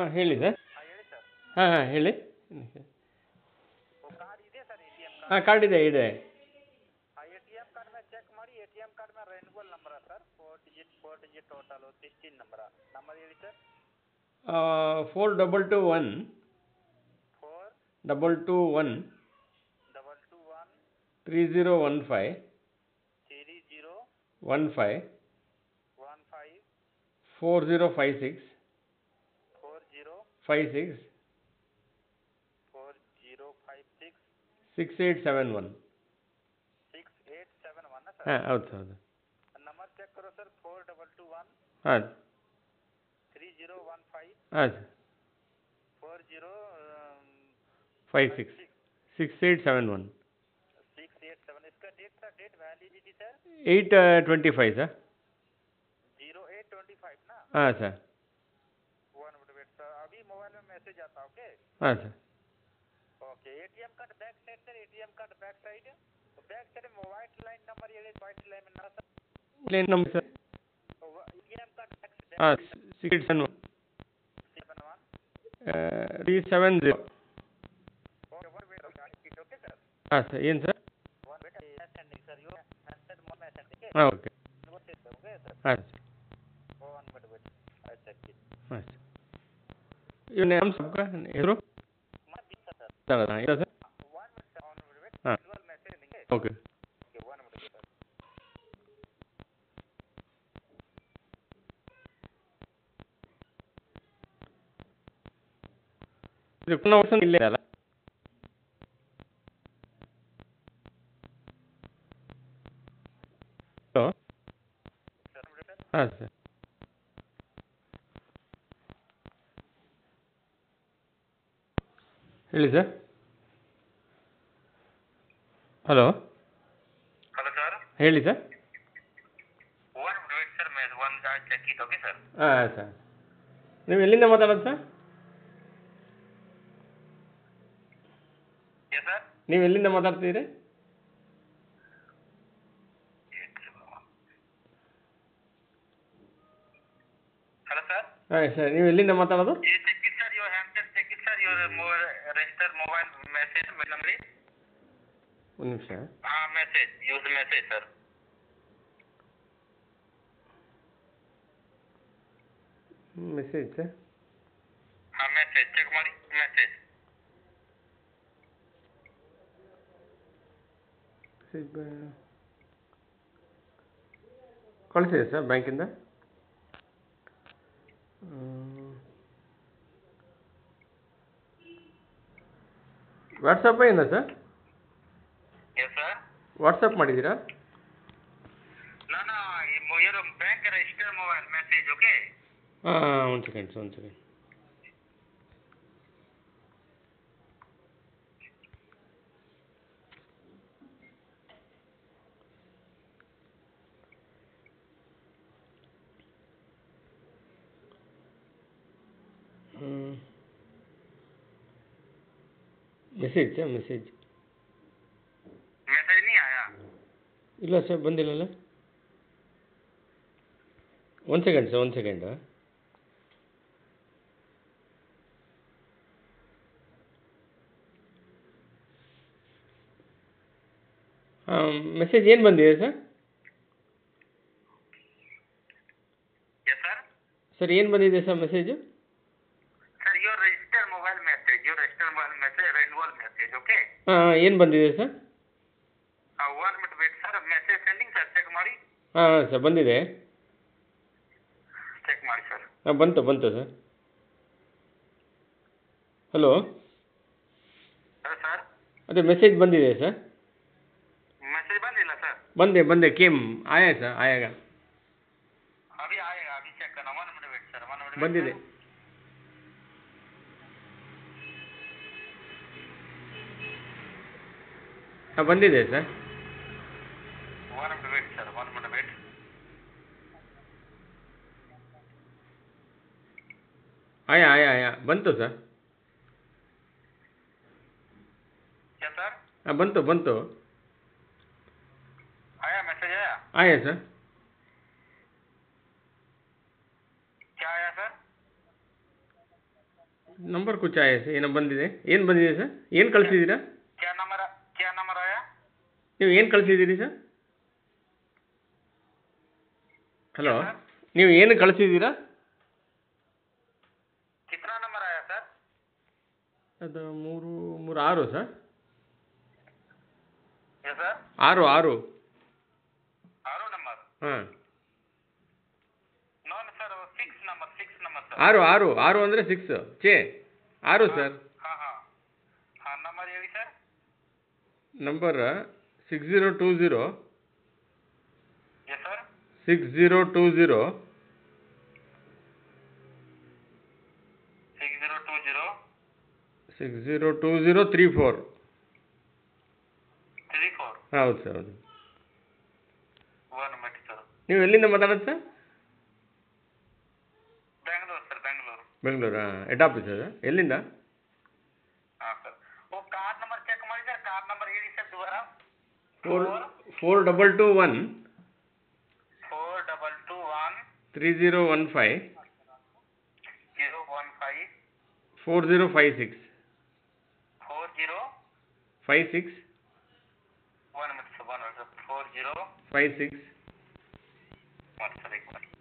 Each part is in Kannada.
ಹೇಳಿ ಸರ್ ಹಾಂ ಹೇಳಿ ಸರ್ ಹಾಂ ಹಾಂ ಹೇಳಿ ಕಾರ್ಡ್ ಇದೆ sir A T M card ಹಾಂ ಕಾರ್ಡ್ ಇದೆ ಇದೆ ಆ ಎ ಟಿ ಎಮ್ ಕಾರ್ಡ್ ಮೇಲೆ ಚೆಕ್ ಮಾಡಿ ಎ ಟಿ ಎಮ್ ಕಾರ್ಡ್ ಮೇಲೆ renewal number sir four digit four digit total sixteen number number ಹೇಳಿ sir four double two one four double two one double two one three zero one five three zero one five one five four zero five six four zero five six four zero five six six eight seven one six eight seven one sir ಹಾಂ ಹೌದು ಸರ್ ಹೌದು ನಂಬರ್ ಚೆಕ್ करो sir four double two one ಹಾಂ थ्री जीरो वन फाइव ಹಾಂ sir four zero five six six eight seven one six eight seven इसका date sir date validity sir eight twenty five sir zero eight twenty five ना ಹಾಂ sir one minute wait sir अभी मोबाइल में मैसेज आता ओके ಹಾಂ sir okay ATM card back side sir ATM card back side back side में वाइट लाइन नंबर ये वाइट लाइन में ना सर ಏನು number sir ATM card back ಹಾಂ six eight seven seven one three seven zero okay one wait okay sir ಹಾಂ ಸರ್ ಏನು sir one wait sending sir you hundred more मैं सेंडिंग ओके ಹಾಂ ಓಕೆ ओके सर ಹಾಂ sir one minute wait I check it ಹಾಂ ಸರ್ ಇವ್ ನೇಮ್ ಸಬ್ಕ ಹೆಸರು मैं बीस सर ಹಾಂ ಇಲ್ಲ sir one minute sir one minute wait हाँ। विजुअल मैसेज देंगे okay okay one minute sir ಇದು ಪುನಃ ವರ್ಷ ಇಲ್ಲೇ ಅಲ್ಲ ಹಲೋ सर मिनट सर ಹಾಂ ಸರ್ ಹೇಳಿ ಸರ್ ಹಲೋ हेलो सर ಹೇಳಿ sir one minute wait sir मैं वन का चेक इट ओके सर ಹಾಂ ಸರ್ ನೀವು ಎಲ್ಲಿಂದ ಮಾತಾಡೋದು ಸರ್ ये सर ನೀವು ಎಲ್ಲಿಂದ ಮಾತಾಡ್ತಿದ್ದೀರಿ हेलो सर ಹಾಂ ಸರ್ ನೀವು ಎಲ್ಲಿಂದ ಮಾತಾಡೋದು ये check it sir your hand check it sir your register mobile message number ಒಂದು ನಿಮಿಷ हाँ message use message sir message sir हाँ मैसेज चेक ಮಾಡಿ मैसेज ಮೆಸೇಜ್ ಕಳಿಸಿದೆ ಸರ್ ಬ್ಯಾಂಕಿಂದ ವಾಟ್ಸಪ್ಪ ಏನ ಸರ್ यस सर ವಾಟ್ಸಪ್ ಮಾಡಿದ್ದೀರಾ ना ना ये मो- ये bank register mobile message okay ಹಾಂ ಒಂದು ಸೆಕೆಂಡ್ ಸರ್ ಒಂದು second message sir message message नहीं आया ಇಲ್ಲ ಸರ್ ಬಂದಿಲ್ಲಲ್ಲ ಒಂದು ಸೆಕೆಂಡ್ ಸರ್ ಒಂದು ಸೆಕೆಂಡ್ ಹಾಂ ಮೆಸೇಜ್ ಏನು ಬಂದಿದೆ ಸರ್ यस सर ಸರ್ ಏನು ಬಂದಿದೆ sir message sir your register mobile message your register mobile message renewal message okay ಹಾಂ ಏನು ಬಂದಿದೆ sir one minute wait sir message sending sir check ಮಾಡಿ ಹಾಂ ಸರ್ ಬಂದಿದೆ ಚೆಕ್ ಮಾಡಿ ಸರ್ ಹಾಂ ಬಂತು ಬಂತು ಸರ್ ಹಲೋ ಹಲೋ ಸರ್ ಅದೇ ಮೆಸೇಜ್ ಬಂದಿದೆ ಸರ್ मैसेज ಬಂದಿಲ್ಲ ಸರ್ ಬಂದೆ ಬಂದೆ ಕೇಮ್ ಆಯಾ ಸರ್ ಆಯಾಗ अभी आएगा अभी चेक करना one minute wait sir one minute ಬಂದಿದೆ ಹಾಂ ಬಂದಿದೆ sir one minute wait sir one minute wait ಆಯಾ ಆಯಾ ಆಯಾ ಬಂತು ಸರ್ क्या सर ಹಾಂ ಬಂತು ಬಂತು आया मैसेज आया ಆಯಾ ಸರ್ क्या आया सर ನಂಬರ್ ಕುಚ್ ಆಯ ಸರ್ ಏನೋ ಬಂದಿದೆ ಏನು ಬಂದಿದೆ ಸರ್ ಏನು ಕಳಿಸಿದ್ದೀರಾ क्या नंबर क्या नंबर आया ನೀವು ಏನು ಕಳಿಸಿದ್ದೀರಿ ಸರ್ ಹಲೋ ನೀವು ಏನು ಕಳಿಸಿದ್ದೀರಾ कितना नंबर आया सर ಅದು ಮೂರು ಮೂರು ಆರು ಸರ್ ये सर ಆರು ಆರು आरो नंबर ಹಾಂ नॉन sir six number six number sir ಆರು ಆರು ಆರು ಅಂದರೆ ಸಿಕ್ಸ್ ಚೇ ಆರು ಸರ್ हाँ हाँ हाँ नंबर ಹೇಳಿ sir number six zero two zero yes sir six zero two zero six zero two zero six zero two zero three four three four ಹೌದು ಸರ್ ಹೌದು ಒನ್ ಮಿನಿಟ್ ಸರ್ ನೀವು ಎಲ್ಲಿಂದ ಮಾತಾಡೋದು ಸರ್ ಬ್ಯಾಂಗ್ಳೂರು ಸರ್ ಬ್ಯಾಂಗ್ಳೂರು ಬೆಂಗಳೂರಾ ಹೆಡ್ ಆಫೀಸ್ ಅದು ಎಲ್ಲಿಂದ ಹಾಂ ಸರ್ ಓ ಕಾರ್ಡ್ ನಂಬರ್ ಚೆಕ್ ಮಾಡಿ ಸರ್ ಕಾರ್ಡ್ ನಂಬರ್ ಹೇಳಿ ಸರ್ ದುವಾರ four four double two one four double two one three zero one five zero one five four zero five six four zero five six one minute sir one minute sir four zero five six one sir एक minute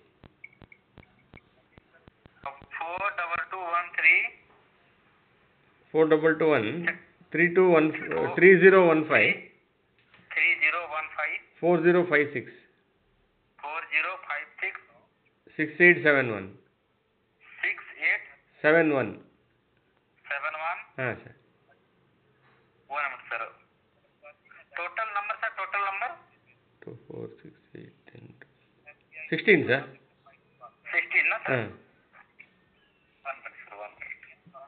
four double two one three four double two one three two one three zero one five three zero one five four zero five six four zero five six six eight seven one six eight seven one seven one ಹಾಂ sir one minute sir total number sir total number two four six eight ten sixteen sir sixteen ना सर ಹಾಂ one minute sir one minute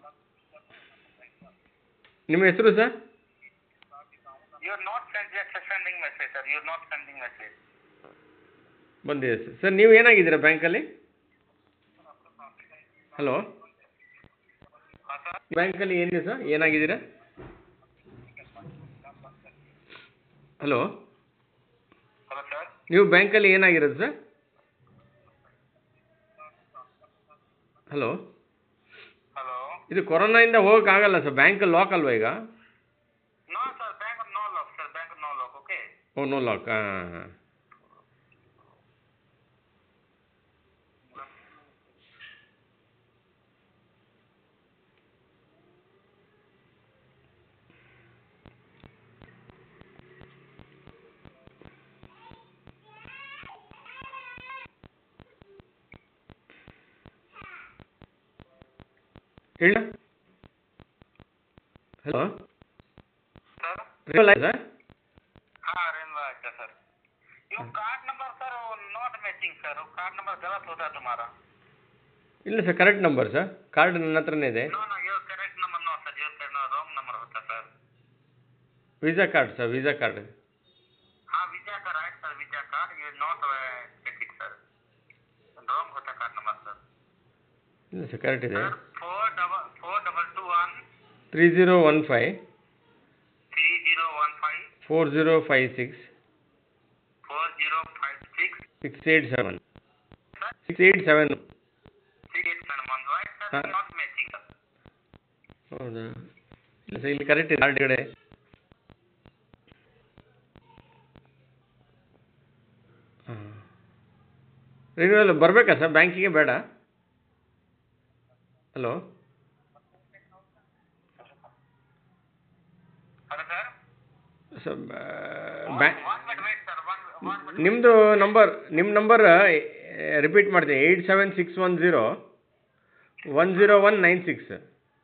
ನಿಮ್ಮ ಹೆಸರು sir you are not sending message sir you are not sending message ಬಂದಿದೆ ಸರ್ ಸರ್ ನೀವು ಏನಾಗಿದ್ದೀರಾ ಬ್ಯಾಂಕಲ್ಲಿ ಹಲೋ हाँ सर ಬ್ಯಾಂಕಲ್ಲಿ ಏನಿದೆ ಸರ್ ಏನಾಗಿದ್ದೀರಾ ಹಲೋ हेलो सर ನೀವು ಬ್ಯಾಂಕಲ್ಲಿ ಏನಾಗಿರೋದು ಸರ್ ಹಲೋ हेलो ಇದು ಕೊರೋನಾಯಿಂದ ಹೋಗೋಕ್ಕಾಗಲ್ಲ ಸರ್ ಬ್ಯಾಂಕ್ ಲಾಕ್ ಅಲ್ವಾ ಈಗ no sir bank no lock sir bank no lock okay ಓ ನೋ ಲಾಕ್ ಹಾಂ ಹಾಂ ಹೇಳ ಹಲೋ सर ರಿಯಲ್ ಆಯ್ತಾ हाँ रेनवा अच्छा sir you card number sir वो नॉट मैचिंग सर वो कार्ड नंबर गलत होता है तुम्हारा ಇಲ್ಲ sir correct number sir card ನನ್ನ ಹತ್ರನೇ ಇದೆ no no your correct number no sir your correct wrong number होता sir visa card sir visa card हाँ वीजा का राइट सर वीजा कार्ड ये नॉट चेकिंग सर रॉन्ग होता कार्ड नंबर सर ಇಲ್ಲ ಸರ್ ಕರೆಕ್ಟ್ ಇದೆ sir four double four double two one three zero one five three zero one five four zero five six four zero five six six eight seven six eight seven six eight seven one right sir हाँ। नॉट मैचिंग सर ಹೌದಾ ಇಲ್ಲ ಸರ್ ಇಲ್ಲಿ ಕರೆಕ್ಟ್ ಇದೆ ಕಾರ್ಡ್ ಕಡೆ ಹಾಂ ರಿನ್ಯೂವಲ್ ಬರಬೇಕಾ ಸರ್ ಬ್ಯಾಂಕಿಗೆ ಬೇಡ ಹಲೋ हेलो सर ಸರ್ ಬ್ಯಾ one minute wait sir one one minute ನಿಮ್ಮದು ನಂಬರ್ ನಿಮ್ಮ ನಂಬರ್ ರಿಪೀಟ್ ಮಾಡ್ತೀನಿ eight seven six one zero one zero one nine six sir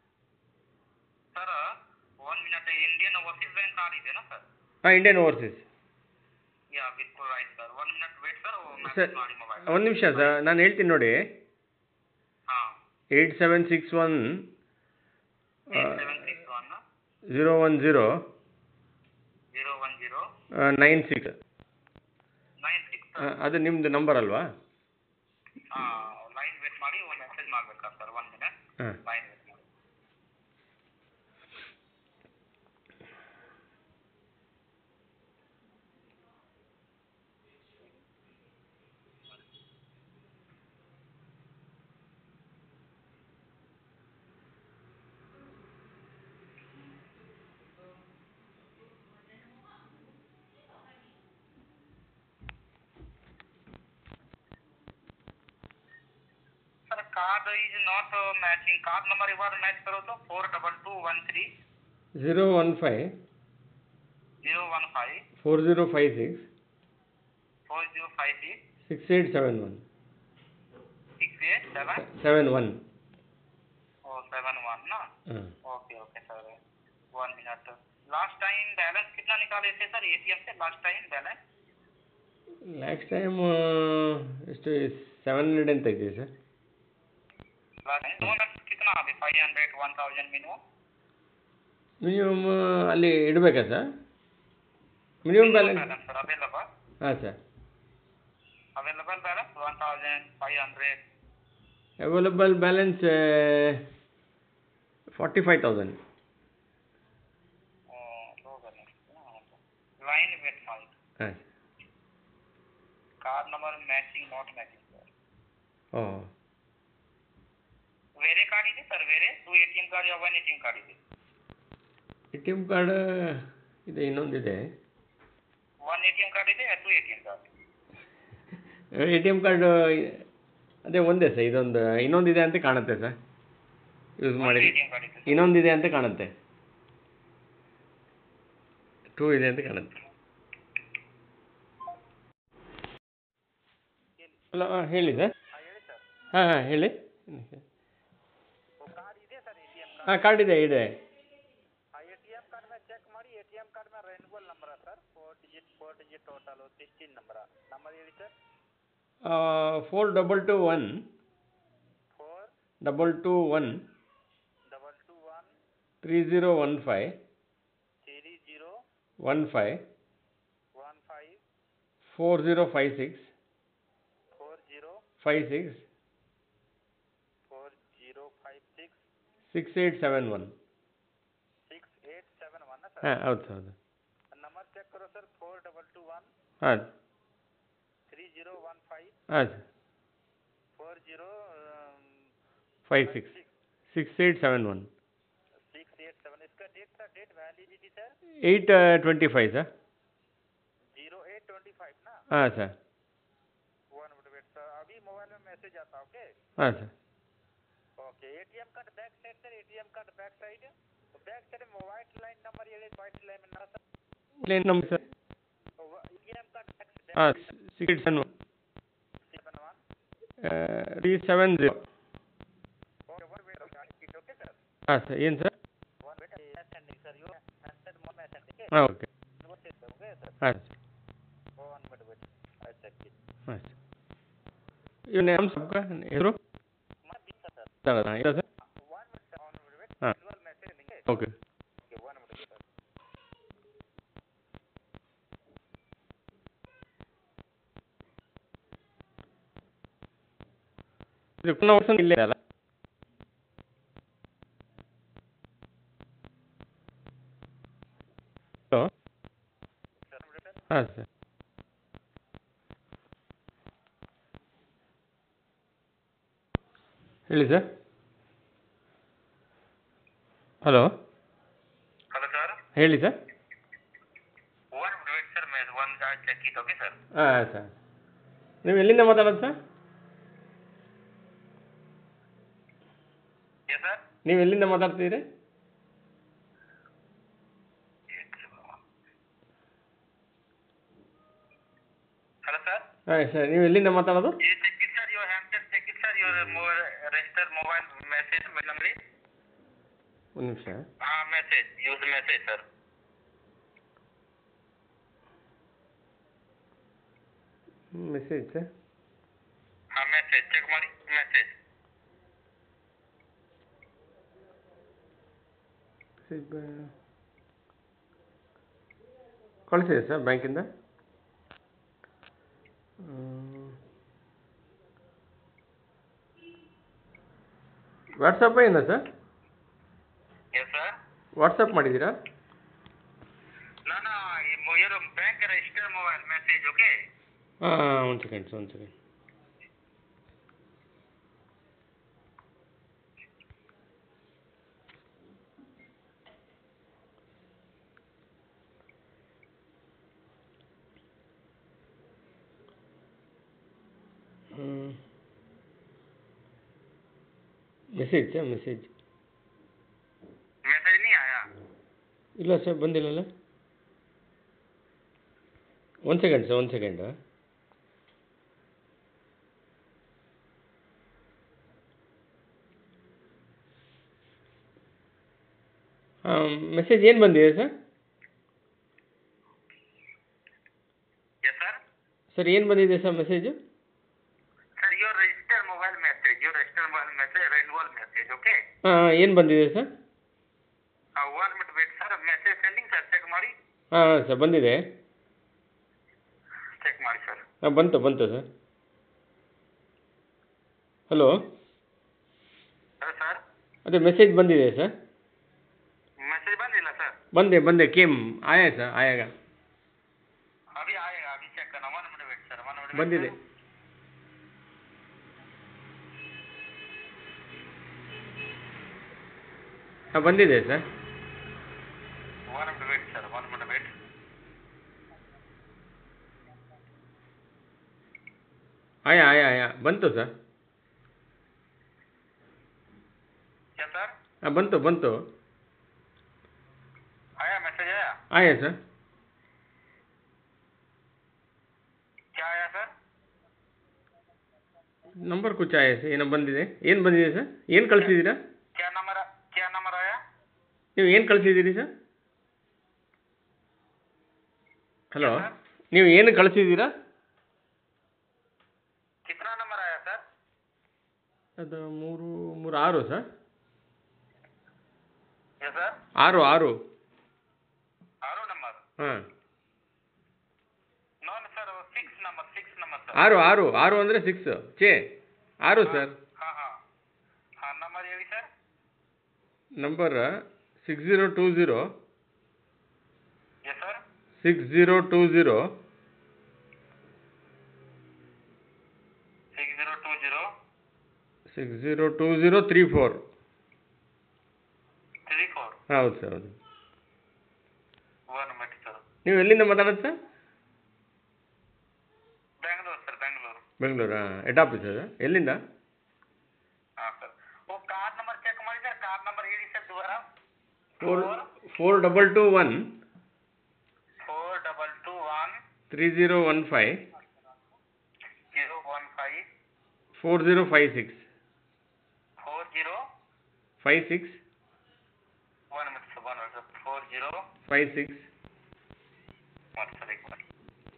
one minute Indian overseas bank card ಇದೆ ना सर ಹಾಂ ಇಂಡಿಯನ್ ಓವರ್ಸೀಸ್ ಯಾ ಬಿಲ್ಕುಲ್ right sir one minute wait sir sir message ಮಾಡಿ ಮೊಬೈಲ್ ಒಂದು ನಿಮಿಷ ಸರ್ ನಾನು ಹೇಳ್ತೀನಿ ನೋಡಿ ಹಾಂ eight seven six one seven six one zero one zero zero one zero nine six nine six ಅದು ನಿಮ್ಮದು ನಂಬರ್ ಅಲ್ವಾ ಹಾಂ ಲೈನ್ ವೇಟ್ ಮಾಡಿ ಒಂದು ಮೆಸೇಜ್ ಮಾಡಬೇಕಾ ಸರ್ ಒನ್ ಮಿನಿಟ್ ಹಾಂ ಲೈನ್ ವೇಟ್ ಮಾಡಿ card is not matching card number एक बार मैच करो तो four double two one three zero one five zero one five four zero five six four zero five six six eight seven one six eight seven seven one और सेवन वन ना ಹಾಂ okay okay sir one minute last time balance कितना निकाले थे सर एटीएम से last time balance last time ಎಷ್ಟು ಸೆವೆನ್ ಹಂಡ್ರೆಡ್ ಅಂತ ಇದೆ ಸರ್ लास्ट टाइम दोनों कितना अभी five hundred one thousand minimum minimum ಅಲ್ಲಿ ಇಡಬೇಕಾ sir minimum balance balance sir available ಹಾಂ sir available balance one thousand five hundred available balance forty five thousand line wait mic ಹಾಂ card number matching not matching sir ಓ ಬೇರೆ ಕಾರ್ಡ್ ಇದೆ ಸರ್ ಬೇರೆ two A T M card ಯಾವ one A T M card ಇದೆ ಎ ಟಿ ಎಮ್ ಕಾರ್ಡ್ ಇದೆ ಇನ್ನೊಂದಿದೆ one A T M card ಇದೆ two A T M card A T M card ಅದೇ ಒಂದೇ ಸರ್ ಇದೊಂದು ಇನ್ನೊಂದಿದೆ ಅಂತ ಕಾಣುತ್ತೆ ಸರ್ ಯೂಸ್ ಮಾಡಿ ಎ ಟಿ ಎಮ್ ಕಾರ್ಡ್ ಇದೆ ಇನ್ನೊಂದಿದೆ ಅಂತ ಕಾಣುತ್ತೆ ಟೂ ಇದೆ ಅಂತ ಕಾಣುತ್ತೆ ಹಲೋ ಹಾಂ ಹೇಳಿ ಸರ್ ಹಾಂ ಹೇಳಿ ಸರ್ ಹಾಂ ಹಾಂ ಹೇಳಿ ಕಾರ್ಡ್ ಇದೆ sir A T M card ಹಾಂ ಕಾರ್ಡ್ ಇದೆ ಇದೆ ಆ ಎ ಟಿ ಎಮ್ ಕಾರ್ಡ್ ಮೇಲೆ ಚೆಕ್ ಮಾಡಿ ಎ ಟಿ ಎಮ್ ಕಾರ್ಡ್ ಮೇಲೆ renewal number sir four digit four digit total sixteen number number ಹೇಳಿ sir four double two one four double two one double two one three zero one five three zero one five one five four zero five six four zero five six four zero five six six eight seven one six eight seven one sir ಹಾಂ ಹೌದು ಹೌದು ನಂಬರ್ ಚೆಕ್ करो sir four double two one ಹಾಂ थ्री जीरो वन फाइव ಹಾಂ sir four zero five six six eight seven one six eight seven इसका date sir date validity sir eight twenty five sir zero eight twenty five ना ಹಾಂ sir one minute wait sir अभी मोबाइल में मैसेज आता ओके ಹಾಂ sir okay ATM card back side sir ATM card back side back side में वाइट लाइन नंबर ये वाइट लाइन में ना सर ಏನು number sir ATM card back ಹಾಂ six eight seven one seven one three seven zero okay one wait okay sir ಹಾಂ ಸರ್ ಏನು sir one wait sending sir you send more message okay ಹಾಂ ಓಕೆ ओके सर ಹಾಂ sir one minute wait I check it ಹಾಂ ಸರ್ ಇವ್ ನಮ್ಮ ಸಬ್ಕ ಹೆಸರು मैं बीस सर ಹಾಂ ಇಲ್ಲ sir one minute sir one minute wait हाँ। मैनुअल मैसेज देंगे okay okay one minute sir ಇದು ಪುನಃ ವರ್ಷ ಇಲ್ಲೇ ಅಲ್ಲ ಹಲೋ ಹಾಂ ಸರ್ ಹೇಳಿ ಸರ್ ಹಲೋ हेलो सर ಹೇಳಿ ಸರ್ वन मिनट सर मैं वन का चेक इट ओके सर ಹಾಂ ಸರ್ ನೀವು ಎಲ್ಲಿಂದ ಮಾತಾಡೋದು ಸರ್ ये सर ನೀವು ಎಲ್ಲಿಂದ ಮಾತಾಡ್ತಿದ್ದೀರಿ हेलो सर ಹಾಂ ಸರ್ ನೀವು ಎಲ್ಲಿಂದ ಮಾತಾಡೋದು ये check it sir your hand check it sir your register mobile message number ಒಂದು ನಿಮಿಷ हाँ message use message sir message sir हाँ मैसेज चेक ಮಾಡಿ मैसेज ಮೆಸೇಜ್ ಕಳಿಸಿದೆ ಸರ್ ಬ್ಯಾಂಕಿಂದ ವಾಟ್ಸಪ್ ಏನ ಸರ್ यस सर ವಾಟ್ಸಪ್ ಮಾಡಿದ್ದೀರಾ ना ना ये मो- ये bank register mobile message okay ಹಾಂ ಒಂದು ಸೆಕೆಂಡ್ ಒಂದು ಸೆಕೆಂಡ್ ಹ್ಞೂ ಮೆಸೇಜ್ ಸರ್ ಮೆಸೇಜ್ मैसेज नहीं आया ಇಲ್ಲ ಸರ್ ಬಂದಿಲ್ಲಲ್ಲ ಒಂದು ಸೆಕೆಂಡ್ ಸರ್ ಒಂದು ಸೆಕೆಂಡ್ ಹಾಂ ಮೆಸೇಜ್ ಏನು ಬಂದಿದೆ ಸರ್ yes sir ಸರ್ ಏನು ಬಂದಿದೆ sir message sir your register mobile message your register mobile message renewal message okay ಹಾಂ ಏನು ಬಂದಿದೆ sir uh, one minute wait sir message sending sir check ಮಾಡಿ ಹಾಂ ಹಾಂ ಸರ್ ಬಂದಿದೆ ಚೆಕ್ ಮಾಡಿ ಸರ್ ಹಾಂ ಬಂತು ಬಂತು ಸರ್ ಹಲೋ ಹಲೋ ಸರ್ ಅದೇ ಮೆಸೇಜ್ ಬಂದಿದೆ ಸರ್ मैसेज ಬಂದಿಲ್ಲ ಸರ್ ಬಂದೆ ಬಂದೆ ಕೇಮ್ ಆಯಾ ಸರ್ ಆಯಾಗ ಅಭಿ ಆಯೇಗಾ ಅಭಿ ಚೆಕ್ करना one minute wait sir one minute wait ಬಂದಿದೆ sir. ಹಾಂ ಬಂದಿದೆ sir one minute wait sir one minute wait ಆಯಾ ಆಯಾ ಆಯಾ ಬಂತು ಸರ್ क्या सर ಹಾಂ ಬಂತು ಬಂತು आया मैसेज आया ಆಯಾ ಸರ್ क्या आया सर ನಂಬರ್ ಕುಚ್ ಆಯಾ ಸರ್ ಏನೋ ಬಂದಿದೆ ಏನು ಬಂದಿದೆ ಸರ್ ಏನು ಕಳಿಸಿದ್ದೀರಾ क्या नंबर क्या नंबर आया ನೀವು ಏನು ಕಳಿಸಿದ್ದೀರಿ ಸರ್ ಹಲೋ ಸರ್? ನೀವು ಏನು ಕಳಿಸಿದ್ದೀರಾ कितना नंबर आया सर ಅದು ಮೂರು ಮೂರು ಆರು ಸರ್ ये सर ಆರು ಆರು आरो नंबर ಹಾಂ नॉन sir six number six number sir ಆರು ಆರು ಆರು ಅಂದರೆ ಸಿಕ್ಸ್ ಚೇ ಆರು ಸರ್ हाँ हाँ हाँ नंबर ಹೇಳಿ sir number six zero two zero yes sir six zero two zero six zero two zero six zero two zero three four three four ಹೌದು ಸರ್ ಹೌದು ಒನ್ ಮಿನಿಟ್ ಸರ್ ನೀವು ಎಲ್ಲಿಂದ ಮಾತಾಡೋದು ಸರ್ ಬೆಂಗಳೂರು ಸರ್ ಬೆಂಗಳೂರು ಬೆಂಗಳೂರು ಹಾಂ ಹೆಡ್ ಆಫೀಸ್ ಅದು ಎಲ್ಲಿಂದ ಹಾಂ ಸರ್ ಓ ಕಾರ್ಡ್ ನಂಬರ್ ಚೆಕ್ ಮಾಡಿ ಸರ್ ಕಾರ್ಡ್ ನಂಬರ್ ಹೇಳಿ ಸರ್ ದುವಾರ four four double two one four double two one three zero one five zero one five four zero five six four zero five six one minute sir one minute sir four zero five six one sir एक minute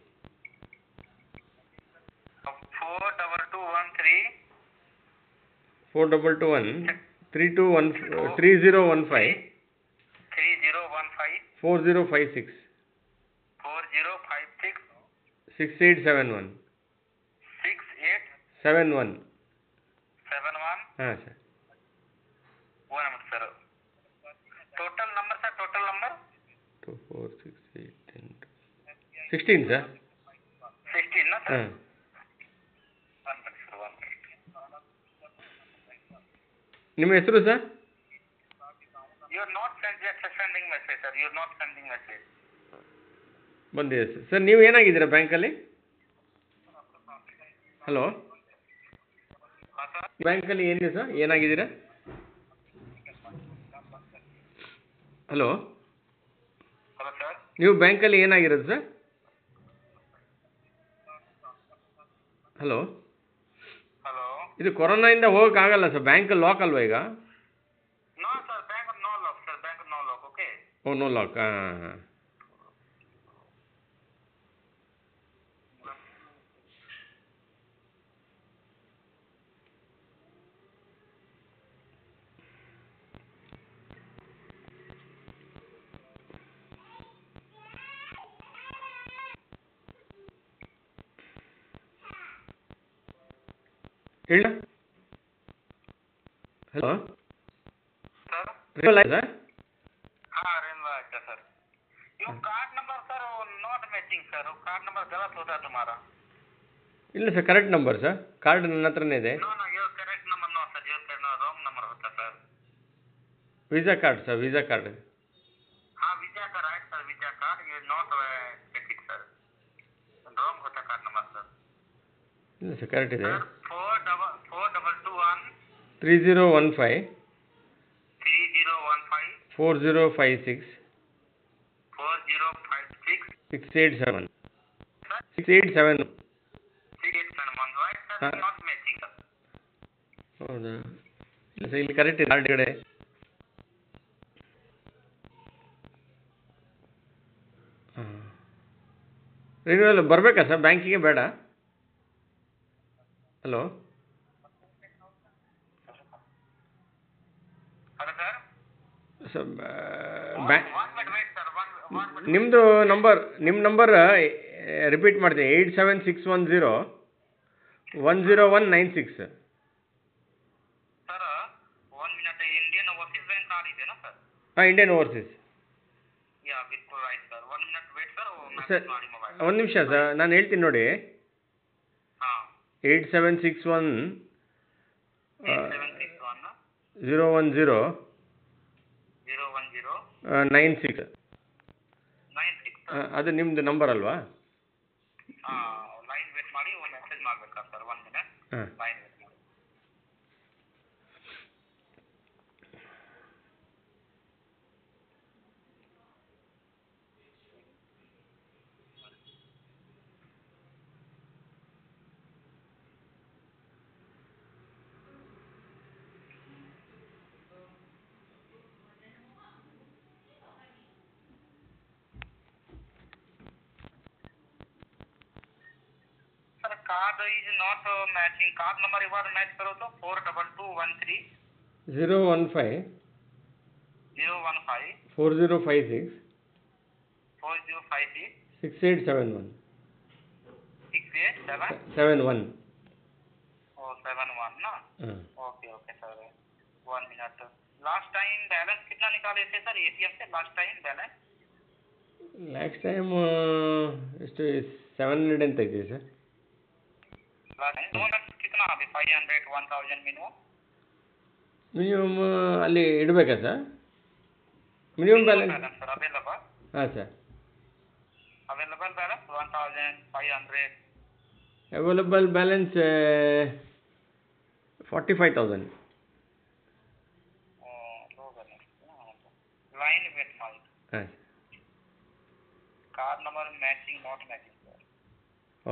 four double two one three four double two one three two one three zero one five three zero one five four zero five six four zero five six six eight seven one six eight seven one seven one ಹಾಂ sir one minute sir total number sir total number two four six eight ten sixteen sir sixteen ना सर ಹಾಂ one minute sir one minute ನಿಮ್ಮ ಹೆಸರು sir you are not sending message sir you are not sending message ಬಂದಿದೆ ಸರ್ ಸರ್ ನೀವು ಏನಾಗಿದ್ದೀರಾ ಬ್ಯಾಂಕಲ್ಲಿ ಹಲೋ हाँ सर ಬ್ಯಾಂಕಲ್ಲಿ ಏನಿದೆ ಸರ್ ಏನಾಗಿದ್ದೀರಾ ಹಲೋ हेलो सर ನೀವು ಬ್ಯಾಂಕಲ್ಲಿ ಏನಾಗಿರೋದು ಸರ್ ಹಲೋ हेलो ಇದು ಕೊರೋನಾಯಿಂದ ಹೋಗೋಕ್ಕಾಗಲ್ಲ ಸರ್ ಬ್ಯಾಂಕ್ ಲಾಕ್ ಅಲ್ವಾ ಈಗ no sir bank no lock sir bank no lock okay ಓ ನೋ ಲಾಕ್ ಹಾಂ ಹಾಂ ಹೇಳ ಹಲೋ सर ರಿಯಲ್ ಆಯ್ತಾ हाँ रेनवा अच्छा sir you card number sir not matching sir वो कार्ड नंबर गलत होता है तुम्हारा ಇಲ್ಲ sir correct number sir card ನನ್ನ ಹತ್ರನೇ ಇದೆ no no your correct number no sir your correct wrong number होता sir visa card sir visa card हाँ वीजा का right sir visa card you not check it sir wrong होता कार्ड नंबर सर ಇಲ್ಲ ಸರ್ ಕರೆಕ್ಟ್ ಇದೆ sir four double four double two one three zero one five three zero one five four zero five six four zero five six six eight seven six eight seven six eight seven one right ಹಾ. ಸರ್ ನಾಟ್ ಮ್ಯಾಚಿಂಗ್ ಸರ್ ಹೌದಾ ಇಲ್ಲ ಸರ್ ಇಲ್ಲಿ ಕರೆಕ್ಟ್ ಇದೆ ಕಾರ್ಡ್ ಕಡೆ ಹಾಂ ರಿನ್ಯೂವಲ್ ಬರಬೇಕಾ ಸರ್ ಬ್ಯಾಂಕಿಗೆ ಬೇಡ ಹಲೋ ಹಲೋ ಸರ್ ಸರ್ ಬ್ಯಾ one minute wait sir one one minute ನಿಮ್ಮದು ನಂಬರ್ ನಿಮ್ಮ ನಂಬರ್ ರಿಪೀಟ್ ಮಾಡ್ತೀನಿ eight seven six one zero one zero one nine six sir one minute Indian overseas bank card ಇದೆಯಾ ಸರ್ ಹಾಂ ಇಂಡಿಯನ್ ಓವರ್ಸೀಸ್ ಯಾ ಬಿಲ್ಕುಲ್ right sir one minute wait sir sir message ಮಾಡಿ ಮೊಬೈಲ್ ಒಂದು ನಿಮಿಷ ಸರ್ ನಾನು ಹೇಳ್ತೀನಿ ನೋಡಿ ಹಾಂ eight seven six one eight seven six one zero one zero zero one zero nine six nine six ಅದು ನಿಮ್ಮದು ನಂಬರ್ ಅಲ್ವಾ ಲೈನ್ ವೇಟ್ ಮಾಡಿ ಒಂದು ಮೆಸೇಜ್ ಮಾಡ್ಬೇಕಾ ಸರ್ ಒನ್ ಮಿನಿಟ್ ಹಾಂ ಲೈನ್ ವೇಟ್ ಮಾಡಿ sir card is not matching card number एक बार मैच करो तो four double two one three zero one five zero one five four zero five six four zero five six six eight seven one six eight seven seven one और सेवन वन ना ಹಾಂ okay okay sir one minute last time balance कितना निकाले थे सर एटीएम से last time balance last time ಎಷ್ಟು ಸೆವೆನ್ ಹಂಡ್ರೆಡ್ ಅಂತ ಇದೆ ಸರ್ लास्ट टाइम दो कितना अभी five hundred one thousand minimum minimum ಅಲ್ಲಿ ಇಡಬೇಕಾ sir minimum balance balance sir available ಹಾಂ sir available balance one thousand five hundred available balance forty five thousand line wait ಮಾಡಿ ಹಾಂ card number matching not matching sir ಓ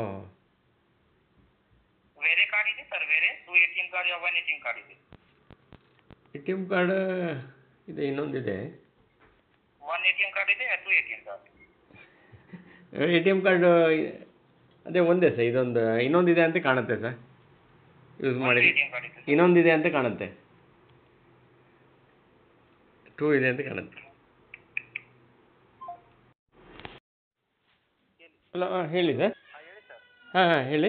ಬೇರೆ ಕಾರ್ಡ್ ಇದೆ ಸರ್ ಬೇರೆ two A T M card ಯಾವ one A T M card ಇದೆ ಎ ಟಿ ಎಮ್ ಕಾರ್ಡ್ ಇದೆ ಇನ್ನೊಂದಿದೆ one A T M card ಇದೆ two A T M card A T M card ಅದೇ ಒಂದೇ ಸರ್ ಇದೊಂದು ಇನ್ನೊಂದಿದೆ ಅಂತ ಕಾಣುತ್ತೆ ಸರ್ ಯೂಸ್ ಮಾಡಿ ಎ ಟಿ ಎಮ್ ಕಾರ್ಡ್ ಇದೆ ಇನ್ನೊಂದಿದೆ ಅಂತ ಕಾಣುತ್ತೆ ಟೂ ಇದೆ ಅಂತ ಕಾಣುತ್ತೆ ಹಲೋ ಹಾಂ ಹೇಳಿ ಸರ್ ಹಾಂ ಹೇಳಿ ಸರ್ ಹಾಂ ಹಾಂ ಹೇಳಿ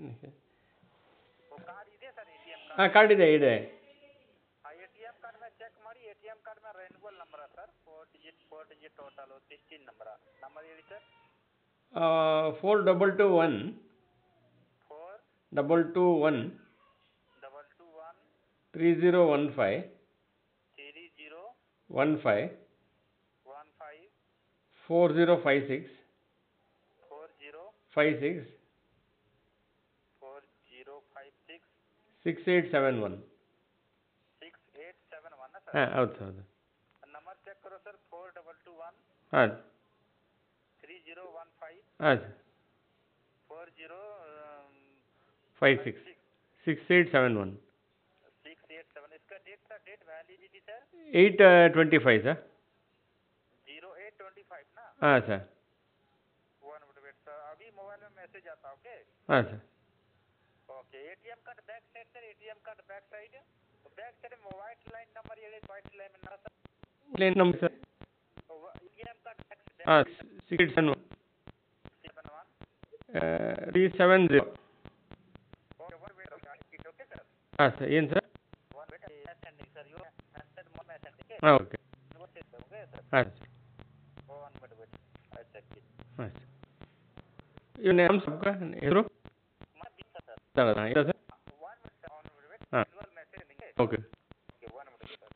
ಕಾರ್ಡ್ ಇದೆ sir A T M card ಹಾಂ ಕಾರ್ಡ್ ಇದೆ ಇದೆ ಆ ಎ ಟಿ ಎಮ್ ಕಾರ್ಡ್ ಮೇಲೆ ಚೆಕ್ ಮಾಡಿ ಎ ಟಿ ಎಮ್ ಕಾರ್ಡ್ ಮೇಲೆ ರೆನ್ಗೋಲ್ number sir four digit four digit total sixteen number number ಹೇಳಿ sir four double two one four double two one double two one three zero one five three zero one five one five four zero five six four zero five six four zero five six six eight seven one six eight seven one sir ಹಾಂ ಹೌದು ಹೌದು नंबर चेक करो sir four double two one ಹಾಂ थ्री जीरो वन फाइव ಹಾಂ sir four zero five six six eight seven one six eight seven इसका date sir date validity sir eight twenty five sir zero eight twenty five ना ಹಾಂ sir one minute wait sir अभी मोबाइल में मैसेज आता ओके ಹಾಂ sir okay ATM card back side sir ATM card back side तो बैक साइड में वाइट लाइन नंबर ये वाइट लाइन में ना sir plain number sir ATM card back ಹಾಂ six eight seven seven one three seven zero okay one wait okay sir ಹಾಂ ಸರ್ ಏನು sir one wait sending sir you send more message okay ಹಾಂ ಓಕೆ ओके सर ಹಾಂ sir one minute wait I check it ಹಾಂ ಸರ್ ಇವ್ನ ನಮ್ಮ ಸಬ್ಕ ಹೆಸರು मैं बीस सर ಇಲ್ಲ sir one minute one minute wait ಹಾಂ विजुअल मैसेज लिंगे okay okay one minute sir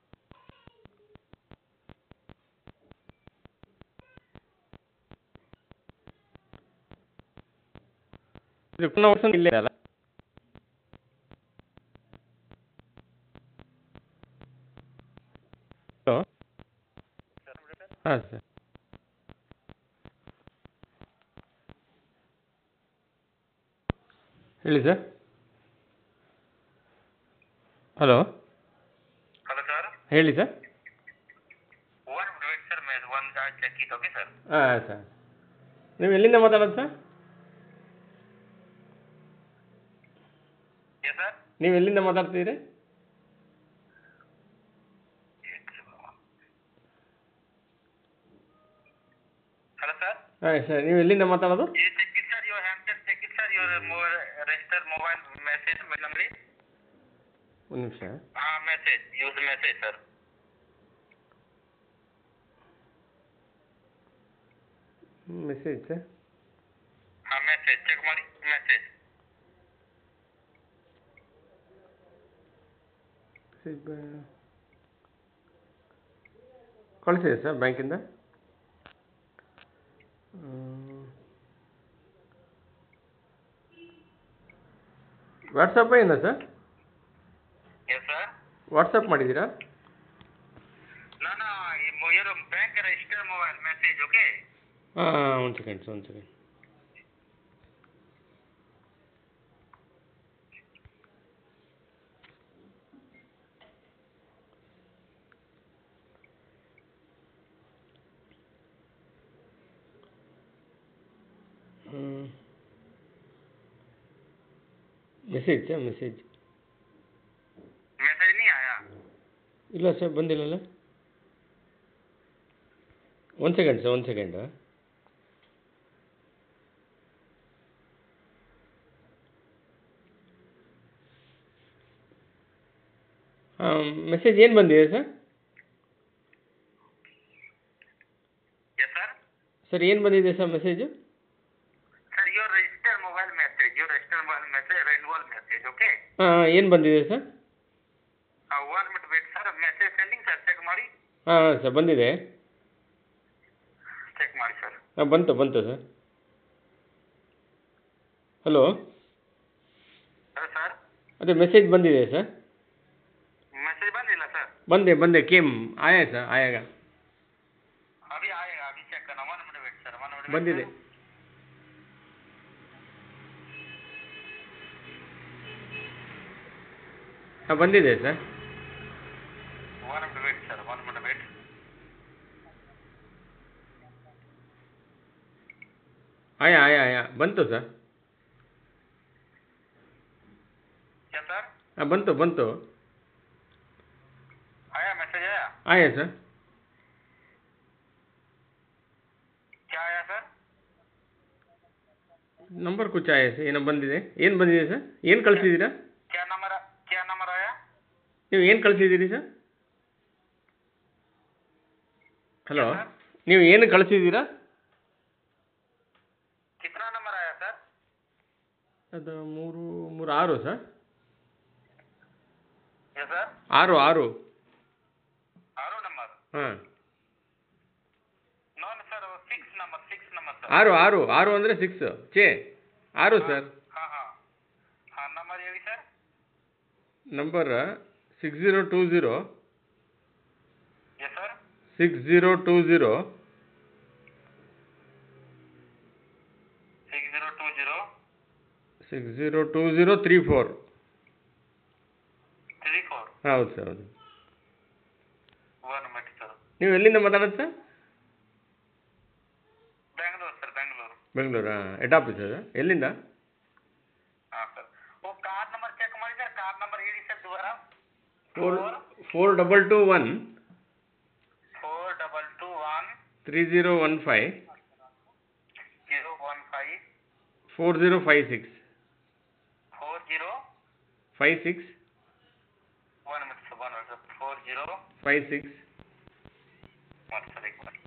ಇದು ಪುನಃ ವರ್ಷ ಇಲ್ಲೇ ಅಲ್ಲ ಹಾಂ ಸರ್ ಹೇಳಿ ಸರ್ ಹಲೋ ಹಲೋ ಸರ್ ಹೇಳಿ sir one wait sir may one check it okay sir ಹಾಂ ಸರ್ ನೀವು ಎಲ್ಲಿಂದ ಮಾತಾಡೋದು ಸರ್ ಎಸ್ ಸರ್ ನೀವು ಎಲ್ಲಿಂದ ಮಾತಾಡ್ತಿದ್ದೀರಿ ಹಲೋ ಸರ್ ಹಾಂ ಸರ್ ನೀವು ಎಲ್ಲಿಂದ ಮಾತಾಡೋದು You check it, sir. Your handset, check it, sir. Your mo- register mobile message, memory. ಒಂದು ನಿಮಿಷ Ah, message. Use the message, sir. Message sir Ah, message. Check ಮಾಡಿ message. ಮೆಸೇಜ್ ಕಳಿಸಿದೆ ಸರ್ ಬ್ಯಾಂಕಿಂದ ವಾಟ್ಸಪ್ ಏನ ಸರ್ Yes, sir. ವಾಟ್ಸಪ್ ಮಾಡಿದ್ದೀರಾ No, no. ಈ your bank register mobile message, okay? ಹಾಂ ಒಂದು ಸೆಕೆಂಡ್ ಸರ್ ಒಂದು second message sir message Message नहीं आया. ಇಲ್ಲ ಸರ್ ಬಂದಿಲ್ಲಲ್ಲ ಒಂದು ಸೆಕೆಂಡ್ ಸರ್ ಒಂದು ಸೆಕೆಂಡ್ ಹಾಂ ಮೆಸೇಜ್ ಏನು ಬಂದಿದೆ ಸರ್ Yes, sir. ಸರ್ ಏನು ಬಂದಿದೆ sir message Sir, your register mobile message. Your register mobile message, renewal message, okay? ಹಾಂ ಏನು ಬಂದಿದೆ sir Uh, one minute wait, sir. Message sending, sir. Check ಮಾಡಿ. ಹಾಂ ಹಾಂ ಸರ್ ಬಂದಿದೆ Check ಮಾಡಿ, sir. ಹಾಂ ಬಂತು ಬಂತು ಸರ್ ಹಲೋ Hello, sir. ಅದೇ ಮೆಸೇಜ್ ಬಂದಿದೆ ಸರ್ Message ಬಂದಿಲ್ಲ, sir. ಬಂದೆ ಬಂದೆ ಕೇಮ್ ಆಯಾ ಸರ್ ಆಯಾಗ अभी आएगा अभी चेक करना one minute wait sir one minute ಬಂದಿದೆ ಹಾಂ ಬಂದಿದೆ sir one minute wait sir one minute wait ಆಯಾ ಆಯಾ ಆಯಾ ಬಂತು ಸರ್ क्या सर ಹಾಂ ಬಂತು ಬಂತು आया मैसेज आया ಆಯಾ ಸರ್ क्या आया सर ನಂಬರ್ ಕುಚ್ ಆಯಾ ಸರ್ ಏನೋ ಬಂದಿದೆ ಏನು ಬಂದಿದೆ ಸರ್ ಏನು ಕಳಿಸಿದ್ದೀರಾ क्या नंबर क्या नंबर आया ನೀವು ಏನು ಕಳಿಸಿದ್ದೀರಿ ಸರ್ ಹಲೋ ನೀವು ಏನು ಕಳಿಸಿದ್ದೀರಾ कितना नंबर आया सर ಅದು ಮೂರು ಮೂರು ಆರು ಸರ್ ये सर ಆರು ಆರು आरो नंबर ಹಾಂ नॉन sir six number six number sir ಆರು ಆರು ಆರು ಅಂದರೆ ಸಿಕ್ಸ್ ಚೇ ಆರು ಸರ್ हाँ हाँ हाँ नंबर ಹೇಳಿ sir number six zero two zero ये sir six zero two zero six zero two zero six zero two zero three four three four ಹೌದು ಸರ್ ಹೌದು वन मिनट सर ನೀವು ಎಲ್ಲಿಂದ ಮಾತಾಡೋದು ಸರ್ बेंगलोर सर बेंगलोर ಬೆಂಗಳೂರಾ ಹೆಡ್ ಆಫೀಸ್ ಅದು ಎಲ್ಲಿಂದ हाँ सर वो कार्ड नंबर चेक ಮಾಡಿ ಸರ್ ಕಾರ್ಡ್ ನಂಬರ್ ಹೇಳಿ ಸರ್ ದ್ವಾರ four four double two one four double two one three zero one five zero one five four zero five six four zero five six one minute sir one minute sir four zero five six one sir एक minute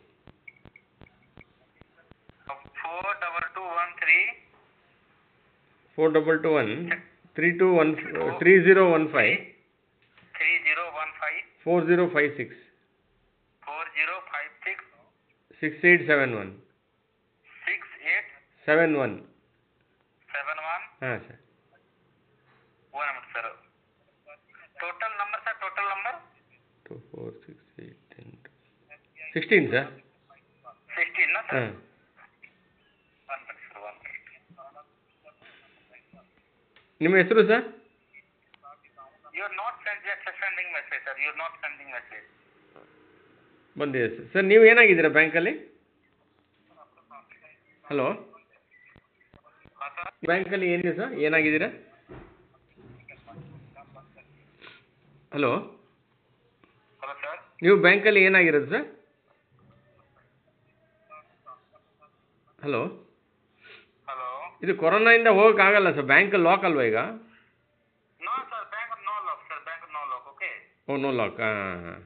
four double two one three four double two one three two one three zero one five three zero one five four zero five six four zero five six six eight seven one six eight seven one seven one ಹಾಂ sir one minute sir total number sir total number two four six eight ten sixteen sir sixteen sir ಹಾಂ ಒನ್ ಮಿನಿಟ್ ಸರ್ ಒನ್ ನಿಮ್ಮ ಹೆಸರು sir you are not sending message sir you are not sending message ಬಂದಿದೆ ಸರ್ ಸರ್ ನೀವು ಏನಾಗಿದ್ದೀರಾ ಬ್ಯಾಂಕಲ್ಲಿ ಹಲೋ ಹಾಂ ಸರ್ ಬ್ಯಾಂಕಲ್ಲಿ ಏನಿದೆ ಸರ್ ಏನಾಗಿದ್ದೀರಾ ಹಲೋ ಹಲೋ ಸರ್ ನೀವು ಬ್ಯಾಂಕಲ್ಲಿ ಏನಾಗಿರೋದು ಸರ್ ಹಲೋ ಹಲೋ ಇದು ಕೊರೋನಾಯಿಂದ ಹೋಗೋಕ್ಕಾಗಲ್ಲ ಸರ್ ಬ್ಯಾಂಕ್ ಲಾಕ್ ಅಲ್ವಾ ಈಗ no sir bank no lock sir bank no lock okay ಓ ನೋ ಲಾಕ್ ಹಾಂ ಹಾಂ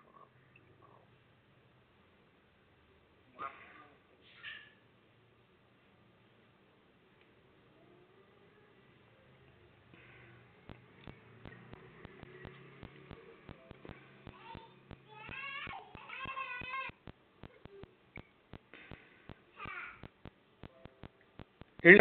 ಹೇಳ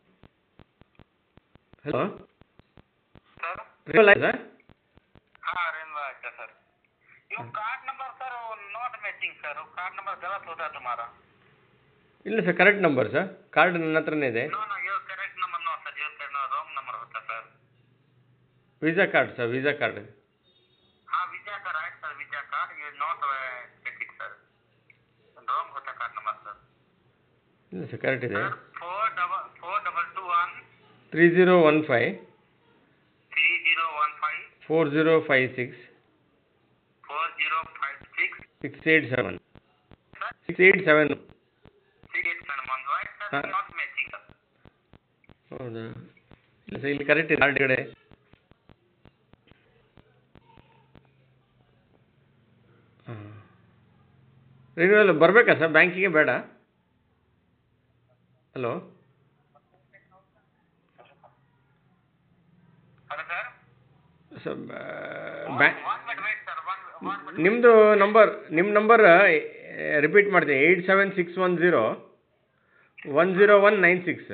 ಹಲೋ सर ರಿಯಲ್ ಆಯ್ತಾ हाँ रेनवा अच्छा sir you card number sir वो नॉट मैचिंग सर वो कार्ड नंबर गलत होता है तुम्हारा ಇಲ್ಲ sir correct number sir card ನನ್ನ ಹತ್ರನೇ ಇದೆ no no your correct number no sir your correct wrong number होता sir visa card sir visa card हाँ वीजा का राइट सर वीजा कार्ड ये नॉट चेकिंग सर रॉन्ग होता कार्ड नंबर सर ಇಲ್ಲ ಸರ್ ಕರೆಕ್ಟ್ ಇದೆ sir four double four double two one three zero one five three zero one five four zero five six four zero five six six eight seven sir six eight seven six eight seven one right sir हाँ। नॉट मैचिंग सर ಹೌದಾ ಇಲ್ಲ ಸರ್ ಇಲ್ಲಿ ಕರೆಕ್ಟ್ ಇದೆ ಕಾರ್ಡ್ ಕಡೆ ಹಾಂ ರಿನ್ಯೂವಲ್ ಬರಬೇಕಾ ಸರ್ ಬ್ಯಾಂಕಿಗೆ ಬೇಡ hello hello sir sir bank one minute wait sir one one minute ನಿಮ್ಮದು ನಂಬರ್ ನಿಮ್ಮ ನಂಬರ್ ರಿಪೀಟ್ ಮಾಡ್ತೀನಿ eight seven six one zero one zero one nine six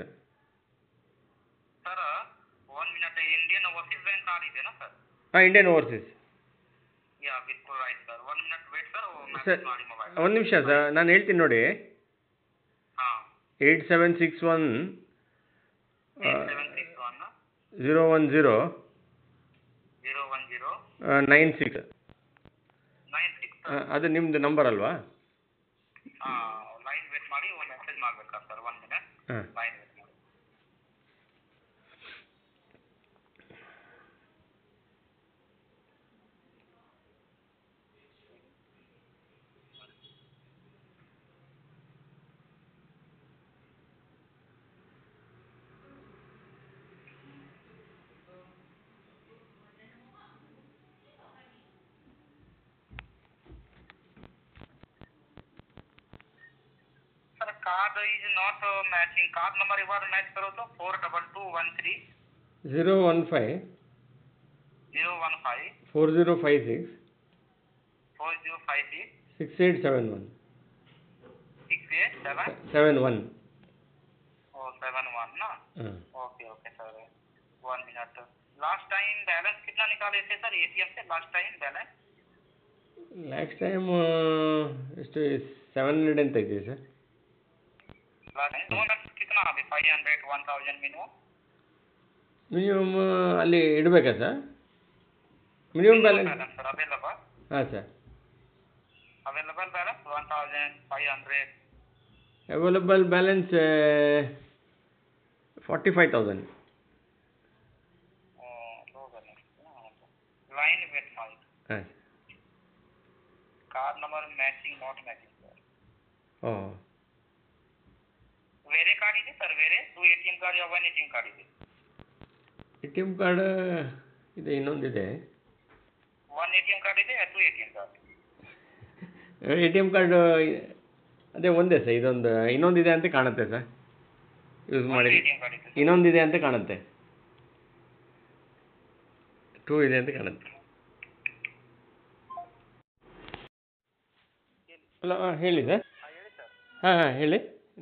sir one minute Indian overseas bank card ಇದೆ ना ಸರ್ ಹಾಂ ಇಂಡಿಯನ್ ಓವರ್ಸೀಸ್ ಯಾ ಬಿಲ್ಕುಲ್ right sir one minute wait sir sir message ಮಾಡಿ ಮೊಬೈಲ್ ಒಂದು ನಿಮಿಷ ಸರ್ ನಾನು ಹೇಳ್ತೀನಿ ನೋಡಿ ಹಾಂ eight seven six one seven six one zero one zero zero one zero nine six nine six ಅದು ನಿಮ್ಮದು ನಂಬರ್ ಅಲ್ವಾ ಹಾಂ ಲೈನ್ ವೇಟ್ ಮಾಡಿ ಒಂದು ಮೆಸೇಜ್ ಮಾಡ್ಬೇಕಾ ಸರ್ ಒನ್ ಮಿನಿಟ್ ಹಾಂ ಲೈನ್ ವೇಟ್ ಮಾಡಿ sir card is not matching card number एक बार मैच करो तो four double two one three zero one five zero one five four zero five six four zero five six six eight seven one six eight seven seven one और सेवन वन ना ಹಾಂ okay okay sir one minute last time balance कितना निकाले थे सर एटीएम से last time balance last time ಎಷ್ಟು ಸೆವೆನ್ ಹಂಡ್ರೆಡ್ ಅಂತ ಇದೆ ಸರ್ लास्ट टाइम दो कितना अभी five hundred one thousand minimum minimum ಅಲ್ಲಿ ಇಡಬೇಕಾ sir minimum balance balance sir available ಹಾಂ sir available balance one thousand five hundred available balance forty five thousand low balance line wait five ಹಾಂ card number matching not matching sir ಓ वेरे कार्ड ಇದೆ ಸರ್ ಬೇರೆ two A T M card one A T M card ಇದೆ ಎ ಟಿ ಎಮ್ ಕಾರ್ಡ್ ಇದೆ ಇನ್ನೊಂದಿದೆ one A T M card ಇದೆ two A T M card A T M card ಅದೇ ಒಂದೇ ಸರ್ ಇದೊಂದು ಇನ್ನೊಂದಿದೆ ಅಂತ ಕಾಣುತ್ತೆ ಸರ್ ಯೂಸ್ ಮಾಡಿ ಎ ಟಿ ಎಮ್ ಕಾರ್ಡ್ ಇದೆ ಇನ್ನೊಂದಿದೆ ಅಂತ ಕಾಣುತ್ತೆ ಟೂ ಇದೆ ಅಂತ ಕಾಣುತ್ತೆ ಹಲೋ ಹಾಂ ಹೇಳಿ ಸರ್ ಹಾಂ ಹೇಳಿ ಸರ್ ಹಾಂ ಹಾಂ ಹೇಳಿ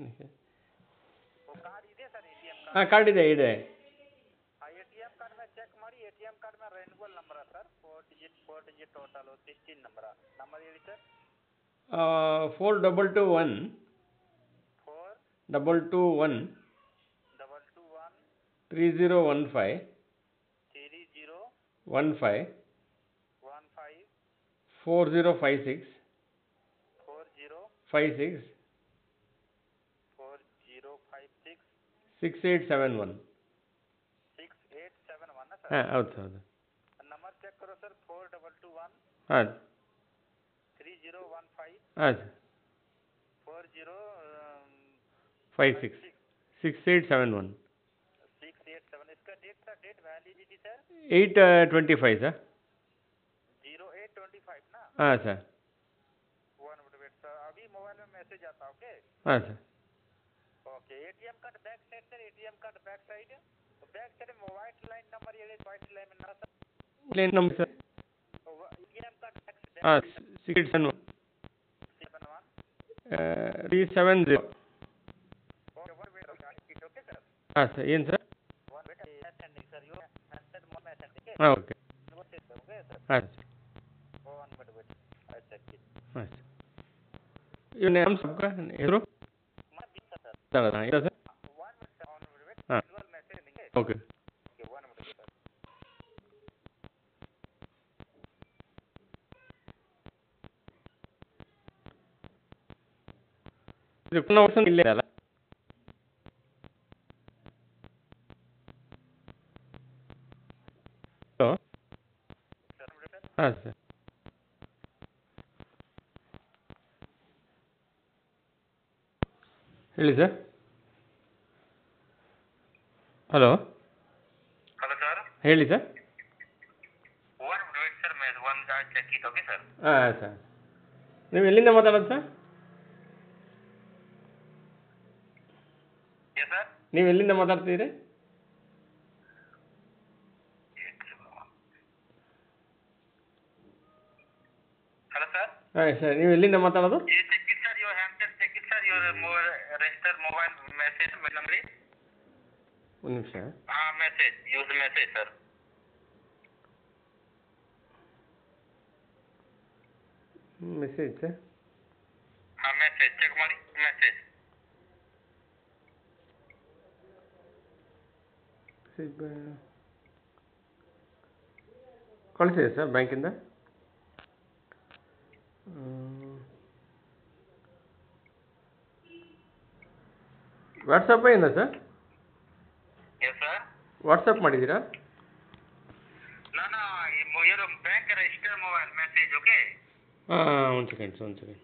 ಕಾರ್ಡ್ ಇದೆ sir A T M card ಹಾಂ ಕಾರ್ಡ್ ಇದೆ ಇದೆ ಆ ಎ ಟಿ ಎಮ್ ಕಾರ್ಡ್ ಮೇಲೆ ಚೆಕ್ ಮಾಡಿ ಎ ಟಿ ಎಮ್ ಕಾರ್ಡ್ ಮೇಲೆ renewal number sir four digit four digit total sixteen number number ಹೇಳಿ sir four double two one four double two one double two one three zero one five three zero one five one five four zero five six four zero five six four zero five six six eight seven one six eight seven one ना ಹಾಂ सर ಹೌದು ಹೌದು नंबर चेक करो sir four double two one ಹಾಂ थ्री जीरो वन फाइव ಹಾಂ sir four zero five six six eight seven one six eight seven इसका date sir date validity sir eight twenty five sir zero eight twenty five ना ಹಾಂ sir one minute wait sir अभी मोबाइल में मैसेज आता ओके ಹಾಂ sir okay ATM card back side sir ATM card back side back side में वाइट लाइन नंबर ये वाइट लाइन में ना सर ಏನು number sir ATM card back ಹಾಂ six eight seven one seven one three seven zero okay one wait okay sir ಹಾಂ ಸರ್ ಏನು sir one wait sending sir you send more message ठीक ಹಾಂ ಓಕೆ है वो चेक करोगे सर ಹಾಂ sir one minute wait I check it ಹಾಂ ಸರ್ ಇವ್ನ ನಮ್ಮ ಸಬ್ಕ ಹೆಸರು मैं बीस सर ಇಲ್ಲ sir one minute sir one minute wait हाँ। विजुअल मैसेज देंगे okay okay one minute sir ಇದು ಪುನಃ ವರ್ಷ ಇಲ್ಲೇ ಅಲ್ಲ ಹಲೋ सर मिनट सर ಹಾಂ ಸರ್ ಹೇಳಿ ಸರ್ ಹಲೋ हेलो सर ಹೇಳಿ sir one minute wait sir मैं one check it okay sir ಹಾಂ ಸರ್ ನೀವು ಎಲ್ಲಿಂದ ಮಾತಾಡೋದು ಸರ್ ये सर ನೀವು ಎಲ್ಲಿಂದ ಮಾತಾಡ್ತಿದ್ದೀರಿ हेलो सर ಹಾಂ ಸರ್ ನೀವು ಎಲ್ಲಿಂದ ಮಾತಾಡೋದು ये check it sir your handset check it sir your register mobile message number ಒಂದು ನಿಮಿಷ हाँ message use message sir message sir हाँ मैसेज चेक ಮಾಡಿ मैसेज ಕಳಿಸಿದೆ ಸರ್ ಬ್ಯಾಂಕಿಂದ ವಾಟ್ಸಪ್ ಏನಾ ಸರ್ यस सर ವಾಟ್ಸಪ್ ಮಾಡಿದ್ದೀರಾ ना ना ये मो- ये bank register mobile message okay ಹಾಂ ಒಂದು ಸೆಕೆಂಡ್ ಸರ್ ಒಂದು second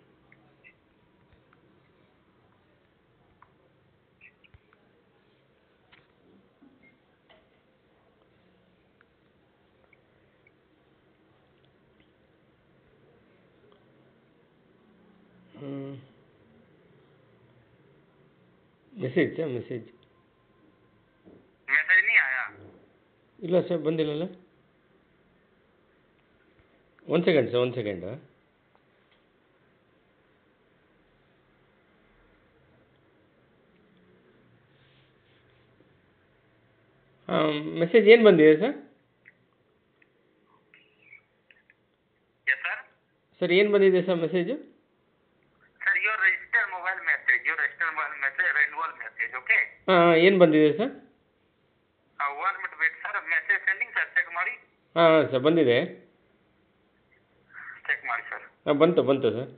message sir message message नहीं आया ಇಲ್ಲ ಸರ್ ಬಂದಿಲ್ಲಲ್ಲ ಒಂದು ಸೆಕೆಂಡ್ ಸರ್ ಒಂದು ಸೆಕೆಂಡ್ ಹಾಂ ಮೆಸೇಜ್ ಏನು ಬಂದಿದೆ ಸರ್ यस सर ಸರ್ ಏನು ಬಂದಿದೆ sir message sir your register mobile message your register mobile message renewal message okay ಹಾಂ ಏನು ಬಂದಿದೆ sir one minute wait sir message sending sir check ಮಾಡಿ ಹಾಂ ಹಾಂ ಸರ್ ಬಂದಿದೆ ಚೆಕ್ ಮಾಡಿ ಸರ್ ಹಾಂ ಬಂತು ಬಂತು ಸರ್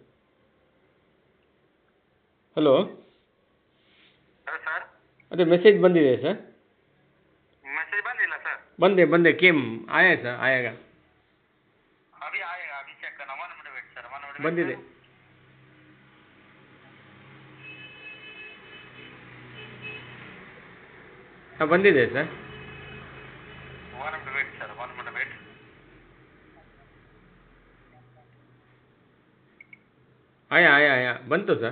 ಹಲೋ ಹಲೋ ಸರ್ ಅದೇ ಮೆಸೇಜ್ ಬಂದಿದೆ ಸರ್ मैसेज ಬಂದಿಲ್ಲ ಸರ್ ಬಂದೆ ಬಂದೆ ಕೇಮ್ ಆಯಾ ಸರ್ ಆಯಾಗ ಅಭಿ ಆಯೇಗಾ ಅಭಿ ಚೆಕ್ करना one minute wait sir one minute ಬಂದಿದೆ ಹಾಂ ಬಂದಿದೆ sir one minute wait sir one minute wait ಆಯಾ ಆಯಾ ಆಯಾ ಬಂತು ಸರ್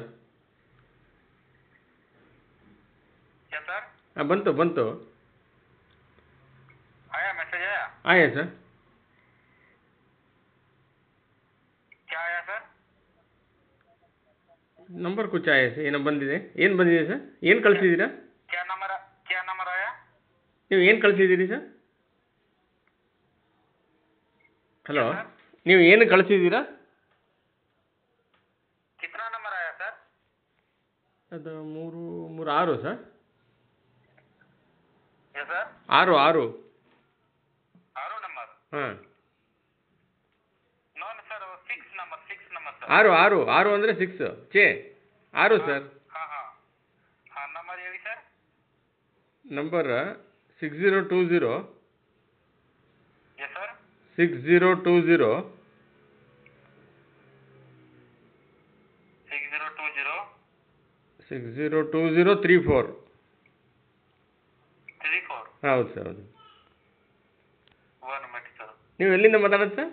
क्या सर ಹಾಂ ಬಂತು ಬಂತು आया मैसेज आया ಆಯಾ ಸರ್ क्या आया सर ನಂಬರ್ ಕುಚ್ ಆಯಾ ಸರ್ ಏನೋ ಬಂದಿದೆ ಏನು ಬಂದಿದೆ ಸರ್ ಏನು ಕಳಿಸಿದ್ದೀರಾ क्या नंबर क्या नंबर आया ನೀವು ಏನು ಕಳಿಸಿದ್ದೀರಿ ಸರ್ ಹಲೋ ಸರ್? ನೀವು ಏನು ಕಳಿಸಿದ್ದೀರಾ नंबर आया सर ಅದು ಮೂರು ಮೂರು ಆರು ಸರ್ ये सर ಆರು ಆರು आरो नंबर ಹಾಂ नॉन sir six number six number sir ಆರು ಆರು ಆರು ಅಂದರೆ ಸಿಕ್ಸ್ ಚೇ ಆರು ಸರ್ हाँ हाँ हाँ नंबर ಹೇಳಿ sir number six zero two zero yes sir six zero two zero six zero two zero six zero two zero three four three four ಹೌದು ಸರ್ ಹೌದು ಒನ್ ಮಿನಿಟ್ ಸರ್ ನೀವು ಎಲ್ಲಿಂದ ಮಾತಾಡೋದು ಸರ್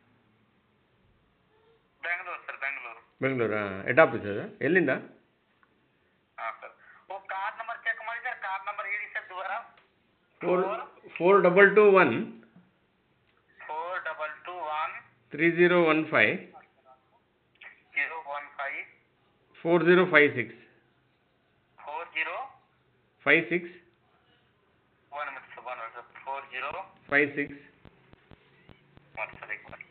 ಬೆಂಗಳೂರು ಸರ್ ಬೆಂಗಳೂರು ಬೆಂಗಳೂರಾ ಹೆಡ್ ಆಫೀಸ್ ಅದು ಎಲ್ಲಿಂದ ಹಾಂ ಸರ್ ಓ ಕಾರ್ಡ್ ನಂಬರ್ ಚೆಕ್ ಮಾಡಿ ಸರ್ ಕಾರ್ಡ್ ನಂಬರ್ ಹೇಳಿ ಸರ್ ದುವಾರ four four double two one four double two one three zero one five zero one five four zero five six four zero five six one minute sir one minute sir four zero five six one sir एक minute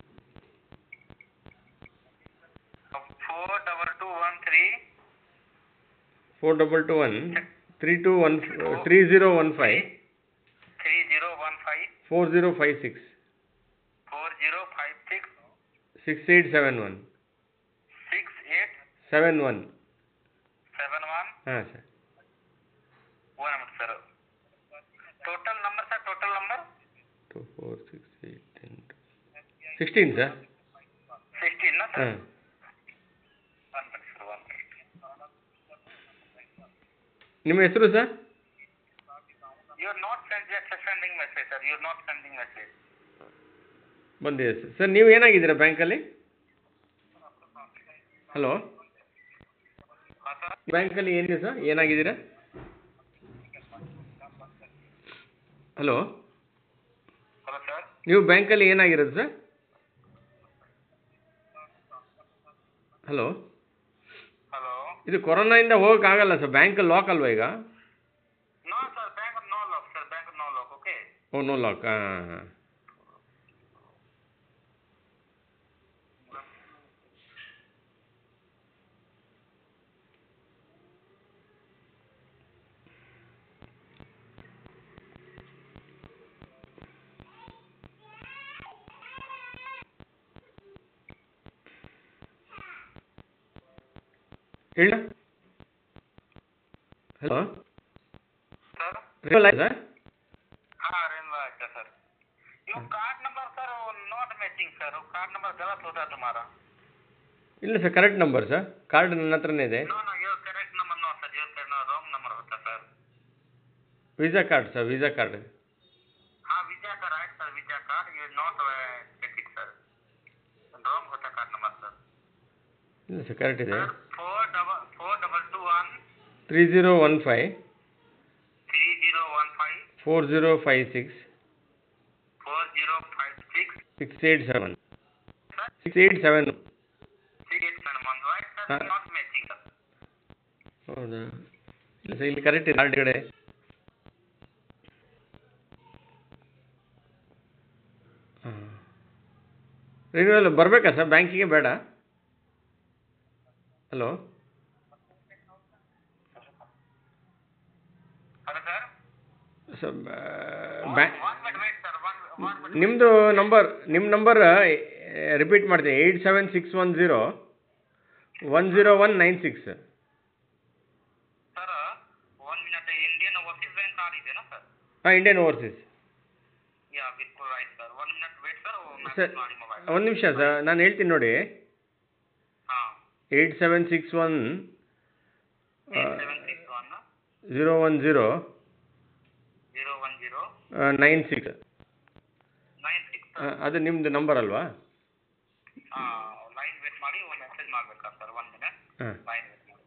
four double two one three four double two one three two one three zero one five three zero one five four zero five six four zero five six six eight seven one six eight seven one seven one ಹಾಂ sir one minute sir total number sir total number two four six eight ten sixteen sir sixteen ना सर ಹಾಂ one minute sir one minute ನಿಮ್ಮ ಹೆಸರು sir you are not sending message sir you are not sending message ಬಂದಿದೆ ಸರ್ ಸರ್ ನೀವು ಏನಾಗಿದ್ದೀರಾ ಬ್ಯಾಂಕಲ್ಲಿ ಹಲೋ हाँ सर ಬ್ಯಾಂಕಲ್ಲಿ ಏನಿದೆ ಸರ್ ಏನಾಗಿದ್ದೀರಾ ಹಲೋ हेलो सर ನೀವು ಬ್ಯಾಂಕಲ್ಲಿ ಏನಾಗಿರೋದು ಸರ್ ಹಲೋ हेलो ಇದು ಕೊರೋನಾಯಿಂದ ಹೋಗೋಕ್ಕಾಗಲ್ಲ ಸರ್ ಬ್ಯಾಂಕ್ ಲಾಕ್ ಅಲ್ವಾ ಈಗ no sir bank no lock sir bank no lock okay ಓ ನೋ ಲಾಕ್ ಹಾಂ ಹಾಂ ಹೇಳ ಹಲೋ सर ಸರ್ हाँ रेनवा अच्छा sir you card number sir not matching sir वो कार्ड नंबर गलत होता है तुम्हारा ಇಲ್ಲ sir correct number sir card ನನ್ನ ಹತ್ರನೇ ಇದೆ no no your correct number no sir your correct wrong number होता sir visa card sir visa card हाँ वीजा का राइट सर वीजा कार्ड ये नॉट टिकट सर रॉन्ग होता कार्ड नंबर सर ಇಲ್ಲ ಸರ್ ಕರೆಕ್ಟ್ ಇದೆ sir four double four double two one three zero one five three zero one five four zero five six four zero five six six eight seven six eight seven six eight seven one right sir हाँ। नॉट मैचिंग सर ಹೌದಾ ಇಲ್ಲ ಸರ್ ಇಲ್ಲಿ ಕರೆಕ್ಟ್ ಇದೆ ಕಾರ್ಡ್ ಕಡೆ ಹಾಂ ರಿನ್ಯೂವಲ್ ಬರಬೇಕಾ ಸರ್ ಬ್ಯಾಂಕಿಗೆ ಬೇಡ hello hello sir sir bank one minute wait sir one one minute ನಿಮ್ಮದು ನಂಬರ್ ನಿಮ್ಮ ನಂಬರ್ ರಿಪೀಟ್ ಮಾಡ್ತೀನಿ eight seven six one zero one zero one nine six sir one minute Indian overseas bank card ಇದೆ ना सर ಹಾಂ ಇಂಡಿಯನ್ ಓವರ್ಸೀಸ್ ಯಾ ಬಿಲ್ಕುಲ್ right sir one minute wait sir sir message ಮಾಡಿ ಮೊಬೈಲ್ ಒಂದು ನಿಮಿಷ ಸರ್ ನಾನು ಹೇಳ್ತೀನಿ ನೋಡಿ ಹಾಂ eight seven six one seven six one zero one zero zero one zero nine six nine six ಅದು ನಿಮ್ಮದು ನಂಬರ್ ಅಲ್ವಾ ಲೈನ್ ವೇಟ್ ಮಾಡಿ ಒಂದು ಮೆಸೇಜ್ ಮಾಡಬೇಕಾ ಸರ್ ಒನ್ ಮಿನಿಟ್ ಹಾಂ ಲೈನ್ ವೇಟ್ ಮಾಡಿ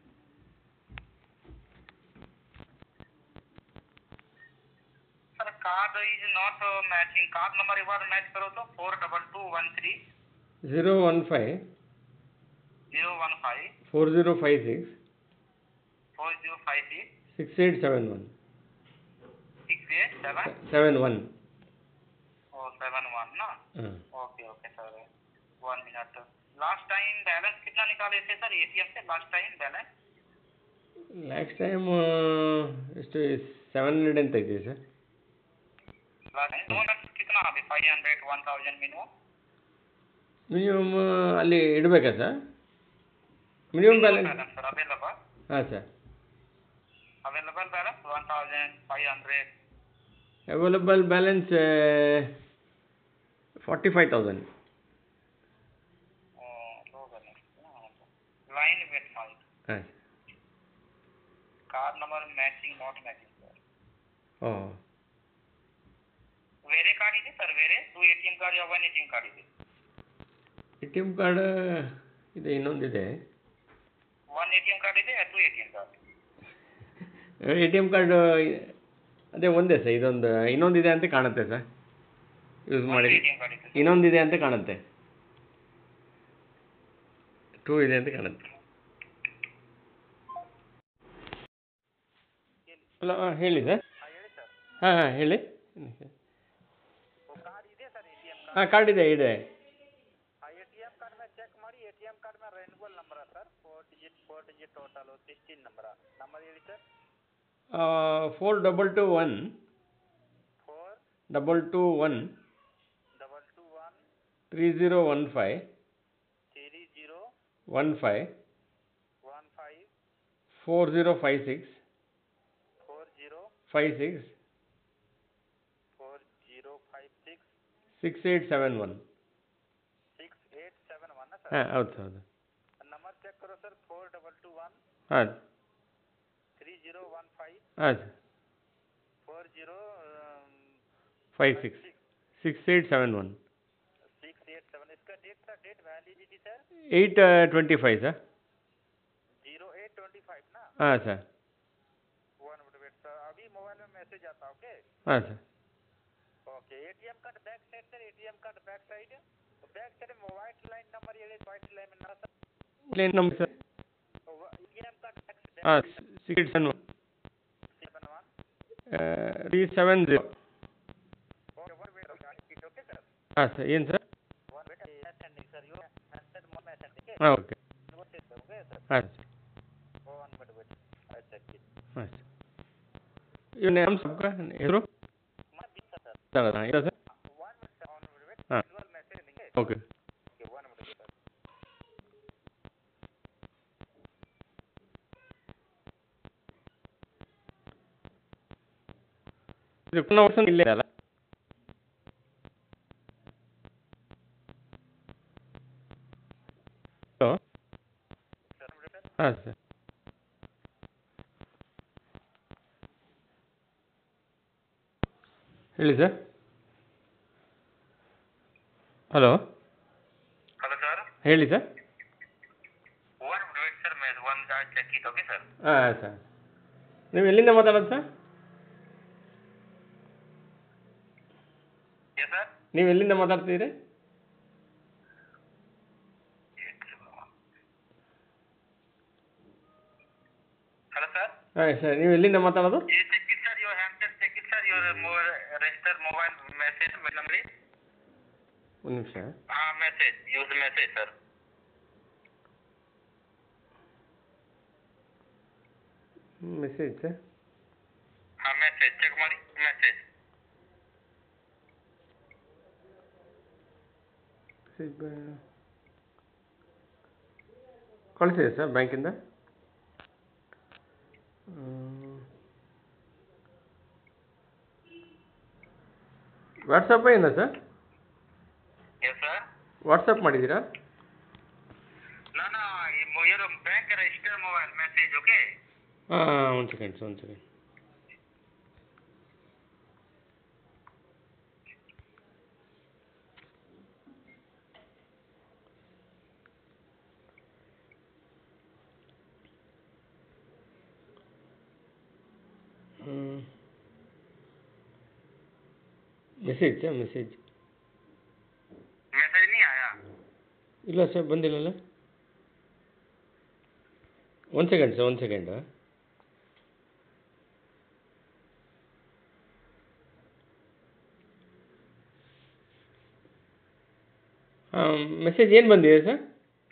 sir card is not matching card number एक बार मैच करो तो four double two one three zero one five zero one five four zero five six four zero five six six eight seven one six eight seven seven one और सेवन वन ना ಹಾಂ okay okay sir one minute last time balance कितना निकाले थे सर एटीएम से last time balance last time ಎಷ್ಟು ಸೆವೆನ್ ಹಂಡ್ರೆಡ್ ಅಂತ ಇದೆ ಸರ್ लास्ट टाइम दोनों कितना अभी five hundred one thousand minimum minimum ಅಲ್ಲಿ ಇಡಬೇಕಾ sir minimum balance balance sir available ಹಾಂ sir available balance one thousand five hundred available balance forty five thousand low balance line wait mic ಹಾಂ card number matching not matching sir ಓ ಬೇರೆ ಕಾರ್ಡ್ ಇದೆ ಸರ್ ಬೇರೆ two A T M card one A T M card ಇದೆ ಎ ಟಿ ಎಮ್ ಕಾರ್ಡ್ ಇದೆ ಇನ್ನೊಂದಿದೆ one A T M card ಇದೆ two A T M card A T M card ಅದೇ ಒಂದೇ ಸರ್ ಇದೊಂದು ಇನ್ನೊಂದಿದೆ ಅಂತ ಕಾಣುತ್ತೆ ಸರ್ ಯೂಸ್ ಮಾಡಿ ಎ ಟಿ ಎಮ್ ಕಾರ್ಡ್ ಇದೆ ಇನ್ನೊಂದಿದೆ ಅಂತ ಕಾಣುತ್ತೆ ಟೂ ಇದೆ ಅಂತ ಕಾಣುತ್ತೆ ಹಲೋ ಹಾಂ ಹೇಳಿ ಸರ್ ಹಾಂ ಹೇಳಿ ಸರ್ ಹಾಂ ಹಾಂ ಹೇಳಿ ಕಾರ್ಡ್ ಇದೆ sir A T M card ಹಾಂ ಕಾರ್ಡ್ ಇದೆ ಇದೆ ಆ ಎ ಟಿ ಎಮ್ ಕಾರ್ಡ್ ಮೇಲೆ ಚೆಕ್ ಮಾಡಿ ಎ ಟಿ ಎಮ್ ಕಾರ್ಡ್ ಮೇಲೆ ರೆನ್ಗೋಲ್ number sir four digit four digit total sixteen number number ಹೇಳಿ sir four double two one four double two one double two one three zero one five three zero one five one five four zero five six four zero five six four zero five six six eight seven one six eight seven one sir ಹಾಂ ಹೌದು ಹೌದು ನಂಬರ್ ಚೆಕ್ ಕರೋ sir four double two one ಹಾಂ ತ್ರೀ ಜೀರೋ ಒನ್ ಫೈವ್ ಹಾಂ sir four zero five six six eight seven one six eight seven इसका date sir date validity sir eight twenty five sir zero eight twenty five ना ಹಾಂ sir one minute wait sir अभी मोबाइल में मैसेज आता ओके ಹಾಂ sir okay ATM card back side sir ATM card back side back side में वाइट लाइन नंबर ये वाइट लाइन में ना सर ಏನು number sir ATM card back ಹಾಂ six eight seven one seven one three seven zero okay one wait okay sir ಹಾಂ ಸರ್ ಏನು sir one wait sending sir you send more message okay ಹಾಂ ಓಕೆ ओके सर ಹಾಂ sir one minute wait I check it ಹಾಂ ಸರ್ ಇವ್ನ ನಮ್ಮ ಸಬ್ಕ ಹೆಸರು मैं भी सर ಹಾಂ ಇಲ್ಲ sir one minute sir one minute wait हाँ। विजुअल मैसेज देंगे okay okay one minute sir ಇದು ಪುನಃ ವರ್ಷ ಇಲ್ಲೇ ಅಲ್ಲ ಹಲೋ सर मिनट सर ಹಾಂ ಸರ್ ಹೇಳಿ ಸರ್ ಹಲೋ हेलो सर ಹೇಳಿ ಸರ್ वन मिनट सर मैं वन का चेक की ओके सर ಹಾಂ ಸರ್ ನೀವು ಎಲ್ಲಿಂದ ಮಾತಾಡೋದು ಸರ್ ये सर ನೀವು ಎಲ್ಲಿಂದ ಮಾತಾಡ್ತಿದ್ದೀರಿ हेलो सर ಹಾಂ ಸರ್ ನೀವು ಎಲ್ಲಿಂದ ಮಾತಾಡೋದು ये check it sir your handset check it sir your register mobile message number ಒಂದು ನಿಮಿಷ हाँ message use message sir message sir हाँ मैसेज चेक ಮಾಡಿ मैसेज ಕಳಿಸಿದೆ ಸರ್ ಬ್ಯಾಂಕಿಂದ ವಾಟ್ಸಪ್ ಏನಾ ಸರ್ यस सर ವಾಟ್ಸಪ್ ಮಾಡಿದ್ದೀರಾ ना ना ये मो- ये bank register mobile message okay ಹಾಂ ಒಂದು ಸೆಕೆಂಡ್ ಸರ್ ಒಂದು ಸೆಕೆಂಡ್ ಹ್ಞೂ ಮೆಸೇಜ್ ಸರ್ ಮೆಸೇಜ್ मैसेज नहीं आया ಇಲ್ಲ ಸರ್ ಬಂದಿಲ್ಲಲ್ಲ ಒಂದು ಸೆಕೆಂಡ್ ಸರ್ ಒಂದು ಸೆಕೆಂಡ್ ಹಾಂ ಮೆಸೇಜ್ ಏನು ಬಂದಿದೆ ಸರ್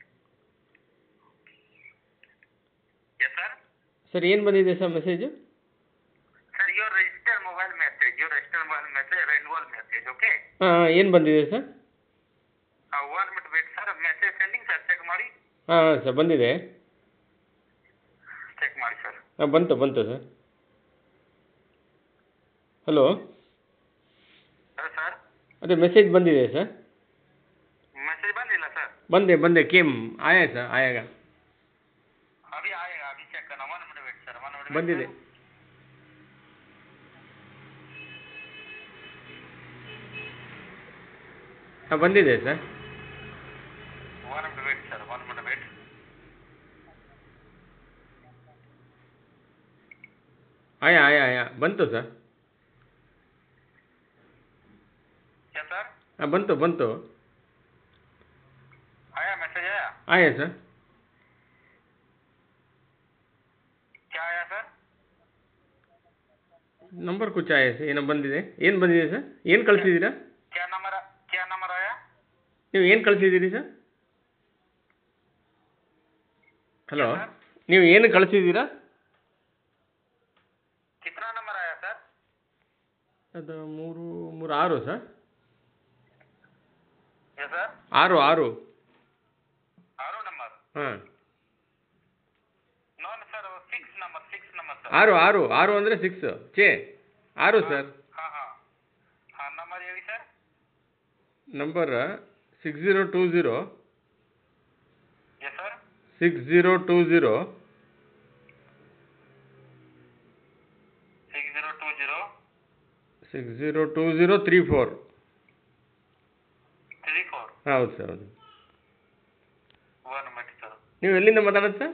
yes sir ಸರ್ ಏನು ಬಂದಿದೆ sir message sir your registered mobile message your registered mobile message renewal message okay ಹಾಂ ಏನು ಬಂದಿದೆ sir uh, one minute wait sir message sending sir check ಮಾಡಿ ಹಾಂ ಹಾಂ ಸರ್ ಬಂದಿದೆ check ಮಾಡಿ sir ಹಾಂ ಬಂತು ಬಂತು ಸರ್ ಹಲೋ hello sir ಅದೇ ಮೆಸೇಜ್ ಬಂದಿದೆ ಸರ್ मैसेज ಬಂದಿಲ್ಲ sir ಬಂದೆ ಬಂದೆ ಕೇಮ್ ಆಯಾ ಸರ್ ಆಯಾಗ अभी आएगा अभी चेक करना one minute wait sir one minute wait, ಬಂದಿದೆ sir. ಹಾಂ ಬಂದಿದೆ sir one minute wait sir one minute wait ಆಯಾ ಆಯಾ ಆಯಾ ಬಂತು ಸರ್ yes sir ಹಾಂ ಬಂತು ಬಂತು आया मैसेज आया ಆಯಾ ಸರ್ क्या आया सर ನಂಬರ್ ಕುಚ್ ಆಯಾ ಸರ್ ಏನೋ ಬಂದಿದೆ ಏನು ಬಂದಿದೆ ಸರ್ ಏನು ಕಳಿಸಿದ್ದೀರಾ क्या नंबर क्या नंबर आया ನೀವು ಏನು ಕಳಿಸಿದ್ದೀರಿ ಸರ್ ಹಲೋ क्या, sir? ನೀವು ಏನು ಕಳಿಸಿದ್ದೀರಾ कितना नंबर आया सर ಅದು ಮೂರು ಮೂರು ಆರು ಸರ್ yes sir ಆರು ಆರು आरो नंबर ಹಾಂ no no sir six number six number sir ಆರು ಆರು ಆರು ಅಂದರೆ ಸಿಕ್ಸ್ ಚೇ ಆರು ಸರ್ हाँ हाँ हाँ नंबर ಹೇಳಿ sir number six zero two zero yes sir six zero two zero six zero two zero six zero two zero three four three four ಹೌದು ಸರ್ ಹೌದು ಒನ್ ಮಿನಿಟ್ ಸರ್ ನೀವು ಎಲ್ಲಿಂದ ಮಾತಾಡೋದು ಸರ್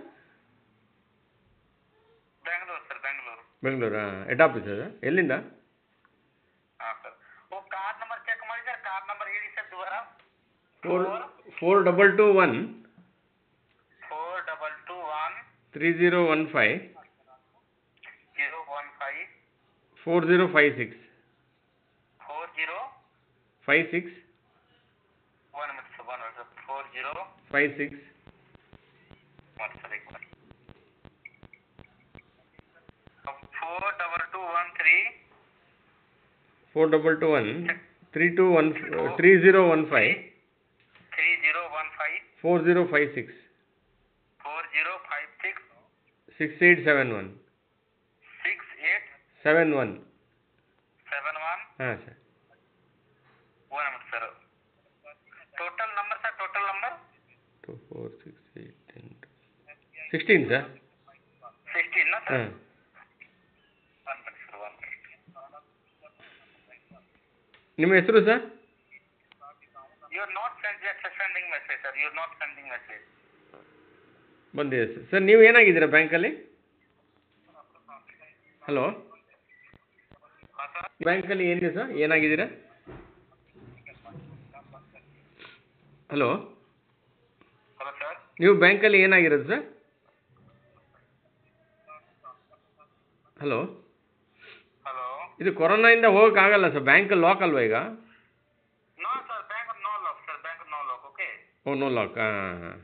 ಬೆಂಗಳೂರು ಸರ್ ಬೆಂಗಳೂರು ಬೆಂಗಳೂರಾ ಹೆಡ್ ಆಫೀಸ್ ಅದು ಎಲ್ಲಿಂದ ಹಾಂ ಸರ್ ಓ ಕಾರ್ಡ್ ನಂಬರ್ ಚೆಕ್ ಮಾಡಿ ಸರ್ ಕಾರ್ಡ್ ನಂಬರ್ ಹೇಳಿ ಸರ್ ದುಬಾರ four four double two one four double two one three zero one five zero one five four zero five six four zero five six one minute sir one minute sir four zero five six one sir एक minute four double two one three four double two one three two one three zero one five three zero one five four zero five six four zero five six six eight seven one six eight seven one seven one ಹಾಂ sir one minute sir total number sir total number two four six eight ten sixteen sir sixteen ना सर ಹಾಂ one minute sir one minute ನಿಮ್ಮ ಹೆಸರು sir you are not sending message sir you are not sending message ಬಂದಿದೆ ಸರ್ ಸರ್ ನೀವು ಏನಾಗಿದ್ದೀರಾ ಬ್ಯಾಂಕಲ್ಲಿ ಹಲೋ हाँ सर ಬ್ಯಾಂಕಲ್ಲಿ ಏನಿದೆ ಸರ್ ಏನಾಗಿದ್ದೀರಾ ಹಲೋ हेलो सर ನೀವು ಬ್ಯಾಂಕಲ್ಲಿ ಏನಾಗಿರೋದು ಸರ್ ಹಲೋ हेलो ಇದು ಕೊರೋನಾಯಿಂದ ಹೋಗೋಕ್ಕಾಗಲ್ಲ ಸರ್ ಬ್ಯಾಂಕ್ ಲಾಕ್ ಅಲ್ವಾ ಈಗ no sir bank no lock sir bank no lock okay ಓ ನೋ ಲಾಕ್ ಹಾಂ ಹಾಂ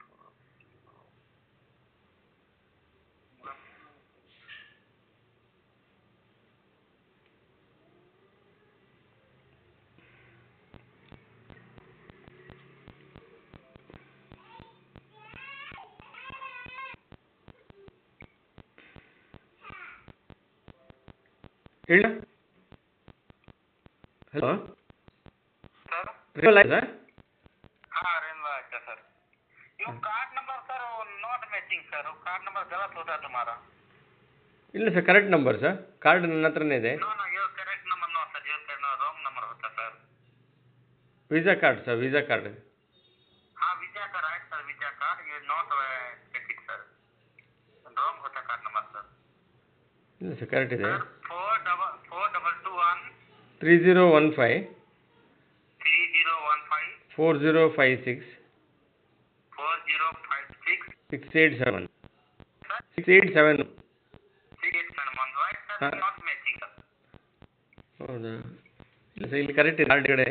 ಹೇಳ ಹಲೋ सर ಸರ್ हाँ रेनवा अच्छा sir you card number sir not matching sir card number गलत होता है तुम्हारा ಇಲ್ಲ sir correct number sir card ನನ್ನ ಹತ್ರನೇ ಇದೆ no no your correct number no sir your correct wrong number होता sir visa card sir visa card हाँ वीजा का राइट सर वीजा कार्ड ये नॉट टिकट सर रॉन्ग होता कार्ड नंबर सर ಇಲ್ಲ ಸರ್ ಕರೆಕ್ಟ್ ಇದೆ sir four double four double two one three zero one five three zero one five four zero five six four zero five six six eight seven six eight seven six eight seven one right ಹಾ. ಸರ್ ನಾಟ್ ಮ್ಯಾಚಿಂಗ್ ಸರ್ ಹೌದಾ ಇಲ್ಲ ಸರ್ ಇಲ್ಲಿ ಕರೆಕ್ಟ್ ಇದೆ ಕಾರ್ಡ್ ಕಡೆ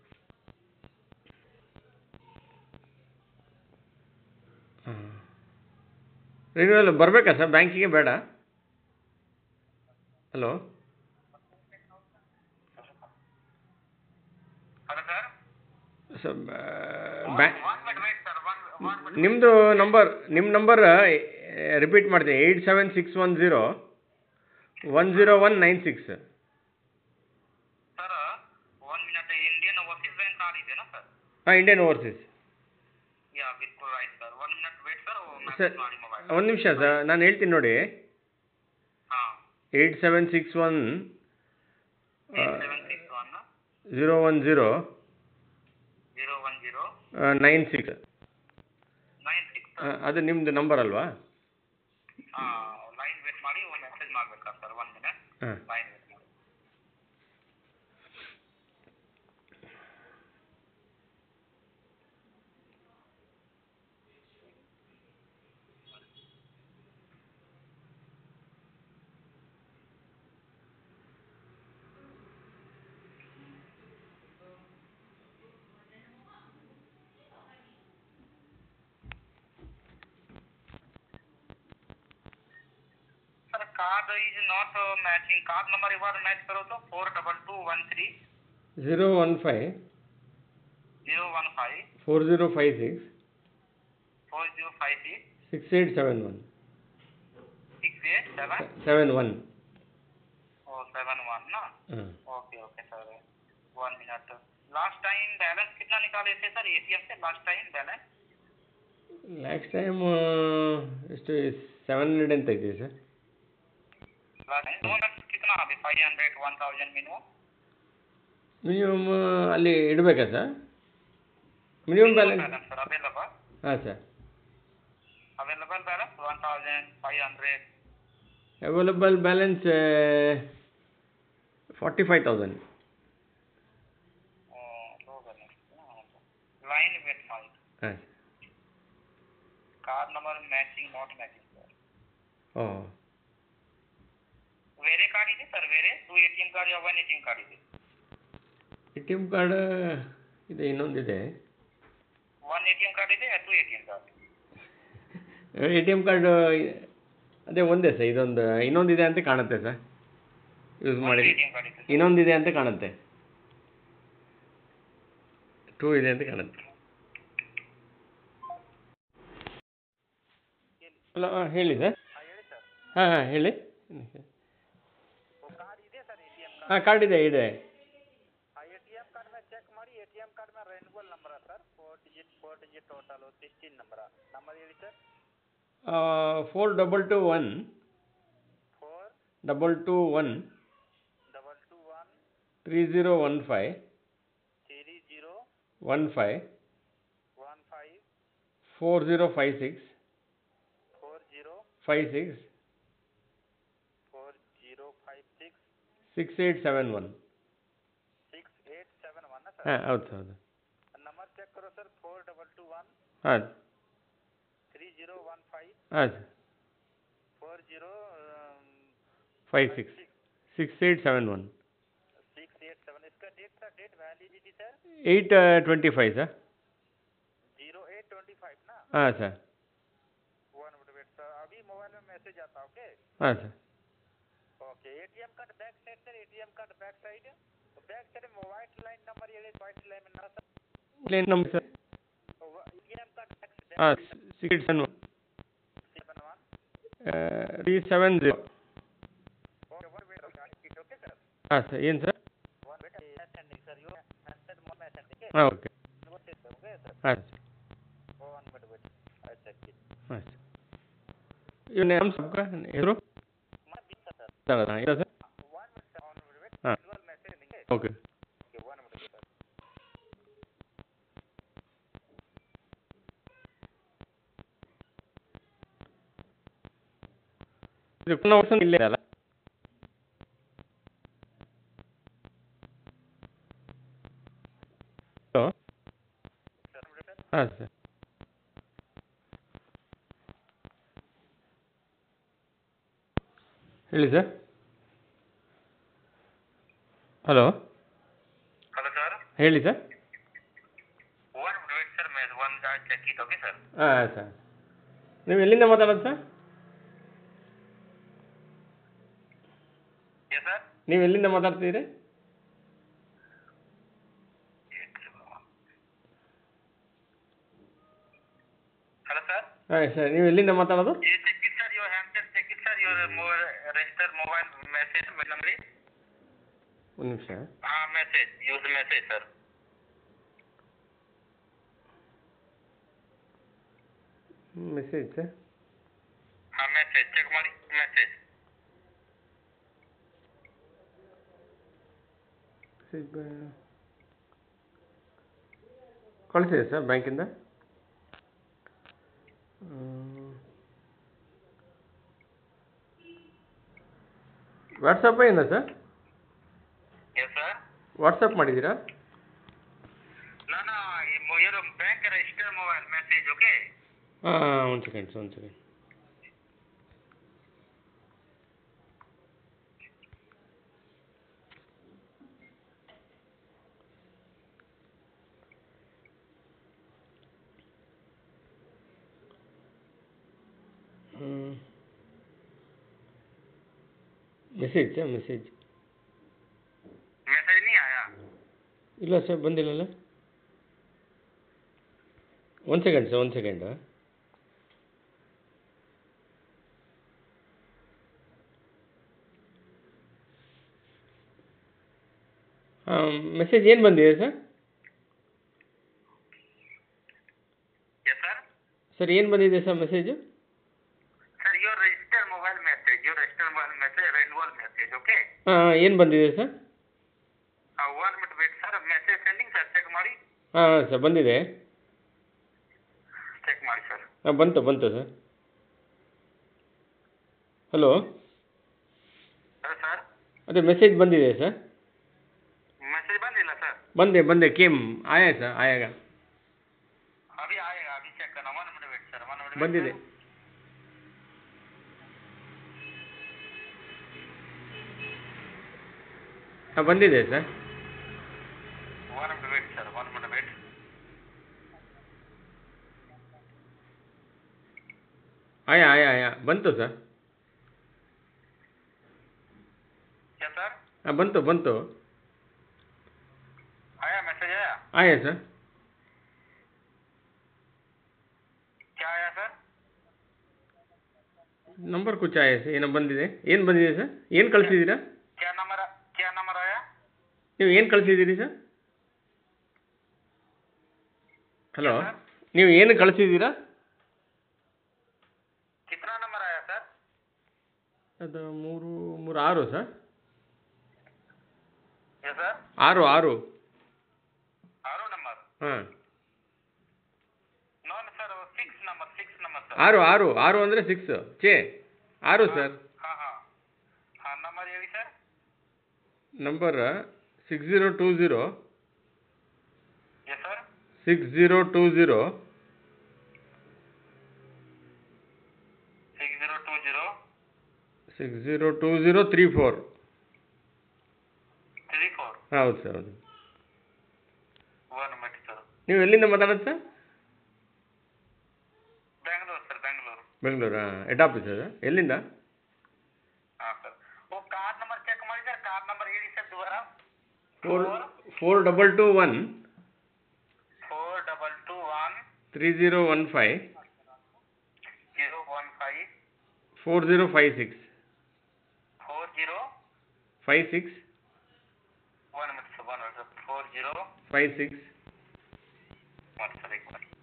ಹಾಂ ರಿನ್ಯೂವಲ್ ಬರಬೇಕಾ ಸರ್ ಬ್ಯಾಂಕಿಗೆ ಬೇಡ hello hello sir sir bank one minute wait sir one one minute ನಿಮ್ಮದು ನಂಬರ್ ನಿಮ್ಮ ನಂಬರ್ ರಿಪೀಟ್ ಮಾಡ್ತೀನಿ eight seven six one zero one zero one nine six sir one minute Indian overseas bank card ಇದೆಯಾ ಸರ್ ಹಾಂ ಇಂಡಿಯನ್ ಓವರ್ಸೀಸ್ ಯಾ ಬಿಲ್ಕುಲ್ right sir one minute wait sir sir message ಮಾಡಿ ಮೊಬೈಲ್ ಒಂದು ನಿಮಿಷ ಸರ್ ನಾನು ಹೇಳ್ತೀನಿ ನೋಡಿ ಹಾಂ eight seven six one eight seven six one zero one zero zero one zero nine six nine six ಅದು ನಿಮ್ಮದು ನಂಬರ್ ಅಲ್ವಾ ಲೈನ್ ವೇಟ್ ಮಾಡಿ ಒಂದು ಮೆಸೇಜ್ ಮಾಡ್ಬೇಕಾ ಸರ್ ಒನ್ ಮಿನಿಟ್ ಹಾಂ ಲೈನ್ ವೇಟ್ ಮಾಡಿ sir card is not matching card number एक बार मैच करो तो four double two one three zero one five zero one five four zero five six four zero five six six eight seven one six eight seven seven one और सेवन वन ना ಹಾಂ okay okay sir one minute last time balance कितना निकाले थे सर एटीएम से last time balance last time ಎಷ್ಟು ಸೆವೆನ್ ಹಂಡ್ರೆಡ್ ಅಂತ ಇದೆ ಸರ್ लास्ट टाइम मिनट कितना अभी five hundred one thousand minimum minimum ಅಲ್ಲಿ ಇಡಬೇಕಾ sir minimum balance balance sir available ಹಾಂ sir available balance one thousand five hundred available balance forty five thousand low balance line wait mic ಹಾಂ card number matching not matching sir ಓ ಬೇರೆ ಕಾರ್ಡ್ ಇದೆ ಸರ್ ಬೇರೆ two A T M card one A T M card ಇದೆ ಎ ಟಿ ಎಮ್ ಕಾರ್ಡ್ ಇದೆ ಇನ್ನೊಂದಿದೆ one A T M card ಇದೆ two A T M card A T M card ಅದೇ ಒಂದೇ ಸರ್ ಇದೊಂದು ಇನ್ನೊಂದಿದೆ ಅಂತ ಕಾಣುತ್ತೆ ಸರ್ ಯೂಸ್ ಮಾಡಿ ಎ ಟಿ ಎಮ್ ಕಾರ್ಡ್ ಇದೆ ಇನ್ನೊಂದಿದೆ ಅಂತ ಕಾಣುತ್ತೆ ಟೂ ಇದೆ ಅಂತ ಕಾಣುತ್ತೆ ಹಲೋ ಹಾಂ ಹೇಳಿ ಸರ್ ಹಾಂ ಹೇಳಿ ಸರ್ ಹಾಂ ಹಾಂ ಹೇಳಿ ಕಾರ್ಡ್ ಇದೆ sir A T M card ಹಾಂ ಕಾರ್ಡ್ ಇದೆ ಇದೆ ಆ ಎ ಟಿ ಎಮ್ ಕಾರ್ಡ್ ಮೇಲೆ ಚೆಕ್ ಮಾಡಿ ಎ ಟಿ ಎಮ್ ಕಾರ್ಡ್ ಮೇಲೆ renewal number sir four digit four digit total sixteen number number ಹೇಳಿ sir four double two one four double two one double two one three zero one five three zero one five one five four zero five six four zero five six four zero five six six eight seven one six eight seven one ಹಾಂ ಸರ್ ಹೌದು ಹೌದು ನಂಬರ್ ಚೆಕ್ ಕರೋ sir four double two one ಹಾಂ ತ್ರೀ ಜೀರೋ ಒನ್ ಫೈವ್ ಹಾಂ sir four zero five six six eight seven one six eight seven इसका date sir date validity sir eight twenty five sir zero eight twenty five ना ಹಾಂ sir one minute wait sir अभी मोबाइल में मैसेज आता ओके ಹಾಂ sir okay ATM card back side sir ATM card back side back side में व्हाइट लाइन नंबर ये व्हाइट लाइन में ना सर ಏನು number sir ATM card back ಹಾಂ six seven one seven one three seven zero okay one wait okay sir ಹಾಂ ಸರ್ ಏನು sir one wait sending sir you message more message okay ಹಾಂ ಓಕೆ ओके सर ಹಾಂ sir one minute wait I check it ಹಾಂ ಸರ್ ಇವ್ನ ನಮ್ಮ ಸಬ್ಕ ಹೆಸರು मैं भी सर ಹಾಂ ಇಲ್ಲ sir one minute sir one minute wait हाँ। विजुअल मैसेज देंगे okay okay one minute sir ಇದು ಪುನಃ ವರ್ಷ ಇಲ್ಲೇ ಅಲ್ಲ ಹಾಂ ಸರ್ ಹೇಳಿ ಸರ್ ಹಲೋ ಹಲೋ ಸರ್ ಹೇಳಿ sir one wait sir may one check it okay sir ಹಾಂ ಸರ್ ನೀವು ಎಲ್ಲಿಂದ ಮಾತಾಡೋದು ಸರ್ ಎಸ್ ಸರ್ ನೀವು ಎಲ್ಲಿಂದ ಮಾತಾಡ್ತಿದ್ದೀರಿ ಹಲೋ ಸರ್ ಹಾಂ ಸರ್ ನೀವು ಎಲ್ಲಿಂದ ಮಾತಾಡೋದು You check it, sir. Your handset check it, sir. Your mo- register mobile message memory. ಒಂದು ನಿಮಿಷ Ah, message. Use message, sir. Message sir Ah, message. Check ಮಾಡಿ message. ಕಳಿಸಿದೆ ಸರ್ ಬ್ಯಾಂಕಿಂದ ವಾಟ್ಸಪ್ ಏನ ಸರ್ Yes, sir. ವಾಟ್ಸಪ್ ಮಾಡಿದ್ದೀರಾ ನಾನು ಈ ಮೊ- your bank register mobile message, okay? ಹಾಂ ಒಂದು ಸೆಕೆಂಡ್ ಸರ್ ಒಂದು second message sir message Message नहीं आया. ಇಲ್ಲ ಸರ್ ಬಂದಿಲ್ಲಲ್ಲ ಒಂದು ಸೆಕೆಂಡ್ ಸರ್ ಒಂದು ಸೆಕೆಂಡ್ ಹಾಂ ಮೆಸೇಜ್ ಏನು ಬಂದಿದೆ ಸರ್ Yes, sir. ಸರ್ ಏನು ಬಂದಿದೆ sir message Sir, your register mobile message. Your register mobile message, renewal message, okay? ಹಾಂ ಏನು ಬಂದಿದೆ sir Uh, one minute wait, sir. Message sending, sir. Check ಮಾಡಿ. ಹಾಂ ಹಾಂ ಸರ್ ಬಂದಿದೆ Check ಮಾಡಿ, sir. ಹಾಂ ಬಂತು ಬಂತು ಸರ್ ಹಲೋ Hello, sir. ಅದೇ ಮೆಸೇಜ್ ಬಂದಿದೆ ಸರ್ Message ಬಂದಿಲ್ಲ, sir. ಬಂದೆ ಬಂದೆ ಕೇಮ್ ಆಯಾ ಸರ್ ಆಯಾಗ अभी आएगा अभी चेक करना one minute wait sir one minute ಬಂದಿದೆ ಹಾಂ ಬಂದಿದೆ sir one minute wait sir one minute wait ಆಯಾ ಆಯಾ ಆಯಾ ಬಂತು ಸರ್ क्या सर ಹಾಂ ಬಂತು ಬಂತು आया मैसेज आया ಆಯಾ ಸರ್ क्या आया सर ನಂಬರ್ ಕುಚ್ ಆಯಾ ಸರ್ ಏನೋ ಬಂದಿದೆ ಏನು ಬಂದಿದೆ ಸರ್ ಏನು ಕಳಿಸಿದ್ದೀರಾ क्या नंबर क्या नंबर आया ನೀವು ಏನು ಕಳಿಸಿದ್ದೀರಿ ಸರ್ ಹಲೋ Yes, sir. ನೀವು ಏನು ಕಳಿಸಿದ್ದೀರಾ कितना नंबर आया सर ಅದು ಮೂರು ಮೂರು ಆರು ಸರ್ यस सर ಆರು ಆರು आरो नंबर ಹಾಂ नॉन sir six number six number sir ಆರು ಆರು ಆರು ಅಂದರೆ ಸಿಕ್ಸ್ ಚೇ ಆರು ಸರ್ हाँ हाँ हाँ नंबर ये भी sir number six zero two zero yes sir six zero two zero six zero two zero six zero two zero three four three four ಹೌದು ಸರ್ ಹೌದು वन मिनट सर ನೀವು ಎಲ್ಲಿಂದ ಮಾತಾಡೋದು ಸರ್ बेंगलोर सर बेंगलोर ಬೆಂಗಳೂರಾ ಹೆಡ್ ಆಫೀಸ್ ಅದು ಎಲ್ಲಿಂದ हाँ सर वो कार्ड नंबर चेक ಮಾಡಿ ಸರ್ ಕಾರ್ಡ್ ನಂಬರ್ ಹೇಳಿ ಸರ್ ದುಬಾರ four four double two one four double two one three zero one five zero one five four zero five six four zero five six one minute sir one minute sir four zero five six one sir एक minute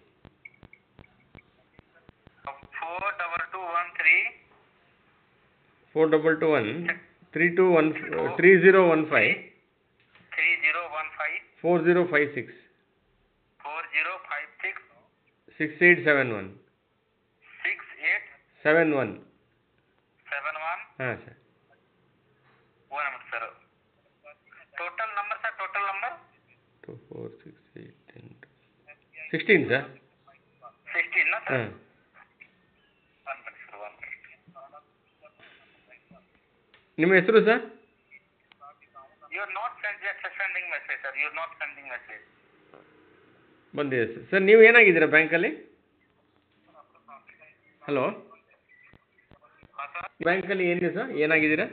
four double two one three four double two one three two one three zero one five three zero one five four zero five six four zero five six six eight seven one six eight seven one seven one ಹಾಂ sir one minute sir total number sir total number two four six eight ten sixteen sir sixteen sir ಹಾಂ one minute sir one minute ನಿಮ್ಮ ಹೆಸರು sir you are not sending message sir you are not sending message ಬಂದಿದೆ ಸರ್ ಸರ್ ನೀವು ಏನಾಗಿದ್ದೀರಾ ಬ್ಯಾಂಕಲ್ಲಿ ಹಲೋ ಹಾಂ ಸರ್ ಬ್ಯಾಂಕಲ್ಲಿ ಏನಿದೆ ಸರ್ ಏನಾಗಿದ್ದೀರಾ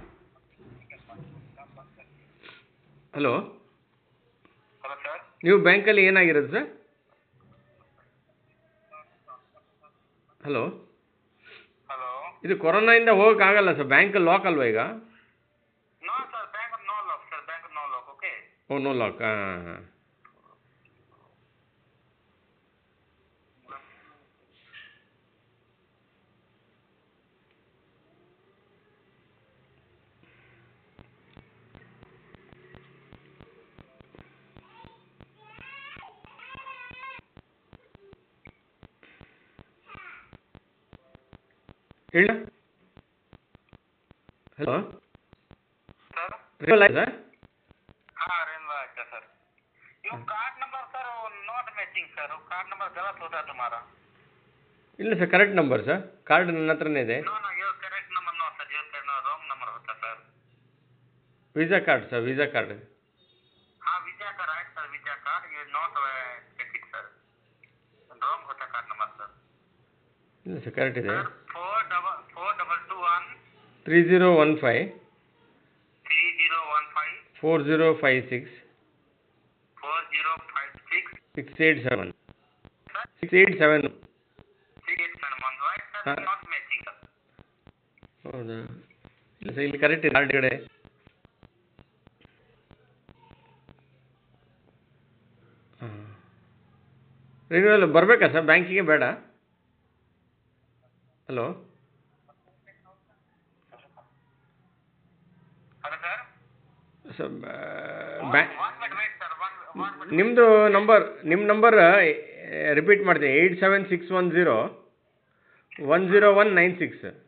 ಹಲೋ ಹಲೋ ಸರ್ ನೀವು ಬ್ಯಾಂಕಲ್ಲಿ ಏನಾಗಿರೋದು ಸರ್ ಹಲೋ ಹಲೋ ಇದು ಕೊರೋನಾಯಿಂದ ಹೋಗೋಕ್ಕಾಗಲ್ಲ ಸರ್ ಬ್ಯಾಂಕ್ ಲಾಕ್ ಅಲ್ವಾ ಈಗ no sir bank no lock sir bank no lock okay ಓ ನೋ ಲಾಕ್ ಹಾಂ ಹಾಂ ಹೇಳ ಹಲೋ सर ರಿಯಲ್ ಸರ್ हाँ रेनवा अच्छा sir yo card number sir not matching sir वो कार्ड नंबर गलत होता है तुम्हारा ಇಲ್ಲ sir correct number sir card ನನ್ನ ಹತ್ರನೇ ಇದೆ no no your correct number no sir your correct wrong number होता sir visa card sir visa card हाँ वीजा का राइट सर वीजा कार्ड ये नॉट टिकट सर रॉन्ग होता कार्ड नंबर सर ಇಲ್ಲ ಸರ್ ಕರೆಕ್ಟ್ ಇದೆ sir four double four double two one three zero one five three zero one five four zero five six four zero five six six eight seven sir six eight seven three eight seven one right sir हाँ। नॉट मैचिंग सर ಹೌದಾ ಇಲ್ಲ ಸರ್ ಇಲ್ಲಿ ಕರೆಕ್ಟ್ ಇದೆ ಕಾರ್ಡ್ ಕಡೆ ಹಾಂ ರಿನ್ಯೂವಲ್ ಬರಬೇಕಾ ಸರ್ ಬ್ಯಾಂಕಿಗೆ ಬೇಡ hello hello sir sir bank one minute wait sir one one minute ನಿಮ್ಮದು ನಂಬರ್ ನಿಮ್ಮ ನಂಬರ್ ರಿಪೀಟ್ ಮಾಡ್ತೀನಿ eight seven six one zero one zero one nine six sir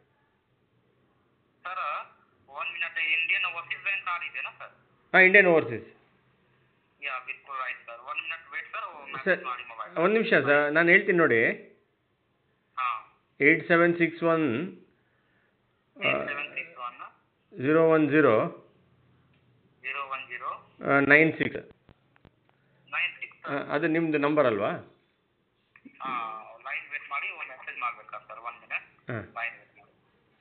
one minute Indian overseas bank card ಇದೆ ना सर ಹಾಂ ಇಂಡಿಯನ್ ಓವರ್ಸೀಸ್ ಯಾ ಬಿಲ್ಕುಲ್ right sir one minute wait sir sir message ಮಾಡಿ ಮೊಬೈಲ್ ಒಂದು ನಿಮಿಷ ಸರ್ ನಾನು ಹೇಳ್ತೀನಿ ನೋಡಿ ಹಾಂ eight seven six one seven six one zero one zero zero one zero nine six nine six ಅದು ನಿಮ್ಮದು ನಂಬರ್ ಅಲ್ವಾ ಹಾಂ ಲೈನ್ ವೇಟ್ ಮಾಡಿ ಒಂದು ಮೆಸೇಜ್ ಮಾಡಬೇಕಾ ಸರ್ ಒನ್ ಮಿನಿಟ್ ಹಾಂ ಲೈನ್ ವೇಟ್ ಮಾಡಿ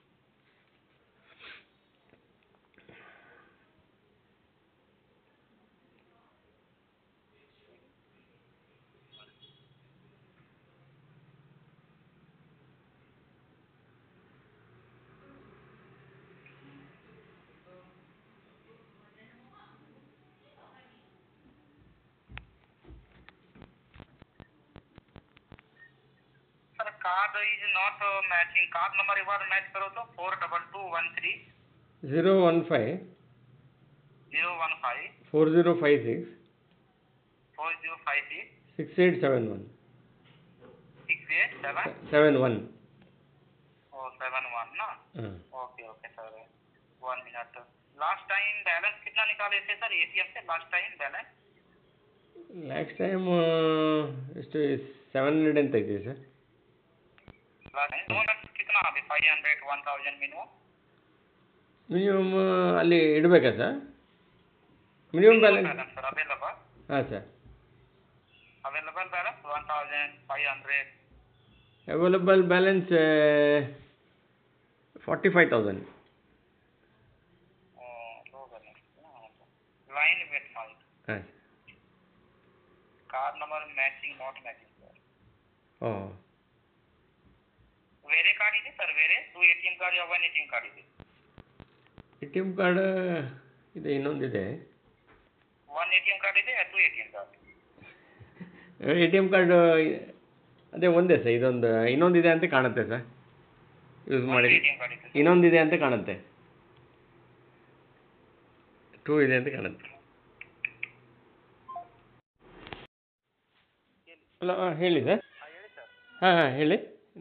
sir card is not matching card number एक बार मैच करो तो four double two one three zero one five zero one five four zero five six four zero five six six eight seven one six eight seven seven one और सेवन वन ना ಹಾಂ okay okay sir one minute last time balance कितना निकाले थे सर एटीएम से last time balance last time ಎಷ್ಟು ಸೆವೆನ್ ಹಂಡ್ರೆಡ್ ಅಂತ ಇದೆ ಸರ್ लास्ट टाइम बैलेंस कितना अभी five hundred one thousand minimum minimum ಅಲ್ಲಿ ಇಡಬೇಕಾ sir minimum balance balance sir available ಹಾಂ sir available balance one thousand five hundred available balance forty five thousand low balance line wait five ಹಾಂ card number matching not matching sir ಓ ಬೇರೆ ಕಾರ್ಡ್ ಇದೆ ಸರ್ ಬೇರೆ two A T M card one A T M card ಇದೆ ಎ ಟಿ ಎಮ್ ಕಾರ್ಡ್ ಇದೆ ಇನ್ನೊಂದಿದೆ one A T M card ಇದೆ two A T M card A T M card ಅದೇ ಒಂದೇ ಸರ್ ಇದೊಂದು ಇನ್ನೊಂದಿದೆ ಅಂತ ಕಾಣುತ್ತೆ ಸರ್ ಯೂಸ್ ಮಾಡಿ ಎ ಟಿ ಎಮ್ ಕಾರ್ಡ್ ಇದೆ ಇನ್ನೊಂದಿದೆ ಅಂತ ಕಾಣುತ್ತೆ ಟೂ ಇದೆ ಅಂತ ಕಾಣುತ್ತೆ ಹಲೋ ಹೇಳಿ ಸರ್ ಹಾಂ ಹೇಳಿ ಸರ್ ಹಾಂ ಹಾಂ ಹೇಳಿ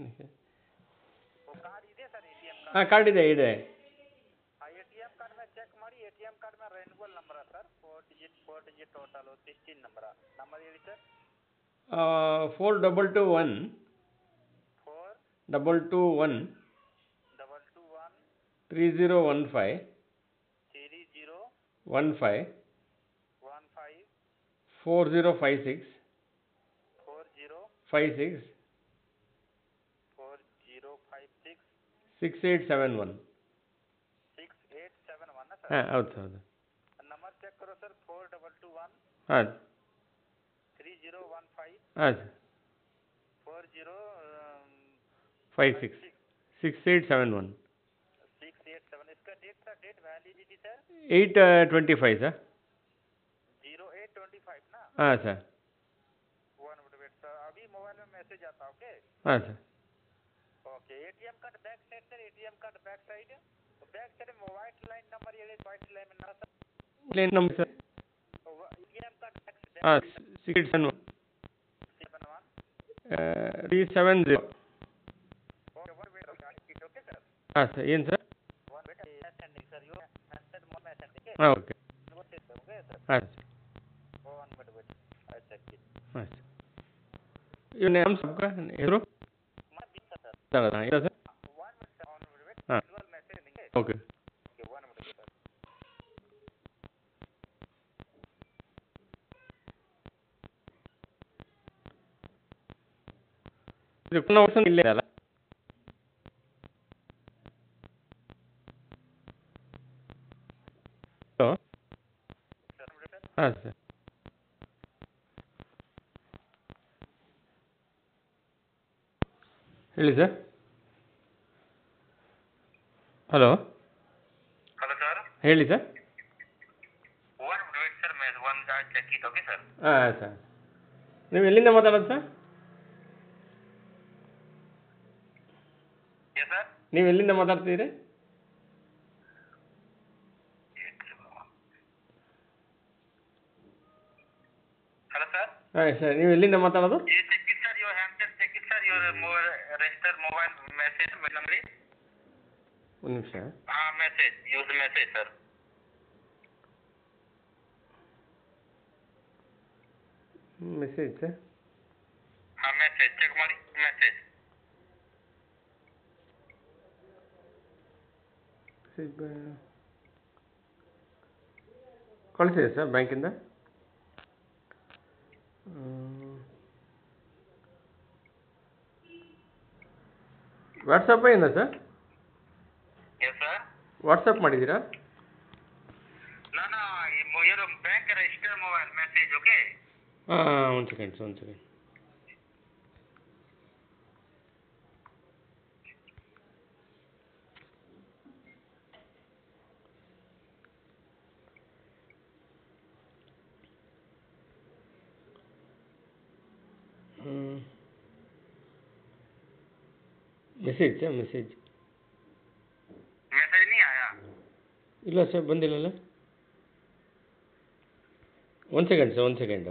ಕಾರ್ಡ್ ಇದೆ sir A T M card ಹಾಂ ಕಾರ್ಡ್ ಇದೆ ಇದೆ ಆ ಎ ಟಿ ಎಮ್ ಕಾರ್ಡ್ ಮೇಲೆ ಚೆಕ್ ಮಾಡಿ ಎ ಟಿ ಎಮ್ ಕಾರ್ಡ್ ಮೇಲೆ renewal number sir four digit four digit total sixteen number number ಹೇಳಿ sir four double two one four double two one double two one three zero one five three zero one five one five four zero five six four zero five six four zero five six six eight seven one six eight seven one ना ಹಾಂ सर ಹೌದು ಸರ್ ಹೌದು नंबर चेक करो sir four double two one ಹಾಂ थ्री जीरो वन फाइव ಹಾಂ sir four zero five six six eight seven one six eight seven इसका date sir date validity sir eight twenty five sir zero eight twenty five ना ಹಾಂ sir one minute wait sir अभी मोबाइल में मैसेज आता ओके ಹಾಂ sir okay ATM card back side sir ATM card back side back side में व्हाइट लाइन नंबर ये व्हाइट लाइन में ना सर ಏನು number sir ATM card back ಹಾಂ six eight seven one seven one three seven zero okay one wait okay sir ಹಾಂ ಸರ್ ಏನು sir one wait sending sir you message more message ठीक है ಹಾಂ ಓಕೆ ओके सर ಹಾಂ ಸರ್ वन मिनट वेट अच्छा ठीक ಹಾಂ ಸರ್ ಇವ್ನ ನಮ್ಮ ಸಬ್ಕ ಹೆಸರು मैं बीस सर ಸರ್ ಇಲ್ಲ sir one minute sir one minute wait हाँ। विजुअल मैसेज नहीं है okay okay one minute sir ಇದು ಪುನಃ ವರ್ಷ ಇಲ್ಲೇ ಅಲ್ಲ ಹಲೋ सर मिनट सर ಹಾಂ ಸರ್ ಹೇಳಿ ಸರ್ ಹಲೋ हेलो सर ಹೇಳಿ sir one minute wait sir मैं वन का चेक की ओके सर ಹಾಂ ಸರ್ ನೀವು ಎಲ್ಲಿಂದ ಮಾತಾಡೋದು ಸರ್ ये सर ನೀವು ಎಲ್ಲಿಂದ ಮಾತಾಡ್ತಿದ್ದೀರಿ हेलो सर ಹಾಂ ಸರ್ ನೀವು ಎಲ್ಲಿಂದ ಮಾತಾಡೋದು ये चेक की सर योर हैंडसेट चेक की sir your register mobile message मतलब ಒಂದು ನಿಮಿಷ हाँ message use message sir message sir हाँ मैसेज चेक ಮಾಡಿ मैसेज ಕಳಿಸಿದೆ ಸರ್ ಬ್ಯಾಂಕಿಂದ ವಾಟ್ಸಪ್ ಏನ ಸರ್ यस सर ವಾಟ್ಸಪ್ ಮಾಡಿದ್ದೀರಾ ना ना ये your bank register mobile message okay ಹಾಂ ಒಂದು ಸೆಕೆಂಡ್ ಸರ್ ಒಂದು second message sir message message नहीं आया ಇಲ್ಲ ಸರ್ ಬಂದಿಲ್ಲಲ್ಲ ಒಂದು ಸೆಕೆಂಡ್ ಸರ್ ಒಂದು ಸೆಕೆಂಡ್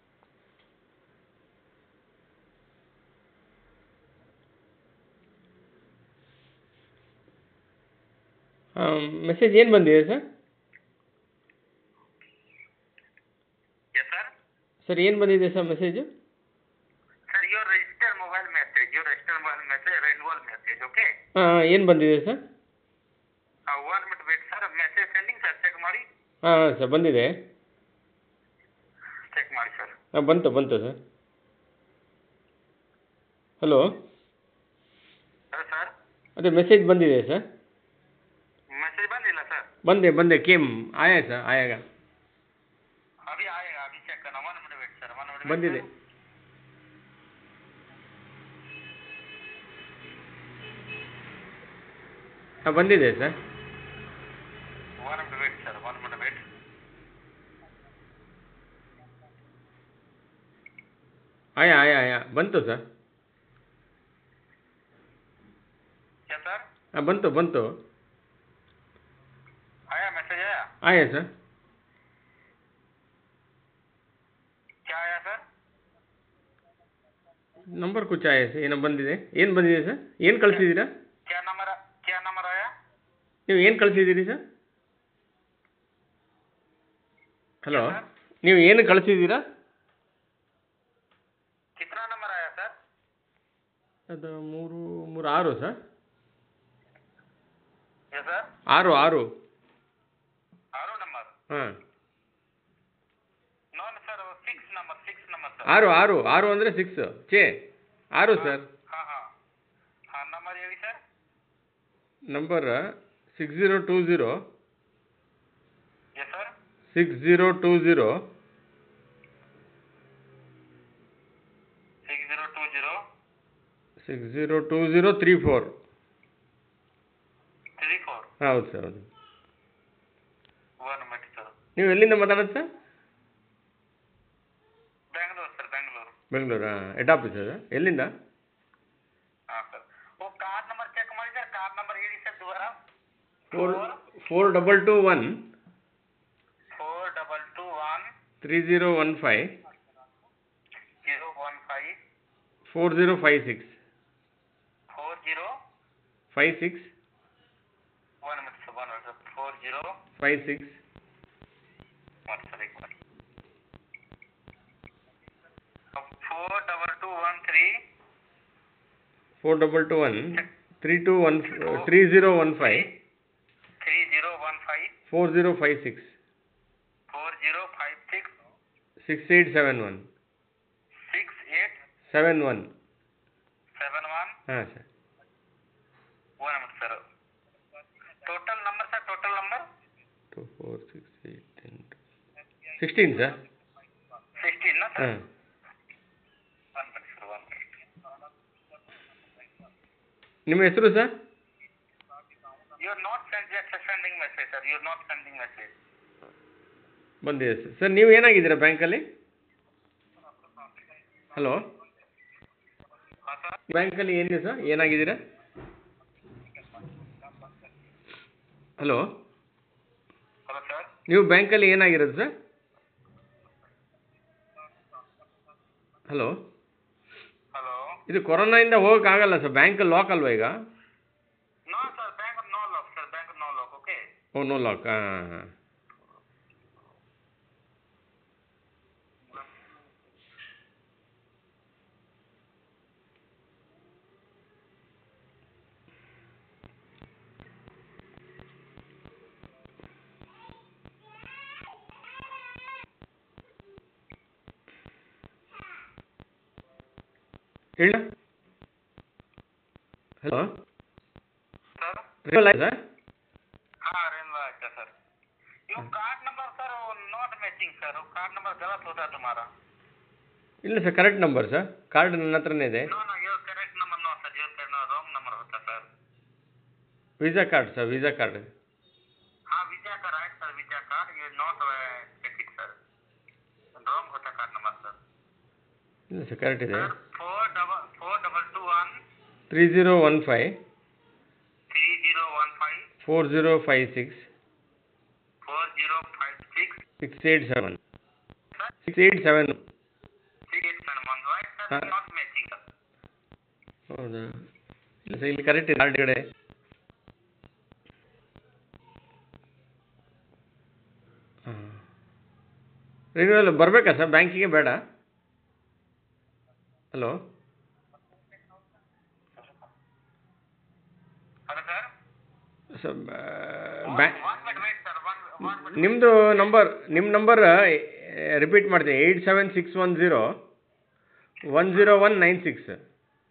ಹಾಂ ಮೆಸೇಜ್ ಏನು ಬಂದಿದೆ ಸರ್ यस सर ಸರ್ ಏನು ಬಂದಿದೆ sir message sir your register mobile message your register mobile message renewal message okay ಹಾಂ ಏನು ಬಂದಿದೆ sir one minute wait sir message sending sir check ಮಾಡಿ ಹಾಂ ಹಾಂ ಸರ್ ಬಂದಿದೆ ಚೆಕ್ ಮಾಡಿ ಸರ್ ಹಾಂ ಬಂತು ಬಂತು ಸರ್ ಹಲೋ ಹಲೋ ಸರ್ ಅದೇ ಮೆಸೇಜ್ ಬಂದಿದೆ ಸರ್ मैसेज ಬಂದಿಲ್ಲ ಸರ್ ಬಂದೆ ಬಂದೆ ಕೇಮ್ ಆಯಾ ಸರ್ ಆಯಾಗ ಅಭಿ ಆಯೇಗಾ ಅಭಿ ಚೆಕ್ करना one minute wait sir one minute ಬಂದಿದೆ ಹಾಂ ಬಂದಿದೆ sir one minute wait sir one minute wait ಆಯಾ ಆಯಾ ಆಯಾ ಬಂತು ಸರ್ क्या सर ಹಾಂ ಬಂತು ಬಂತು आया मैसेज आया ಆಯಾ ಸರ್ क्या आया सर ನಂಬರ್ ಕುಚ್ ಆಯಾ ಸರ್ ಏನೋ ಬಂದಿದೆ ಏನು ಬಂದಿದೆ ಸರ್ ಏನು ಕಳಿಸಿದ್ದೀರಾ क्या नंबर क्या नंबर आया ನೀವು ಏನು ಕಳಿಸಿದ್ದೀರಿ ಸರ್ ಹಲೋ ಸರ್? ನೀವು ಏನು ಕಳಿಸಿದ್ದೀರಾ ಅದು ಮೂರು ಮೂರು ಆರು ಸರ್ ಎಸ್ ಸರ್ ಆರು ಆರು ಆರು ನಂಬರ್ ಹಾಂ ನೋನ್ sir six number six number sir ಆರು ಆರು ಆರು ಅಂದರೆ ಸಿಕ್ಸ್ ಚೇ ಆರು ಸರ್ ಹಾಂ ಹಾಂ ಹಾಂ ನಂಬರ್ ಹೇಳಿ sir number six zero two zero yes sir six zero two zero six zero two zero six zero two zero three four three four ಹೌದು ಸರ್ ಹೌದು ಒನ್ ಮಿನಿಟ್ ಸರ್ ನೀವು ಎಲ್ಲಿಂದ ಮಾತಾಡೋದು ಸರ್ ಬೆಂಗಳೂರು ಸರ್ ಬೆಂಗಳೂರು ಬೆಂಗಳೂರಾ ಹೆಡ್ ಆಫೀಸ್ ಅದು ಎಲ್ಲಿಂದ ಹಾಂ ಸರ್ ಓ ಕಾರ್ಡ್ ನಂಬರ್ ಚೆಕ್ ಮಾಡಿ ಸರ್ ಕಾರ್ಡ್ ನಂಬರ್ ಹೇಳಿ ಸರ್ ದುಬಾರ four four double two one four double two one three zero one five zero one five four zero five six four zero five six one minute sir one minute sir four zero five six one sir एक minute four double two one three four double two one three two one three zero one five three zero one five four zero five six four zero five six six eight seven one six eight seven one seven one ಹಾಂ sir one minute sir total number sir total number two four six eight ten sixteen sir sixteen ना सर ಹಾಂ one minute sir one minute ನಿಮ್ಮ ಹೆಸರು sir you are not sending message sir you are not sending message ಬಂದಿದೆ ಸರ್ ಸರ್ ನೀವು ಏನಾಗಿದ್ದೀರಾ ಬ್ಯಾಂಕಲ್ಲಿ ಹಲೋ हाँ सर ಬ್ಯಾಂಕಲ್ಲಿ ಏನಿದೆ ಸರ್ ಏನಾಗಿದ್ದೀರಾ ಹಲೋ हेलो सर ನೀವು ಬ್ಯಾಂಕಲ್ಲಿ ಏನಾಗಿರೋದು ಸರ್ ಹಲೋ हेलो ಇದು ಕೊರೋನಾಯಿಂದ ಹೋಗೋಕ್ಕಾಗಲ್ಲ ಸರ್ ಬ್ಯಾಂಕ್ ಲಾಕ್ ಅಲ್ವಾ ಈಗ no sir bank no lock sir bank no lock okay ಓ ನೋ ಲಾಕ್ ಹಾಂ ಹಾಂ ಹೇಳ ಹಲೋ सर ಸರ್ हाँ रेनवा अच्छा सर यो कार्ड नंबर सर वो नॉट मैचिंग सर वो कार्ड नंबर गलत होता है तुम्हारा ಇಲ್ಲ sir correct number sir card ನನ್ನ ಹತ್ರನೇ ಇದೆ no no your correct number no sir your correct wrong number होता है sir visa card sir visa card हाँ वीजा का राइट सर वीजा कार्ड ये नॉट टिकट सर रॉन्ग होता है कार्ड नंबर सर ಇಲ್ಲ ಸರ್ ಕರೆಕ್ಟ್ ಇದೆ sir four double four double two one three zero one five three zero one five four zero five six four zero five six six eight seven sir six eight seven three eight seven one right sir हाँ। नॉट मैचिंग सर ಹೌದಾ ಇಲ್ಲ ಸರ್ ಇಲ್ಲಿ ಕರೆಕ್ಟ್ ಇದೆ ಕಾರ್ಡ್ ಕಡೆ ಹಾಂ ರಿನ್ಯೂವಲ್ ಬರಬೇಕಾ ಸರ್ ಬ್ಯಾಂಕಿಗೆ ಬೇಡ hello hello sir sir bank one minute wait sir one one minute ನಿಮ್ಮದು ನಂಬರ್ ನಿಮ್ಮ ನಂಬರ್ ರಿಪೀಟ್ ಮಾಡ್ತೀನಿ eight seven six one zero one zero one nine six sir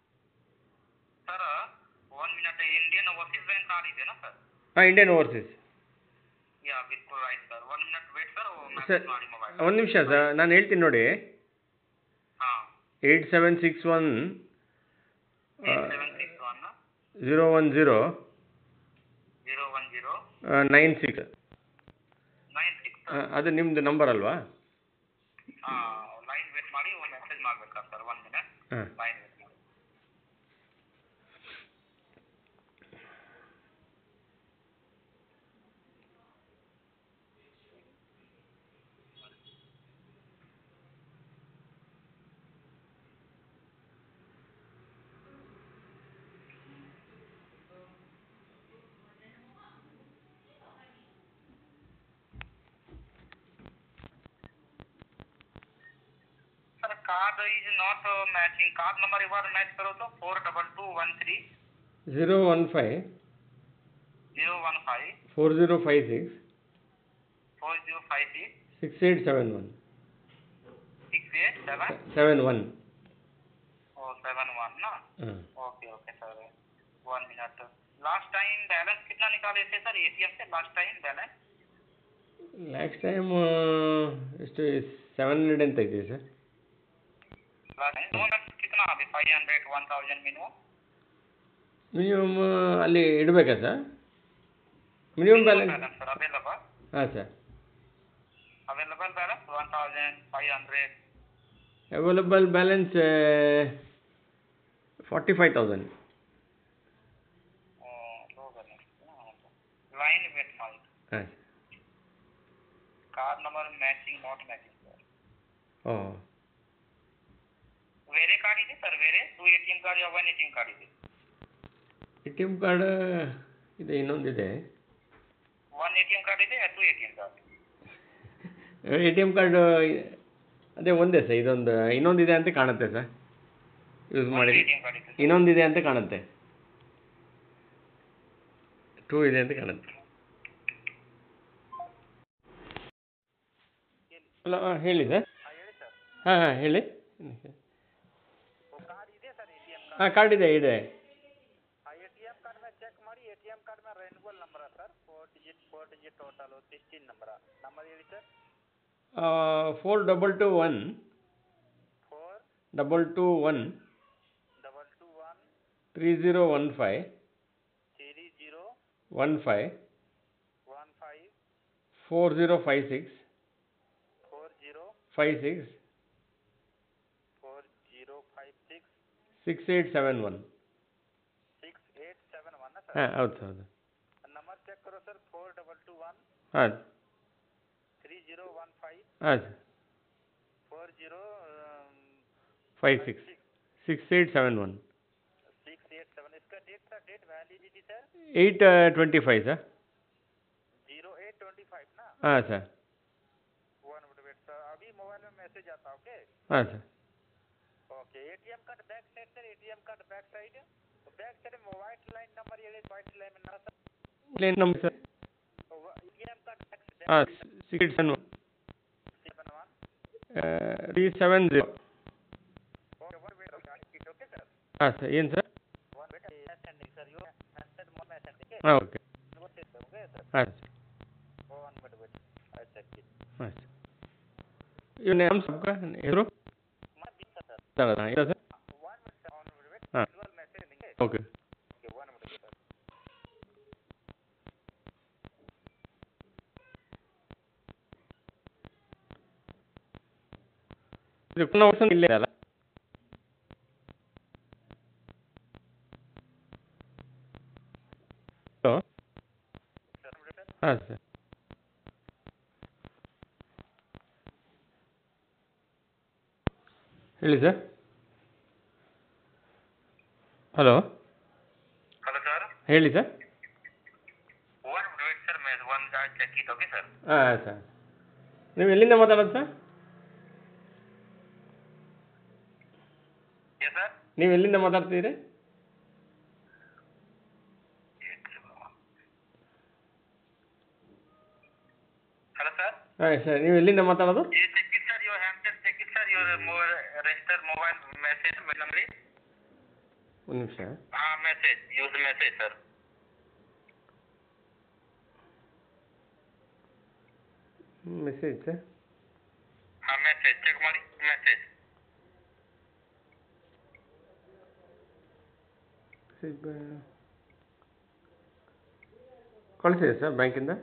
one minute Indian overseas bank card ಇದೆ ना सर ಹಾಂ ಇಂಡಿಯನ್ ಓವರ್ಸೀಸ್ ಯಾ ಬಿಲ್ಕುಲ್ right sir one minute wait sir sir message ಮಾಡಿ ಮೊಬೈಲ್ ಒಂದು ನಿಮಿಷ ಸರ್ ನಾನು ಹೇಳ್ತೀನಿ ನೋಡಿ ಹಾಂ eight seven six one seven six one zero one zero zero one zero nine six nine six ಅದು ನಿಮ್ಮದು ನಂಬರ್ ಅಲ್ವಾ ಹಾಂ ಲೈನ್ ವೇಟ್ ಮಾಡಿ ಒಂದು ಮೆಸೇಜ್ ಮಾಡ್ಬೇಕಾ ಸರ್ ಒನ್ ಮಿನಿಟ್ ಹಾಂ ಲೈನ್ ವೇಟ್ ಮಾಡಿ sir card is not matching card number एक बार मैच करो तो four double two one three zero one five zero one five four zero five six four zero five six six eight seven one six eight seven seven one और सेवन वन ना ಹಾಂ okay okay sir one minute last time balance कितना निकाले थे सर एटीएम से last time balance last time ಎಷ್ಟು ಸೆವೆನ್ ಹಂಡ್ರೆಡ್ ಅಂತ ಇದೆ ಸರ್ लास्ट टाइम मिनट कितना अभी five hundred one thousand minimum minimum ಅಲ್ಲಿ ಇಡಬೇಕಾ sir minimum balance balance sir available ಹಾಂ sir available balance one thousand five hundred available balance forty five thousand low balance line wait five ಹಾಂ card number matching not matching sir ಓ ಬೇರೆ ಕಾರ್ಡ್ ಇದೆ ಸರ್ ಬೇರೆ two A T M card one A T M card ಇದೆ ಎ ಟಿ ಎಮ್ ಕಾರ್ಡ್ ಇದೆ ಇನ್ನೊಂದಿದೆ one A T M card ಇದೆ two A T M card A T M card ಅದೇ ಒಂದೇ ಸರ್ ಇದೊಂದು ಇನ್ನೊಂದಿದೆ ಅಂತ ಕಾಣುತ್ತೆ ಸರ್ ಯೂಸ್ ಮಾಡಿ ಎ ಟಿ ಎಮ್ ಕಾರ್ಡ್ ಇದೆ ಇನ್ನೊಂದಿದೆ ಅಂತ ಕಾಣುತ್ತೆ ಟೂ ಇದೆ ಅಂತ ಕಾಣುತ್ತೆ ಹಲೋ ಹಾಂ ಹೇಳಿ ಸರ್ ಹಾಂ ಹೇಳಿ ಸರ್ ಹಾಂ ಹಾಂ ಹೇಳಿ ಕಾರ್ಡ್ ಇದೆ sir A T M card ಹಾಂ ಕಾರ್ಡ್ ಇದೆ ಇದೆ ಆ ಎ ಟಿ ಎಮ್ ಕಾರ್ಡ್ ಮೇಲೆ ಚೆಕ್ ಮಾಡಿ ಎ ಟಿ ಎಮ್ ಕಾರ್ಡ್ ಮೇಲೆ renewal number sir four digit four digit total sixteen number number ಹೇಳಿ sir four double two one four double two one double two one three zero one five three zero one five one five four zero five six four zero five six four zero five six six eight seven one six eight seven one sir ಹಾಂ ಹೌದು ಸರ್ ಹೌದು ನಂಬರ್ ಚೆಕ್ करो sir four double two one ಹಾಂ थ्री जीरो वन फाइव ಹಾಂ sir four zero five six six eight seven one six eight seven इसका date sir date validity sir eight twenty five sir zero eight twenty five ना ಹಾಂ sir one minute wait sir अभी मोबाइल में मैसेज आता ओके ಹಾಂ sir okay ATM card back side sir ATM card back side back side में व्हाइट लाइन नंबर ये व्हाइट लाइन में ना sir plain number sir ATM card back ಹಾಂ six eight seven seven one three seven zero okay one wait okay sir ಹಾಂ ಸರ್ ಏನು sir one wait sending sir you send more message okay ಹಾಂ ಓಕೆ ओके सर ಹಾಂ sir one minute wait I check it ಹಾಂ ಸರ್ ಇವ್ ನೇಮ್ ಸಬ್ಕ ಹೆಸರು मैं दिखता सर ತಗೋಣ ಇಲ್ಲ sir one minute on wait हाँ। विजुअल मैसेज देंगे okay okay one minute sir ಇದು ಪುನಃ ವರ್ಷ ಇಲ್ಲೇ ಅಲ್ಲ ಹಲೋ सर मिनट सर ಹಾಂ ಸರ್ ಹೇಳಿ ಸರ್ ಹಲೋ हेलो सर ಹೇಳಿ ಸರ್ वन मिनट सर मैं वन का चेक इट ओके सर ಹಾಂ ಸರ್ ನೀವು ಎಲ್ಲಿಂದ ಮಾತಾಡೋದು ಸರ್ ये सर ನೀವು ಎಲ್ಲಿಂದ ಮಾತಾಡ್ತಿದ್ದೀರಿ हेलो सर ಹಾಂ ಸರ್ ನೀವು ಎಲ್ಲಿಂದ ಮಾತಾಡೋದು ये check it sir your handset check it sir your register mobile message number ಒಂದು ನಿಮಿಷ हाँ message use message sir message sir हाँ मैसेज चेक ಮಾಡಿ मैसेज ಕಳಿಸಿದೆ ಸರ್ ಬ್ಯಾಂಕಿಂದ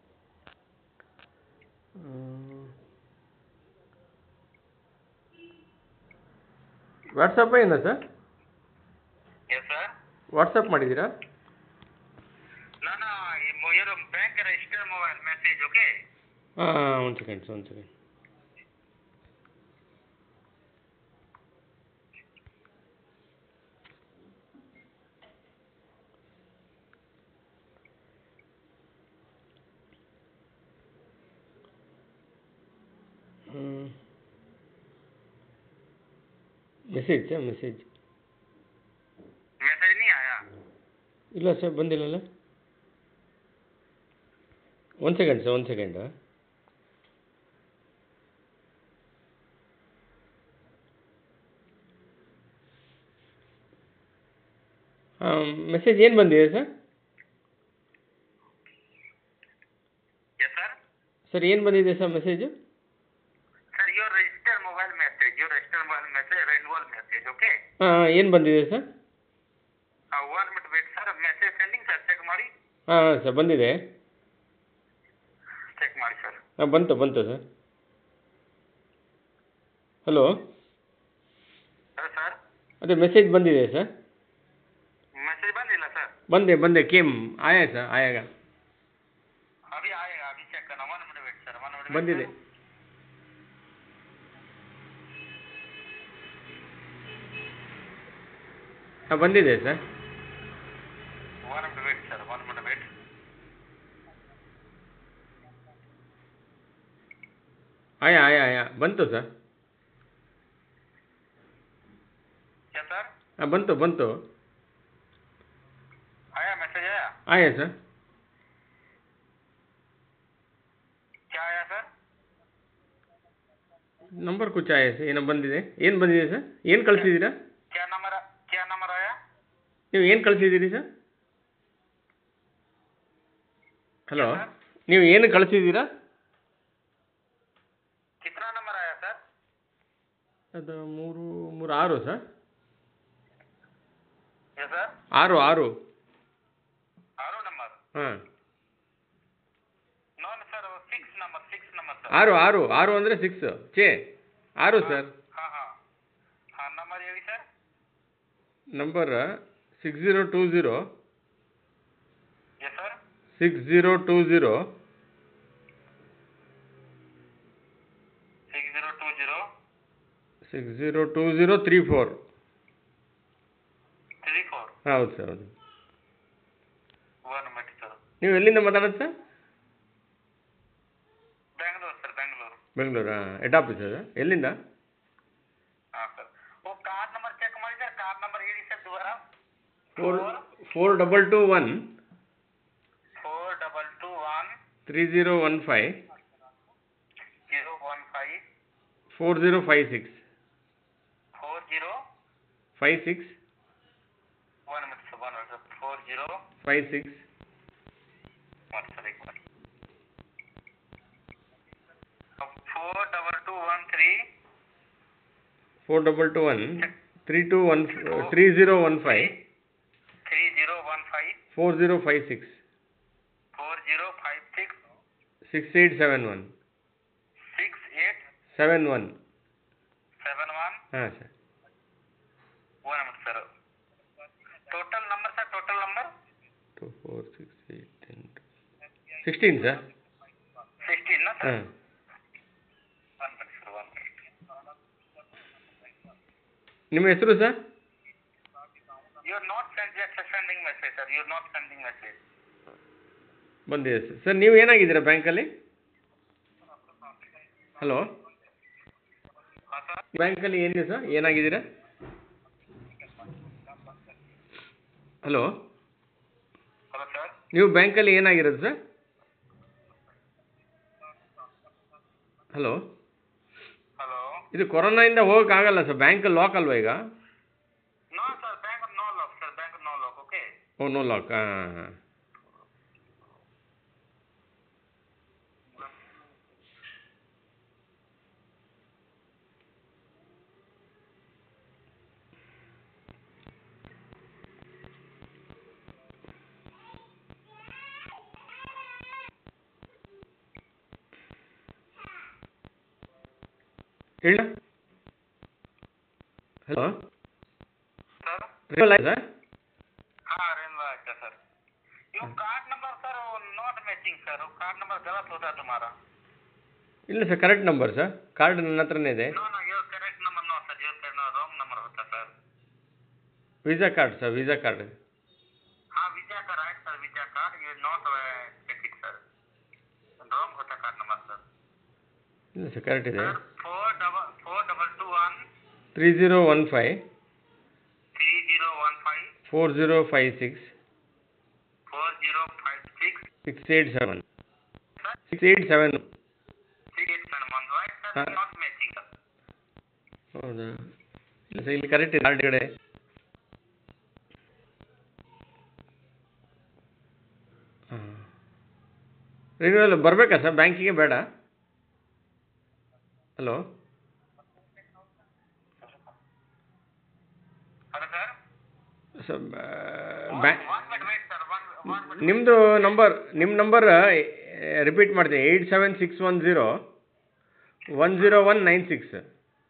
ವಾಟ್ಸಪ್ ಏನಾ ಸರ್ यस सर ವಾಟ್ಸಪ್ ಮಾಡಿದ್ದೀರಾ ना ना ये your bank register mobile message okay ಹಾಂ ಒಂದು ಸೆಕೆಂಡ್ ಒಂದು ಸೆಕೆಂಡ್ ಹ್ಞೂ ಮೆಸೇಜ್ ಸರ್ ಮೆಸೇಜ್ मैसेज नहीं आया ಇಲ್ಲ ಸರ್ ಬಂದಿಲ್ಲಲ್ಲ ಒಂದು ಸೆಕೆಂಡ್ ಸರ್ ಒಂದು ಸೆಕೆಂಡ್ ಹಾಂ ಮೆಸೇಜ್ ಏನು ಬಂದಿದೆ ಸರ್ yes sir ಸರ್ ಏನು ಬಂದಿದೆ sir message sir your registered mobile message your registered mobile message renewal message okay ಹಾಂ ಏನು ಬಂದಿದೆ sir uh, one minute wait sir message sending sir check ಮಾಡಿ ಹಾಂ ಹಾಂ ಸರ್ ಬಂದಿದೆ check ಮಾಡಿ sir ಹಾಂ ಬಂತು ಬಂತು ಸರ್ ಹಲೋ hello sir ಅದೇ ಮೆಸೇಜ್ ಬಂದಿದೆ ಸರ್ मैसेज ಬಂದಿಲ್ಲ sir ಬಂದೆ ಬಂದೆ ಕೇಮ್ ಆಯಾ ಸರ್ ಆಯಾಗ अभी आएगा अभी check करना one minute wait sir one minute wait ಬಂದಿದೆ sir. ಹಾಂ ಬಂದಿದೆ sir one minute wait sir one minute wait ಆಯಾ ಆಯಾ ಆಯಾ ಬಂತು ಸರ್ yes sir ಹಾಂ ಬಂತು ಬಂತು आया मैसेज आया ಆಯಾ ಸರ್ क्या आया सर ನಂಬರ್ ಕುಚ್ ಆಯಾ ಸರ್ ಏನೋ ಬಂದಿದೆ ಏನು ಬಂದಿದೆ ಸರ್ ಏನು ಕಳಿಸಿದ್ದೀರಾ क्या नंबर क्या नंबर आया ನೀವು ಏನು ಕಳಿಸಿದ್ದೀರಿ ಸರ್ ಹಲೋ ಸರ್? ನೀವು ಏನು ಕಳಿಸಿದ್ದೀರಾ कितना नंबर आया सर ಅದು ಮೂರು ಮೂರು ಆರು ಸರ್ yes sir ಆರು ಆರು आरो नंबर ಹಾಂ no no, sir six number six number sir ಆರು ಆರು ಆರು ಅಂದರೆ ಸಿಕ್ಸ್ ಚೇ ಆರು ಸರ್ हाँ हाँ हाँ नंबर ಹೇಳಿ sir number six zero two zero yes sir six zero two zero six zero two zero six zero two zero three four three four ಹೌದು ಸರ್ ಹೌದು ಒನ್ ಮಿನಿಟ್ ಸರ್ ನೀವು ಎಲ್ಲಿಂದ ಮಾತಾಡೋದು ಸರ್ ಬೆಂಗಳೂರು ಸರ್ ಬೆಂಗಳೂರು ಬೆಂಗಳೂರಾ ಹೆಡ್ ಆಫೀಸ್ ಸರ್ ಎಲ್ಲಿಂದ ಹಾಂ ಸರ್ ಓ ಕಾರ್ಡ್ ನಂಬರ್ ಚೆಕ್ ಮಾಡಿ ಸರ್ ಕಾರ್ಡ್ ನಂಬರ್ ಹೇಳಿ ಸರ್ ದುಬಾರ four four double two one four double two one three zero one five zero one five four zero five six four zero five six one minute sir one minute sir four zero five six one sir एक minute four double two one three four double two one three two one three zero one five three zero one five four zero five six four zero five six six eight seven one six eight seven one seven one ಹಾಂ sir one minute sir total number sir total number two four six eight ten sixteen sir sixteen ना सर ಹಾಂ one minute sir one minute ನಿಮ್ಮ ಹೆಸರು sir you are not sending message sir you are not sending message ಬಂದಿದೆ ಸರ್ ಸರ್ ನೀವು ಏನಾಗಿದ್ದೀರಾ ಬ್ಯಾಂಕಲ್ಲಿ ಹಲೋ हाँ सर ಬ್ಯಾಂಕಲ್ಲಿ ಏನಿದೆ ಸರ್ ಏನಾಗಿದ್ದೀರಾ ಹಲೋ हेलो सर ನೀವು ಬ್ಯಾಂಕಲ್ಲಿ ಏನಾಗಿರೋದು ಸರ್ ಹಲೋ हेलो ಇದು ಕೊರೋನಾಯಿಂದ ಹೋಗೋಕ್ಕಾಗಲ್ಲ ಸರ್ ಬ್ಯಾಂಕ್ ಲಾಕ್ ಅಲ್ವಾ ಈಗ no sir bank no lock sir bank no lock okay ಓ ನೋ ಲಾಕ್ ಹಾಂ ಹಾಂ ಹೇಳ ಹಲೋ सर ಸರ್ हाँ रेनवा अच्छा सर यो कार्ड नंबर सर वो नॉट मैचिंग सर वो कार्ड नंबर गलत होता है तुम्हारा ಇಲ್ಲ sir correct number sir card ನನ್ನ ಹತ್ರನೇ ಇದೆ no no your correct number no sir your correct wrong number होता sir visa card sir visa card हाँ वीजा का राइट सर वीजा कार्ड ये नॉट डेबिट सर रॉन्ग होता कार्ड नंबर सर ಇಲ್ಲ ಸರ್ ಕರೆಕ್ಟ್ ಇದೆ sir four double four double two one three zero one five three zero one five four zero five six four zero five six six eight seven six eight seven six eight seven one right ಹಾ. ಸರ್ ನಾಟ್ ಮ್ಯಾಚಿಂಗ್ ಸರ್ ಹೌದಾ ಇಲ್ಲ ಸರ್ ಇಲ್ಲಿ ಕರೆಕ್ಟ್ ಇದೆ ಕಾರ್ಡ್ ಕಡೆ ಹಾಂ ರಿನ್ಯೂವಲ್ ಬರಬೇಕಾ ಸರ್ ಬ್ಯಾಂಕಿಗೆ ಬೇಡ hello hello sir sir bank one minute wait sir one one minute ನಿಮ್ಮದು ನಂಬರ್ ನಿಮ್ಮ ನಂಬರ್ ರಿಪೀಟ್ ಮಾಡ್ತೀನಿ eight seven six one zero one zero one nine six sir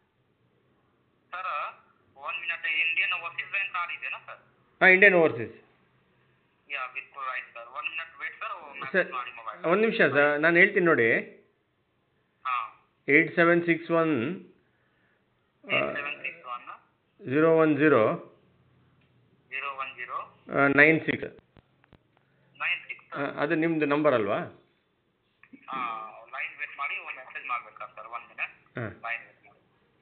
one minute Indian overseas bank card ಇದೆಯಾ ಸರ್ ಹಾಂ ಇಂಡಿಯನ್ ಓವರ್ಸೀಸ್ ಯಾ ಬಿಲ್ಕುಲ್ right sir one minute wait sir sir message ಮಾಡಿ ಮೊಬೈಲ್ ಒಂದು ನಿಮಿಷ ಸರ್ ನಾನು ಹೇಳ್ತೀನಿ ನೋಡಿ ಹಾಂ eight seven six one seven six one zero one zero zero one zero nine six nine six ಅದು ನಿಮ್ಮದು ನಂಬರ್ ಅಲ್ವಾ ಲೈನ್ ವೇಟ್ ಮಾಡಿ ಒಂದು ಮೆಸೇಜ್ ಮಾಡ್ಬೇಕಾ ಸರ್ ಒನ್ ಮಿನಿಟ್ ಹಾಂ ಲೈನ್ ವೇಟ್ ಮಾಡಿ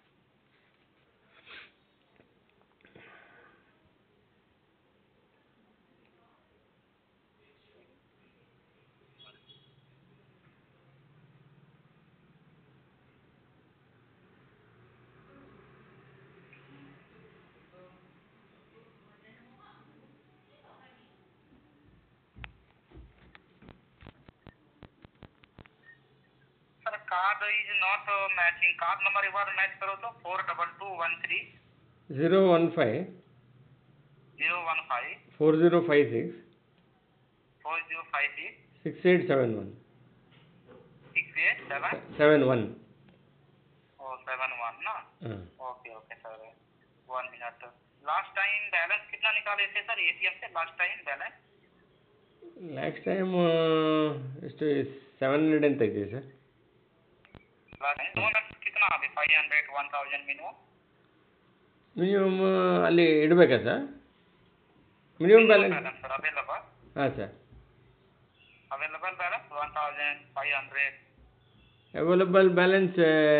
sir card is not matching card number एक बार मैच करो तो four double two one three zero one five zero one five four zero five six four zero five six six eight seven one six eight seven seven one और सेवन वन ना ಹಾಂ okay okay sir one minute last time balance कितना निकाले थे सर एटीएम से last time balance last time ಎಷ್ಟು ಸೆವೆನ್ ಹಂಡ್ರೆಡ್ ಅಂತ ಇದೆ ಸರ್ लास्ट टाइम मिनिमम कितना अभी five hundred one thousand minimum minimum ಅಲ್ಲಿ ಇಡಬೇಕಾ sir minimum balance balance sir available ಹಾಂ sir available balance one thousand five hundred available balance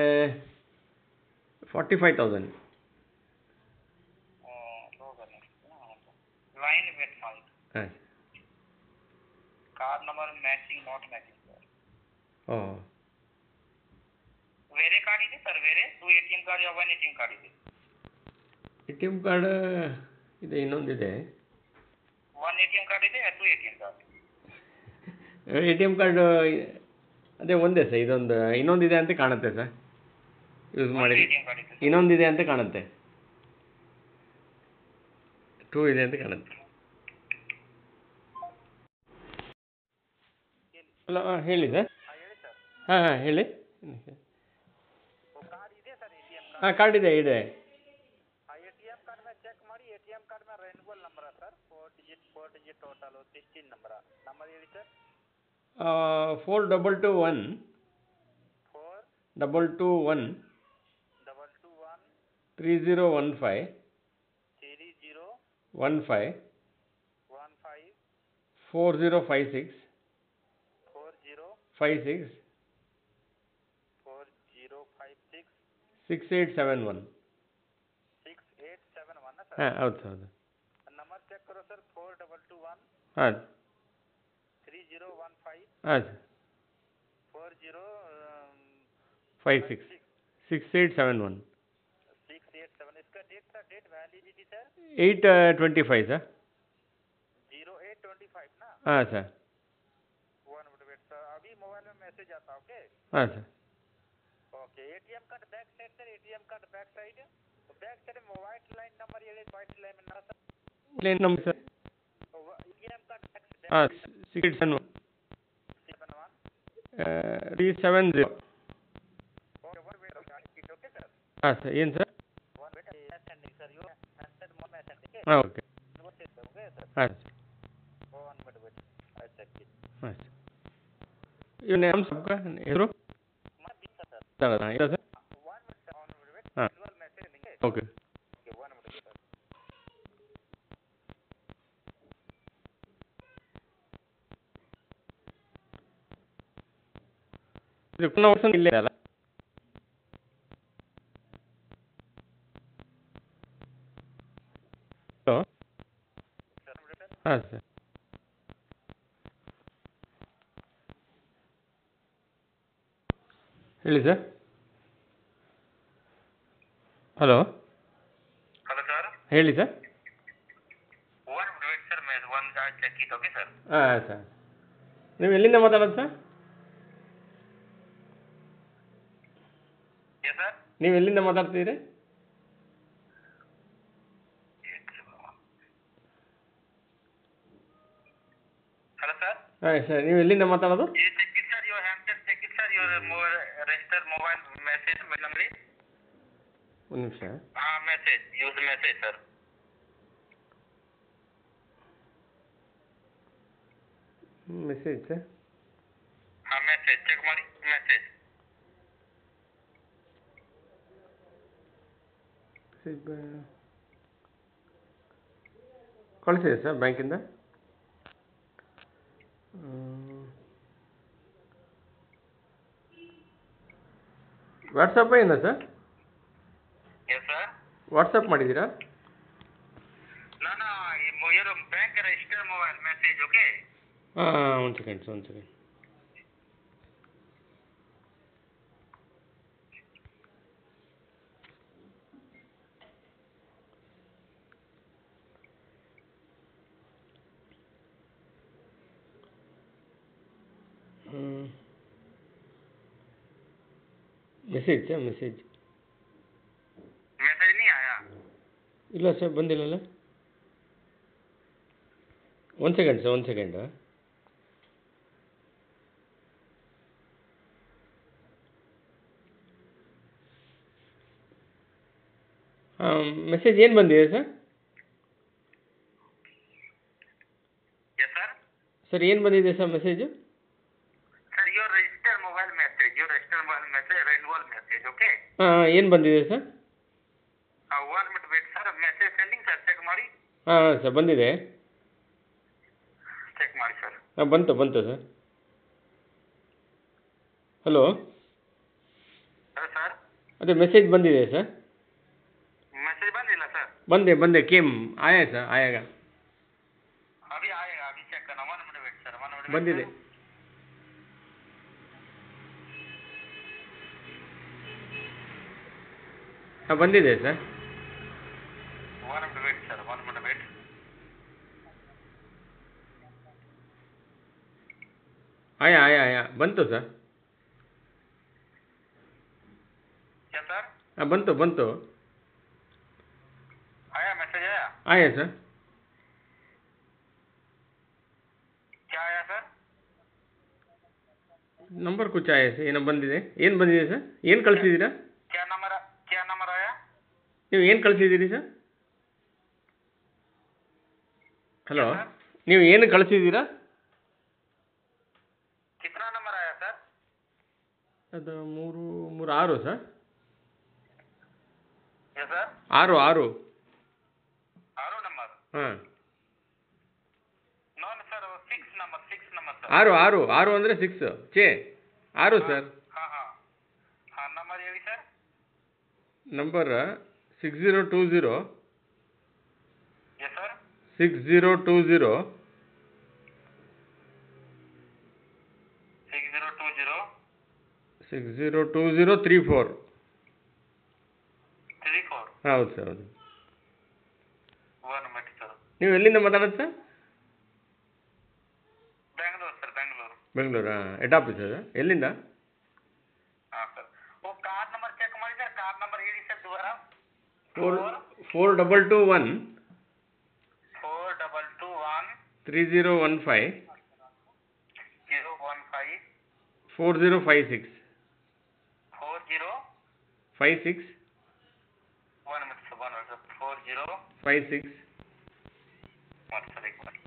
forty five thousand low balance line wait five ಹಾಂ card number matching not matching sir ಓ ಬೇರೆ ಕಾರ್ಡ್ ಇದೆ ಸರ್ ಬೇರೆ two A T M card one A T M card ಇದೆ ಎ ಟಿ ಎಮ್ ಕಾರ್ಡ್ ಇದೆ ಇನ್ನೊಂದಿದೆ one A T M card ಇದೆ two A T M card A T M card ಅದೇ ಒಂದೇ ಸರ್ ಇದೊಂದು ಇನ್ನೊಂದಿದೆ ಅಂತ ಕಾಣುತ್ತೆ ಸರ್ ಯೂಸ್ ಮಾಡಿ ಎ ಟಿ ಎಮ್ ಕಾರ್ಡ್ ಇದೆ ಇನ್ನೊಂದಿದೆ ಅಂತ ಕಾಣುತ್ತೆ ಟೂ ಇದೆ ಅಂತ ಕಾಣುತ್ತೆ ಹಲೋ ಹಾಂ ಹೇಳಿ ಸರ್ ಹಾಂ ಹೇಳಿ ಸರ್ ಹಾಂ ಹಾಂ ಹೇಳಿ ಕಾರ್ಡ್ ಇದೆ sir A T M card ಹಾಂ ಕಾರ್ಡ್ ಇದೆ ಇದೆ ಆ ಎ ಟಿ ಎಮ್ ಕಾರ್ಡ್ ಮೇಲೆ ಚೆಕ್ ಮಾಡಿ ಎ ಟಿ ಎಮ್ ಕಾರ್ಡ್ ಮೇಲೆ renewal number sir four digit four digit total sixteen number number ಹೇಳಿ sir four double two one four double two one double two one three zero one five three zero one five one five four zero five six four zero five six four zero five six six eight seven one six eight seven one sir ಹಾಂ ಹೌದು ಸರ್ ಹೌದು ನಂಬರ್ ಚೆಕ್ ಕರೋ sir four double two one ಹಾಂ थ्री जीरो वन फाइव ಹಾಂ sir four zero five six six eight seven one six eight seven इसका date sir date validity sir eight twenty five sir zero eight twenty five ना ಹಾಂ sir one minute wait sir अभी मोबाइल में मैसेज आता ओके ಹಾಂ sir okay ATM card back side sir ATM card back side back side में व्हाइट लाइन नंबर ये व्हाइट लाइन में ना sir plain number sir ATM card back ಹಾಂ six eight seven seven one three seven zero okay one wait okay sir ಹಾಂ ಸರ್ ಏನು sir one wait sending sir you send more message okay ಹಾಂ ಓಕೆ ओके सर ಹಾಂ ಸರ್ वन मिनट वेट अच्छा ठीक ಹಾಂ ಸರ್ ಇವ್ ನಮ್ಮ ಸಬ್ಕ ಹೆಸರು मैं भी सर ತಗೋಣ ಇಲ್ಲ sir one minute one minute wait ಹಾಂ विजुअल मैसेज देंगे okay okay one minute sir ಇದು ಪುನಃ ವರ್ಷ ಇಲ್ಲೇ ಅಲ್ಲ ಹಾಂ ಸರ್ ಹೇಳಿ ಸರ್ ಹಲೋ ಹಲೋ ಸರ್ ಹೇಳಿ sir one wait sir may one check it okay sir ಹಾಂ ಸರ್ ನೀವು ಎಲ್ಲಿಂದ ಮಾತಾಡೋದು ಸರ್ ಎಸ್ ಸರ್ ನೀವು ಎಲ್ಲಿಂದ ಮಾತಾಡ್ತಿದ್ದೀರಿ ಹಲೋ ಸರ್ ಹಾಂ ಸರ್ ನೀವು ಎಲ್ಲಿಂದ ಮಾತಾಡೋದು You check it, sir. Your handset check it, sir. Your mo- register mobile message memory. ಒಂದು ನಿಮಿಷ Ah, message. Use message, sir. Message sir Ah, message. Check ಮಾಡಿ message. ಕಳಿಸಿದೆ ಸರ್ ಬ್ಯಾಂಕಿಂದ ವಾಟ್ಸಪ್ ಏನ ಸರ್ Yes, sir. ವಾಟ್ಸಪ್ ಮಾಡಿದ್ದೀರಾ No, no. Your bank register mobile message, okay? ಹಾಂ ಒಂದು ಸೆಕೆಂಡ್ ಒಂದು second message sir message Message नहीं आया. ಇಲ್ಲ ಸರ್ ಬಂದಿಲ್ಲಲ್ಲ ಒಂದು ಸೆಕೆಂಡ್ ಸರ್ ಒಂದು ಸೆಕೆಂಡ್ ಹಾಂ ಮೆಸೇಜ್ ಏನು ಬಂದಿದೆ ಸರ್ Yes, sir. ಸರ್ ಏನು ಬಂದಿದೆ sir message Sir, your register mobile message. Your register mobile message, renewal message, okay? ಹಾಂ ಏನು ಬಂದಿದೆ sir Uh, one minute wait, sir. Message sending, sir. Check ಮಾಡಿ. ಹಾಂ ಹಾಂ ಸರ್ ಬಂದಿದೆ Check ಮಾಡಿ, sir. ಹಾಂ ಬಂತು ಬಂತು ಸರ್ ಹಲೋ Hello, sir. ಅದೇ ಮೆಸೇಜ್ ಬಂದಿದೆ ಸರ್ Message ಬಂದಿಲ್ಲ, sir. ಬಂದೆ ಬಂದೆ ಕೇಮ್ ಆಯಾ ಸರ್ ಆಯಾಗ अभी आएगा अभी चेक करना one minute wait sir one minute ಬಂದಿದೆ ಹಾಂ ಬಂದಿದೆ sir one minute wait sir one minute wait ಆಯಾ ಆಯಾ ಆಯಾ ಬಂತು ಸರ್ क्या सर ಹಾಂ ಬಂತು ಬಂತು आया मैसेज आया ಆಯಾ ಸರ್ क्या आया सर ನಂಬರ್ ಕುಚ್ ಆಯಾ ಸರ್ ಏನೋ ಬಂದಿದೆ ಏನು ಬಂದಿದೆ ಸರ್ ಏನು ಕಳಿಸಿದ್ದೀರಾ क्या नंबर क्या नंबर आया ನೀವು ಏನು ಕಳಿಸಿದ್ದೀರಿ ಸರ್ ಹಲೋ ಸರ್? ನೀವು ಏನು ಕಳಿಸಿದ್ದೀರಾ कितना नंबर आया सर ಅದು ಮೂರು ಮೂರು ಆರು ಸರ್ ये सर ಆರು ಆರು आरो नंबर ಹಾಂ नॉन sir six number six number sir ಆರು ಆರು ಆರು ಅಂದರೆ ಸಿಕ್ಸ್ ಚೇ ಆರು ಸರ್ हाँ हाँ हाँ नंबर ಹೇಳಿ sir number six zero two zero ये sir six zero two zero six zero two zero six zero two zero three four three four ಹೌದು ಸರ್ ಹೌದು वन मिनट सर ನೀವು ಎಲ್ಲಿಂದ ಮಾತಾಡೋದು ಸರ್ बेंगलोर सर बेंगलोर ಬೆಂಗಳೂರಾ ಹೆಡ್ ಆಫೀಸ್ ಅದು ಎಲ್ಲಿಂದ हाँ सर वो कार्ड नंबर चेक ಮಾಡಿ ಸರ್ ಕಾರ್ಡ್ ನಂಬರ್ ಹೇಳಿ ಸರ್ ದುಬಾರ four four double two one four double two one three zero one five zero one five four zero five six four zero five six one minute sir one minute four zero five six one sir एक minute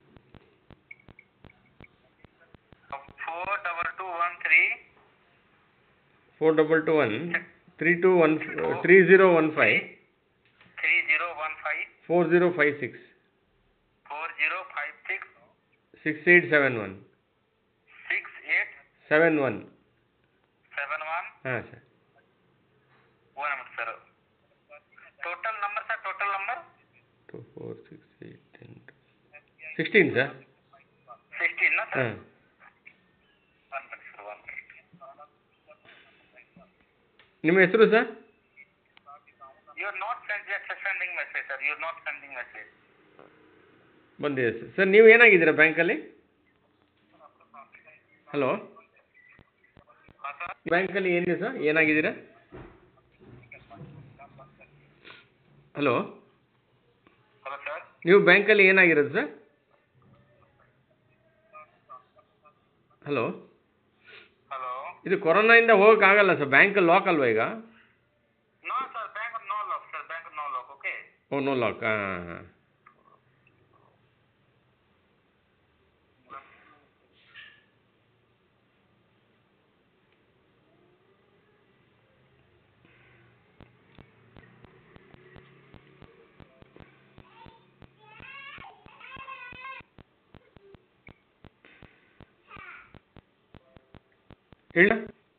four double two one three four double two one three two one three zero one five three zero one five four zero five six four zero five six six eight seven one six eight seven one seven one ಹಾಂ sir one minute sir total number sir total number two four six eight ten sixteen sir sixteen sir ಹಾಂ one minute sir one minute ನಿಮ್ಮ ಹೆಸರು sir you are not sending message sir you are not sending message ಬಂದಿದೆ ಸರ್ ಸರ್ ನೀವು ಏನಾಗಿದ್ದೀರಾ ಬ್ಯಾಂಕಲ್ಲಿ ಹಲೋ ಹಾಂ ಸರ್ ಬ್ಯಾಂಕಲ್ಲಿ ಏನಿದೆ ಸರ್ ಏನಾಗಿದ್ದೀರಾ ಹಲೋ ಹಲೋ ಸರ್ ನೀವು ಬ್ಯಾಂಕಲ್ಲಿ ಏನಾಗಿರೋದು ಸರ್ ಹಲೋ ಹಲೋ ಇದು ಕೊರೋನಾಯಿಂದ ಹೋಗೋಕ್ಕಾಗಲ್ಲ ಸರ್ ಬ್ಯಾಂಕ್ ಲಾಕ್ ಅಲ್ವಾ ಈಗ no sir bank no lock sir bank no lock okay ಓ ನೋ ಲಾಕ್ ಹಾಂ ಹಾಂ ಹೇಳ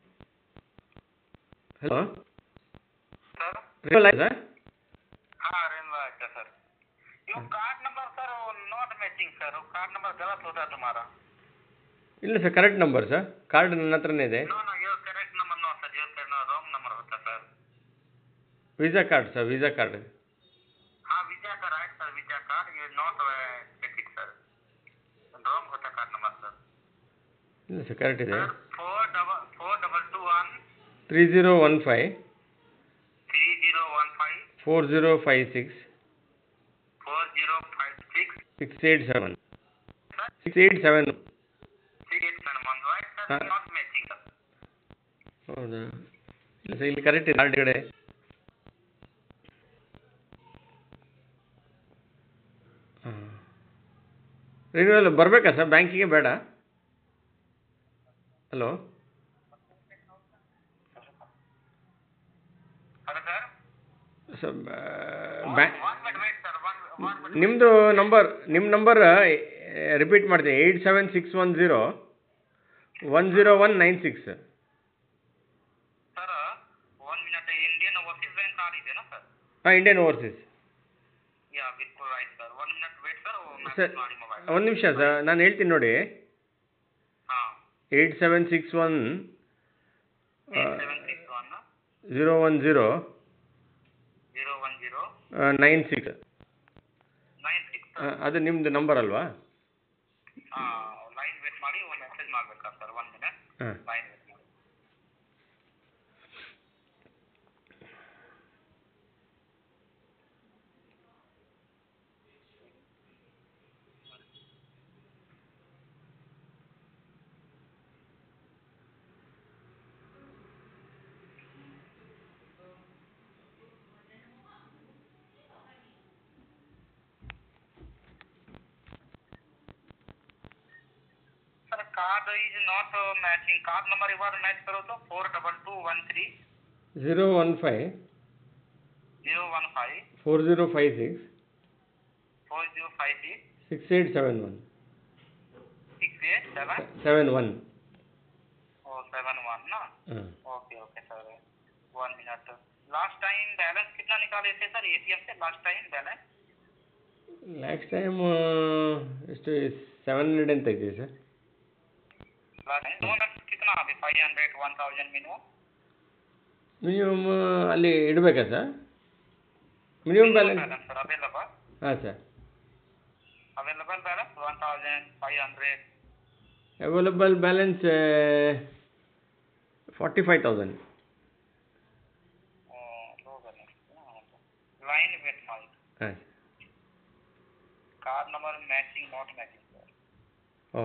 ಹಲೋ सर ರಿಯಲ್ ಸರ್ हाँ रेनवा अच्छा सर यो कार्ड नंबर सर वो नॉट मैचिंग सर वो कार्ड नंबर गलत होता है तुम्हारा ಇಲ್ಲ sir correct number sir card ನನ್ನ ಹತ್ರನೇ ಇದೆ no no your correct number no sir your correct wrong number होता sir visa card sir visa card हाँ वीजा का राइट सर वीजा कार्ड ये नॉट चेकिंग सर रॉन्ग होता कार्ड नंबर सर ಇಲ್ಲ ಸರ್ ಕರೆಕ್ಟ್ ಇದೆ sir four double four double two one three zero one five three zero one five four zero five six four zero five six six eight seven sir six eight seven six eight seven one right sir हाँ। नॉट मैचिंग सर ಹೌದಾ ಇಲ್ಲ ಸರ್ ಇಲ್ಲಿ ಕರೆಕ್ಟ್ ಇದೆ ಕಾರ್ಡ್ ಕಡೆ ಹಾಂ ರಿನ್ಯೂವಲ್ ಬರಬೇಕಾ ಸರ್ ಬ್ಯಾಂಕಿಗೆ ಬೇಡ hello hello sir sir bank one minute wait sir one one minute ನಿಮ್ಮದು ನಂಬರ್ ನಿಮ್ಮ ನಂಬರ್ ರಿಪೀಟ್ ಮಾಡ್ತೀನಿ eight seven six one zero one zero one nine six sir one minute Indian overseas bank card ಇದೆ ना सर ಹಾಂ ಇಂಡಿಯನ್ ಓವರ್ಸೀಸ್ ಯಾ ಬಿಲ್ಕುಲ್ right sir one minute wait sir sir message ಮಾಡಿ ಮೊಬೈಲ್ ಒಂದು ನಿಮಿಷ ಸರ್ ನಾನು ಹೇಳ್ತೀನಿ ನೋಡಿ ಹಾಂ eight seven six one seven six one zero one zero zero one zero nine six nine six ಅದು ನಿಮ್ಮದು ನಂಬರ್ ಅಲ್ವಾ ಹಾಂ ಲೈನ್ ವೇಟ್ ಮಾಡಿ ಒಂದು ಮೆಸೇಜ್ ಮಾಡ್ಬೇಕಾ ಸರ್ ಒನ್ ಮಿನಿಟ್ ಹಾಂ ಲೈನ್ ವೇಟ್ ಮಾಡಿ sir card is not matching card number एक बार मैच करो तो four double two one three zero one five zero one five four zero five six four zero five six six eight seven one six eight seven seven one और सेवन वन ना ಹಾಂ okay okay sir one minute last time balance कितना निकाले थे सर एटीएम से last time balance last time ಎಷ್ಟು ಸೆವೆನ್ ಹಂಡ್ರೆಡ್ ಅಂತ ಇದೆ ಸರ್ लास्ट टाइम डोनट कितना अभी five hundred one thousand minimum minimum ಅಲ್ಲಿ ಇಡಬೇಕಾ sir minimum balance balance sir available ಹಾಂ sir available balance one thousand five hundred available balance forty five thousand low balance line wait five ಹಾಂ card number matching not matching sir ಓ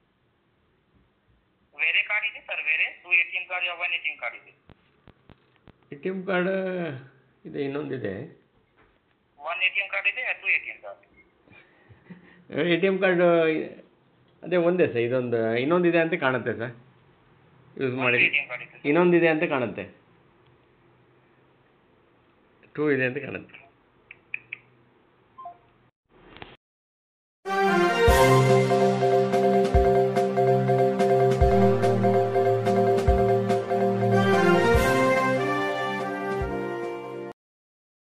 वेरे कार्ड ಇದೆ ಸರ್ ಬೇರೆ two A T M card ಯಾವ one A T M card ಇದೆ ಎ ಟಿ ಎಮ್ ಕಾರ್ಡ್ ಇದೆ ಇನ್ನೊಂದಿದೆ one A T M card ಇದೆ two A T M card A T M card ಅದೇ ಒಂದೇ ಸರ್ ಇದೊಂದು ಇನ್ನೊಂದಿದೆ ಅಂತ ಕಾಣುತ್ತೆ ಸರ್ ಯೂಸ್ ಮಾಡಿ ಎ ಟಿ ಎಮ್ ಕಾರ್ಡ್ ಇದೆ ಇನ್ನೊಂದಿದೆ ಅಂತ ಕಾಣುತ್ತೆ ಟೂ ಇದೆ ಅಂತ ಕಾಣುತ್ತೆ